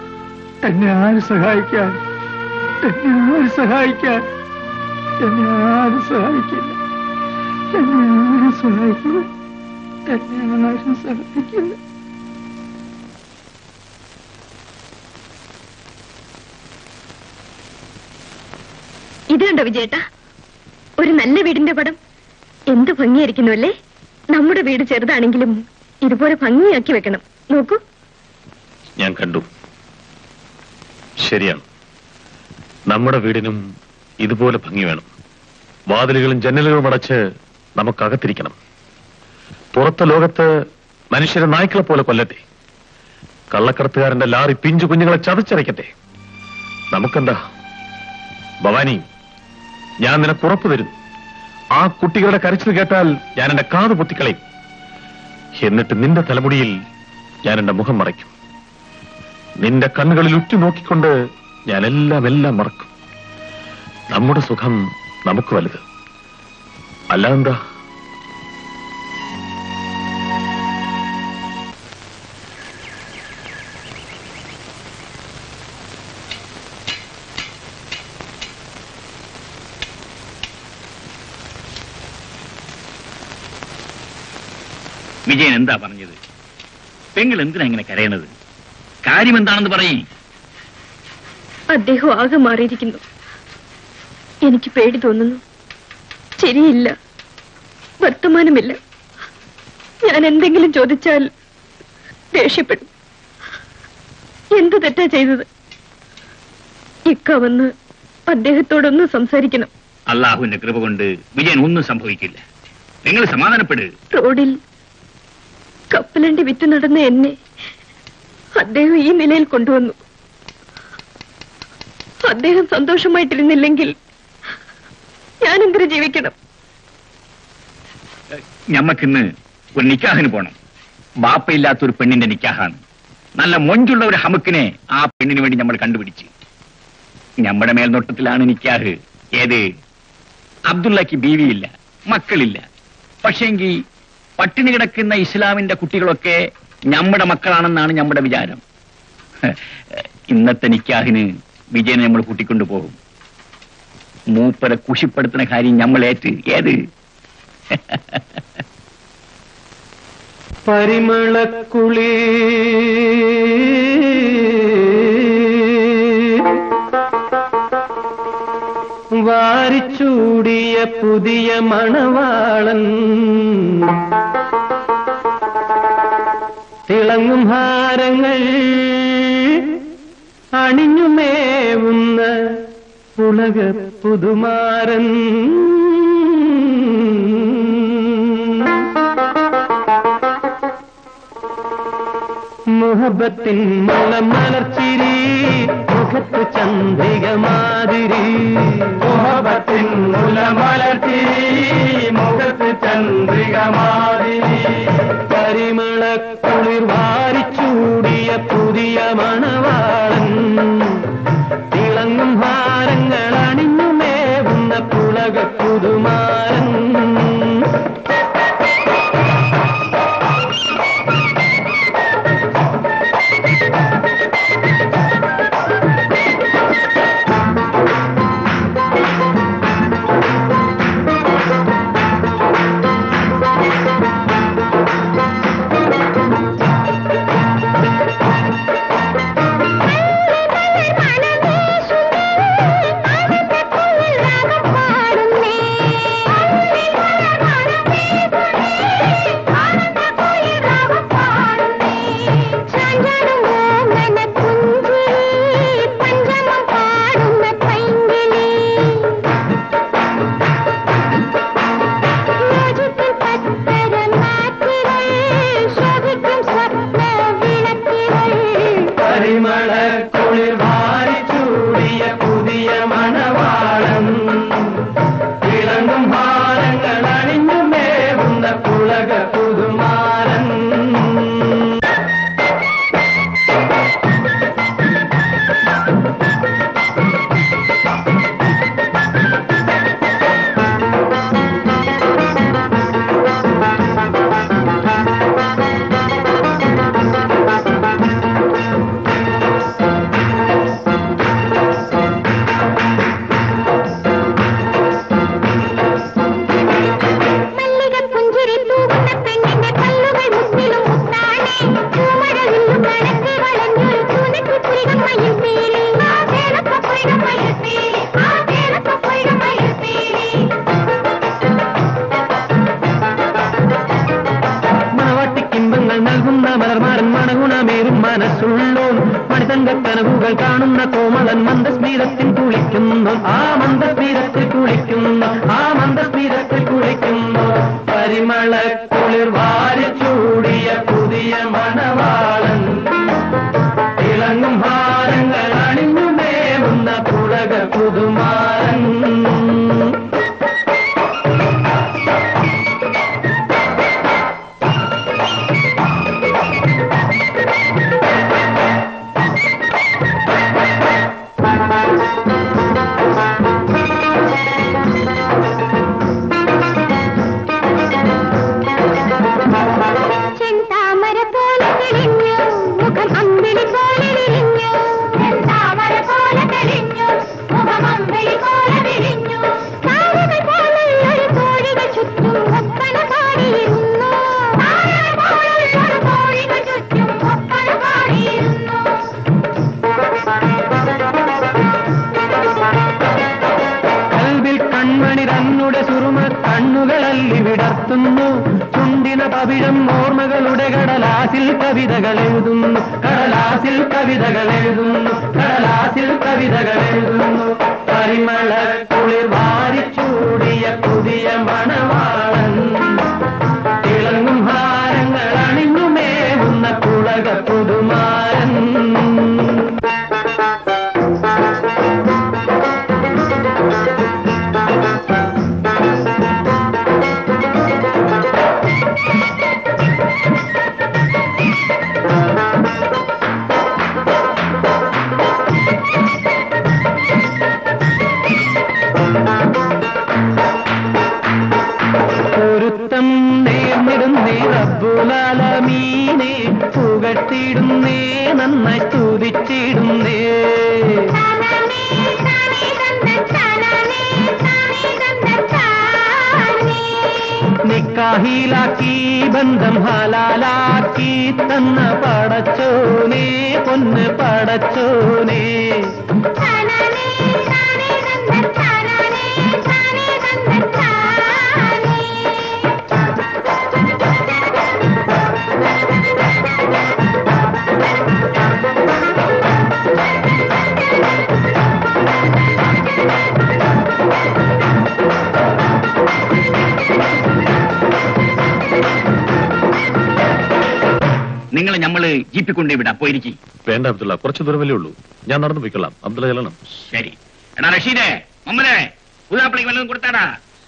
എന്നെ ആര് സഹായിക്കാൻ എന്നെ ആര് സഹായിക്കാൻ എന്നെ ആരും സഹായിക്കില്ല എന്നെ ആരും സഹായിക്കില്ല എന്നെ ആരും സഹായിക്കില്ല ഇത് കണ്ടോ വിജയേട്ടാ ഒരു നല്ല വീടിന്റെ പടം എന്ത് ഭംഗിയായിരിക്കുന്നു അല്ലേ നമ്മുടെ വീട് ചെറുതാണെങ്കിലും ഇതുപോലെ ഭംഗിയാക്കി വെക്കണം നോക്കൂ ഞാൻ കണ്ടു ശരിയാണ് നമ്മുടെ വീടിനും ഇതുപോലെ ഭംഗി വേണം വാതിലുകളും ജനലുകളും അടച്ച് നമുക്കകത്തിരിക്കണം പുറത്തെ ലോകത്ത് മനുഷ്യരെ നായ്ക്കളെ പോലെ കൊല്ലട്ടെ കള്ളക്കടത്തുകാരന്റെ ലാറി പിഞ്ചു കുഞ്ഞുങ്ങളെ ചതച്ചരയ്ക്കട്ടെ നമുക്കെന്താ ഭവാനി ഞാൻ നിനക്ക് ഉറപ്പ് തരും ആ കുട്ടികളുടെ കരച്ചിൽ കേട്ടാൽ ഞാൻ എന്റെ കാത് പൊത്തിക്കളയും എന്നിട്ട് നിന്റെ തലമുടിയിൽ ഞാൻ എന്റെ മുഖം മറയ്ക്കും നിന്റെ കണ്ണുകളിൽ ഉറ്റുനോക്കിക്കൊണ്ട് ഞാൻ എല്ലാം എല്ലാം മറക്കും നമ്മുടെ സുഖം നമുക്ക് വലുത് അല്ലാതെന്താ വിജയൻ എന്താ പറഞ്ഞത് പെങ്ങൾ എന്തിനാ ഇങ്ങനെ കരയണത് കാര്യം എന്താണെന്ന് പറയും അദ്ദേഹം ആകെ മാറിയിരിക്കുന്നു എനിക്ക് പേടി തോന്നുന്നു ശരിയില്ല വർത്തമാനമില്ല ഞാൻ എന്തെങ്കിലും ചോദിച്ചാൽ ദേഷ്യപ്പെടും എന്ത് തെറ്റാ ചെയ്തത് ഇക്ക വന്ന് അദ്ദേഹത്തോടൊന്ന് സംസാരിക്കണം അള്ളാഹുവിന്റെ കൃപ കൊണ്ട് വിജയൻ ഒന്നും സംഭവിക്കില്ല നിങ്ങൾ സമാധാനപ്പെട് റോഡിൽ കപ്പലണ്ടി വിറ്റ് നടന്ന എന്നെ അദ്ദേഹം ഈ നിലയിൽ കൊണ്ടുവന്നു അദ്ദേഹം സന്തോഷമായിട്ടിരുന്നില്ലെങ്കിൽ ഞാൻ എന്തിനു ജീവിക്കണം ഞമ്മക്കിന്ന് ഒരു നിക്കാഹിന് പോണം ബാപ്പയില്ലാത്ത ഒരു പെണ്ണിന്റെ നിക്കാഹാണ് നല്ല മൊഞ്ചുള്ള ഒരു ഹമുക്കിനെ ആ പെണ്ണിന് വേണ്ടി നമ്മൾ കണ്ടുപിടിച്ച് നമ്മുടെ മേൽനോട്ടത്തിലാണ് നിക്കാഹ് ഏത് അബ്ദുള്ളക്ക് ബീവിയില്ല മക്കളില്ല പക്ഷേങ്കി പട്ടിണി കിടക്കുന്ന ഇസ്ലാമിന്റെ കുട്ടികളൊക്കെ നമ്മുടെ മക്കളാണെന്നാണ് നമ്മുടെ വിചാരം ഇന്നത്തെ നിക്കാഹിന് വിജയനെ നമ്മൾ കൂട്ടിക്കൊണ്ടു പോകും മൂപ്പരെ കുഷിപ്പെടുത്തുന്ന കാര്യം നമ്മൾ ഏറ്റ് ഏത് പരിമളക്കുളി വാരിച്ചൂടിയ പുതിയ മണവാളൻ തിളങ്ങും ഹാരങ്ങൾ അണിഞ്ഞുമേവുന്ന ഉലക പുതുമാരൻ മുഹബത്തിൻ മുളമലർച്ചിരി മുഖത്ത് ചന്ദ്രിക മാതിരി മുഹബത്തിൻ മുളമലർച്ചിരി മുഖത്ത് ചന്ദ്രിക മാതിരി പരിമള കുളിർ വാരിച്ചൂടിയ പുതിയ മണവാളൻ തിളങ്ങും ഹാരങ്ങൾ അണിഞ്ഞുമേവുന്ന പുളക പുതുമാരൻ പരിമള കുളിർ വാരിച്ചൂടിയ പുതിയ മണവാളം ഇളങ്ങും ഹാരങ്ങൾ അണിഞ്ഞു മേവുന്ന പുളക പുതുമാരൻ പുഞ്ചിരി തൂകുന്ന പെണ്ണിന്റെ കല്ലുകൾ മുത്തിലും മുത്താണേ പൂമഴവില്ലു കണക്ക് വളഞ്ഞൊരു ചുനക്ക് പുരികമയിൽ പീലി ആ ചേലക്ക പുരികമയിൽ പീലി ആ ചേലക്ക പുരികമയിൽ പീലി മണവാട്ടിക്കിമ്പങ്ങൾ നൽകുന്ന മലർമാരൻ മണഗുണമേറും മനസ്സുള്ളോൻ മണിതങ്ക കനവുകൾ കാണുന്ന കോമളൻ മന്ദസ്മീരത്തിൽ കുളിക്കുന്നു ആ മന്ദസ്മീരത്തിൽ കുളിക്കുന്നു ആ മന്ദസ്മീരത്തിൽ കുളിക്കുന്നു പരിമള കുളിർ വാരിച്ചൂടിയ പുതിയ മണവാളൻ ഇളങ്ങും ഹാരങ്ങൾ അണിഞ്ഞുമേവുന്ന പുളക പുതുമാരൻ ചെന്താമര പോലെ പവിഴം ഓർമ്മകളുടെ കടലാസിൽ കവിതകൾ എഴുതുന്നു കടലാസിൽ കവിതകൾ എഴുതുന്നു കടലാസിൽ കവിതകൾ എഴുതുന്നു പരിമള കുളിർ വാരിച്ചൂടിയ പുതിയ മണവാളൻ തിളങ്ങും ഹാരങ്ങൾ അണിഞ്ഞുമേവുന്ന കുളക പുതുമാരൻ പൊരുത്തം നേർന്നിടുന്നേ റബ്ബുലാലമീനെ പുകട്ടിടുന്നേ നന്നായി സ്തുതിച്ചിടുന്നേ നിക്കാഹിലാക്കി ബന്ധം ഹലാലാക്കി തന്ന പടച്ചോനെ പൊന്ന് പടച്ചോനെ നിങ്ങളെ ഞമ്മള് ജീപ്പിൽ കൊണ്ടേ വിടാം പോയിരിക്കും വേണ്ട അബ്ദുള്ള കുറച്ച് ദൂരമല്ലേ ഉള്ളൂ ഞാൻ നടന്നു പോയിക്കൊള്ളാം അബ്ദുള്ള ചെല്ലണം ശരി എടാ റഷീദേ മമ്മനെ പുതാപ്പിളേക്ക് വല്ലതും കൊടുത്താടാ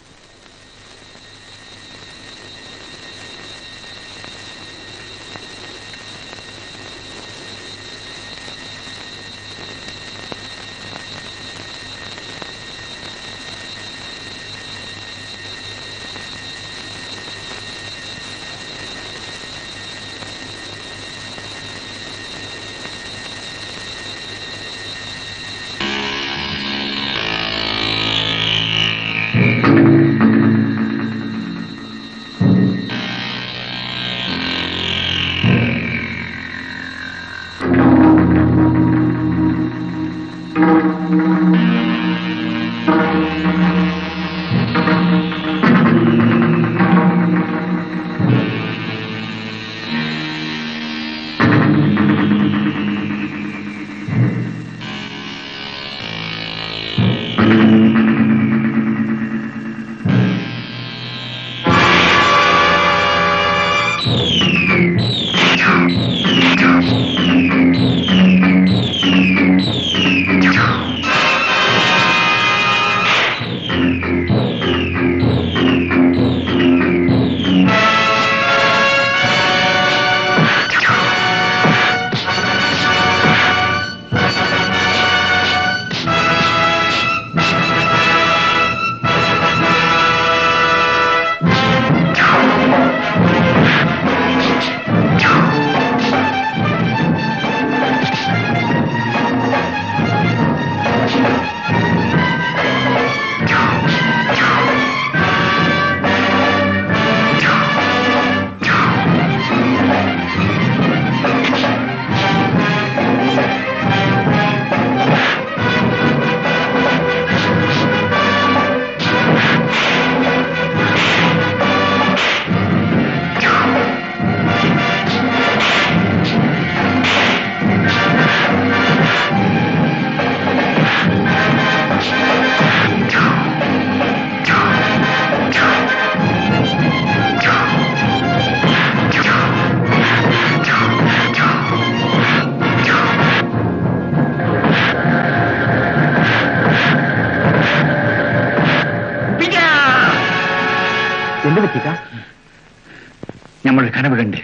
എന്ത് പറ്റിക്ക നമ്മൾ കനവ് കണ്ട്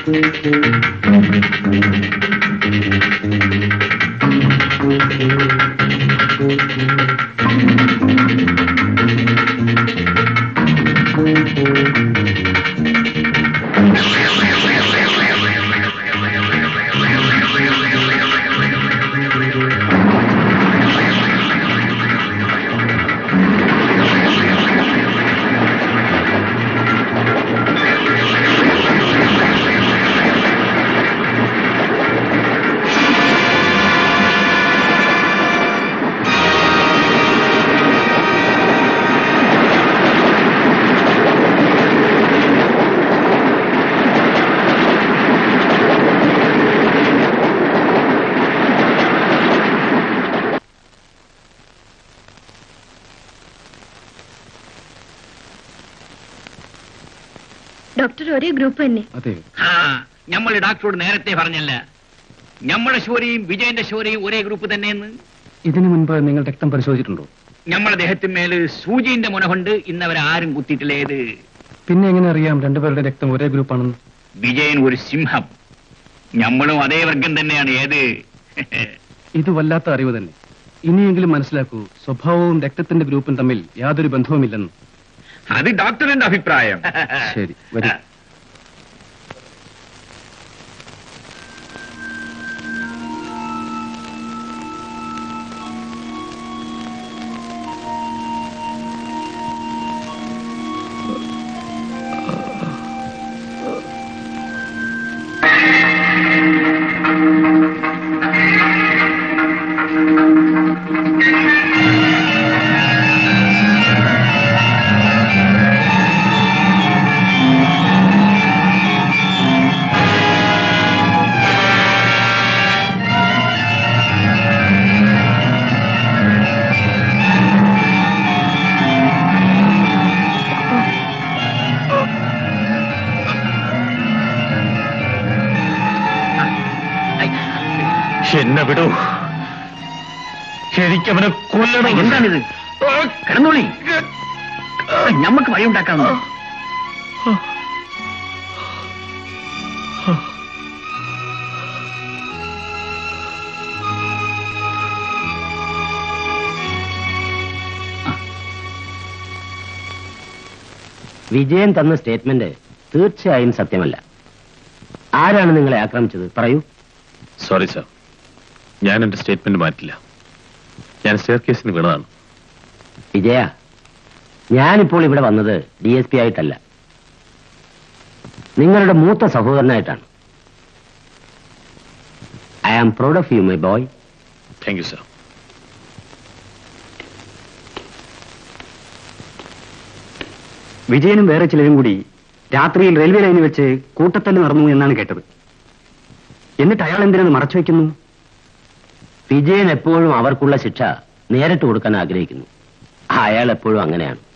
ഡോക്ടർ ഒരേ ഗ്രൂപ്പ് തന്നെ അതെ ആ നമ്മൾ ഡാക്ടറോട് നേരത്തെ പറഞ്ഞല്ല നമ്മളെ ശോരയും വിജയന്റെ ശോരയും ഒരേ ഗ്രൂപ്പ് തന്നെയെന്ന് ഇതിനു മുൻപ് നിങ്ങൾ രക്തം പരിശോധിച്ചിട്ടുണ്ടോ നമ്മളെ ദേഹത്തിന്മേല് സൂചിന്റെ മുന കൊണ്ട് ഇന്നവരെ ആരും കുത്തിയിട്ടില്ല ഏത് പിന്നെ എങ്ങനെ അറിയാം രണ്ടുപേരുടെ രക്തം ഒരേ ഗ്രൂപ്പാണെന്ന് വിജയൻ ഒരു സിംഹം നമ്മളും അതേ വർഗം തന്നെയാണ് ഏത് ഇത് വല്ലാത്ത അറിവ് തന്നെ ഇനിയെങ്കിലും മനസ്സിലാക്കൂ സ്വഭാവവും രക്തത്തിന്റെ ഗ്രൂപ്പും തമ്മിൽ യാതൊരു ബന്ധവുമില്ലെന്ന് അത് ഡോക്ടറിന്റെ അഭിപ്രായം ശരി വരൂ എന്നെ വിടൂ എനിക്കവനെ കൊല്ലണം എന്താണിത് കിടന്നോളി ഞമ്മക്ക് വഴി ഉണ്ടാക്കാം വിജയൻ തന്ന സ്റ്റേറ്റ്മെന്റ് തീർച്ചയായും സത്യമല്ല ആരാണ് നിങ്ങളെ ആക്രമിച്ചത് പറയൂ സോറി സാർ ഞാൻ എന്റെ സ്റ്റേറ്റ്മെന്റ് മാറ്റില്ല ഞാൻ സ്റ്റെയർ കേസിന് വീണതാണ് വിജയ ഞാനിപ്പോൾ ഇവിടെ വന്നത് ഡി എസ് പി ആയിട്ടല്ല നിങ്ങളുടെ മൂത്ത സഹോദരനായിട്ടാണ് I am proud of you my boy thank you sir വിജയനും വേറെ ചിലരും കൂടി രാത്രിയിൽ റെയിൽവേ ലൈനിൽ വെച്ച് കൂട്ടത്തല്ല് നടന്നു എന്നാണ് കേട്ടത് എന്നിട്ട് അയാൾ എന്തിനാണ് മറച്ചു വെക്കുന്നു വിജയൻ എപ്പോഴും അവർക്കുള്ള ശിക്ഷ നേരിട്ട് കൊടുക്കാൻ ആഗ്രഹിക്കുന്നു അയാൾ എപ്പോഴും അങ്ങനെയാണ്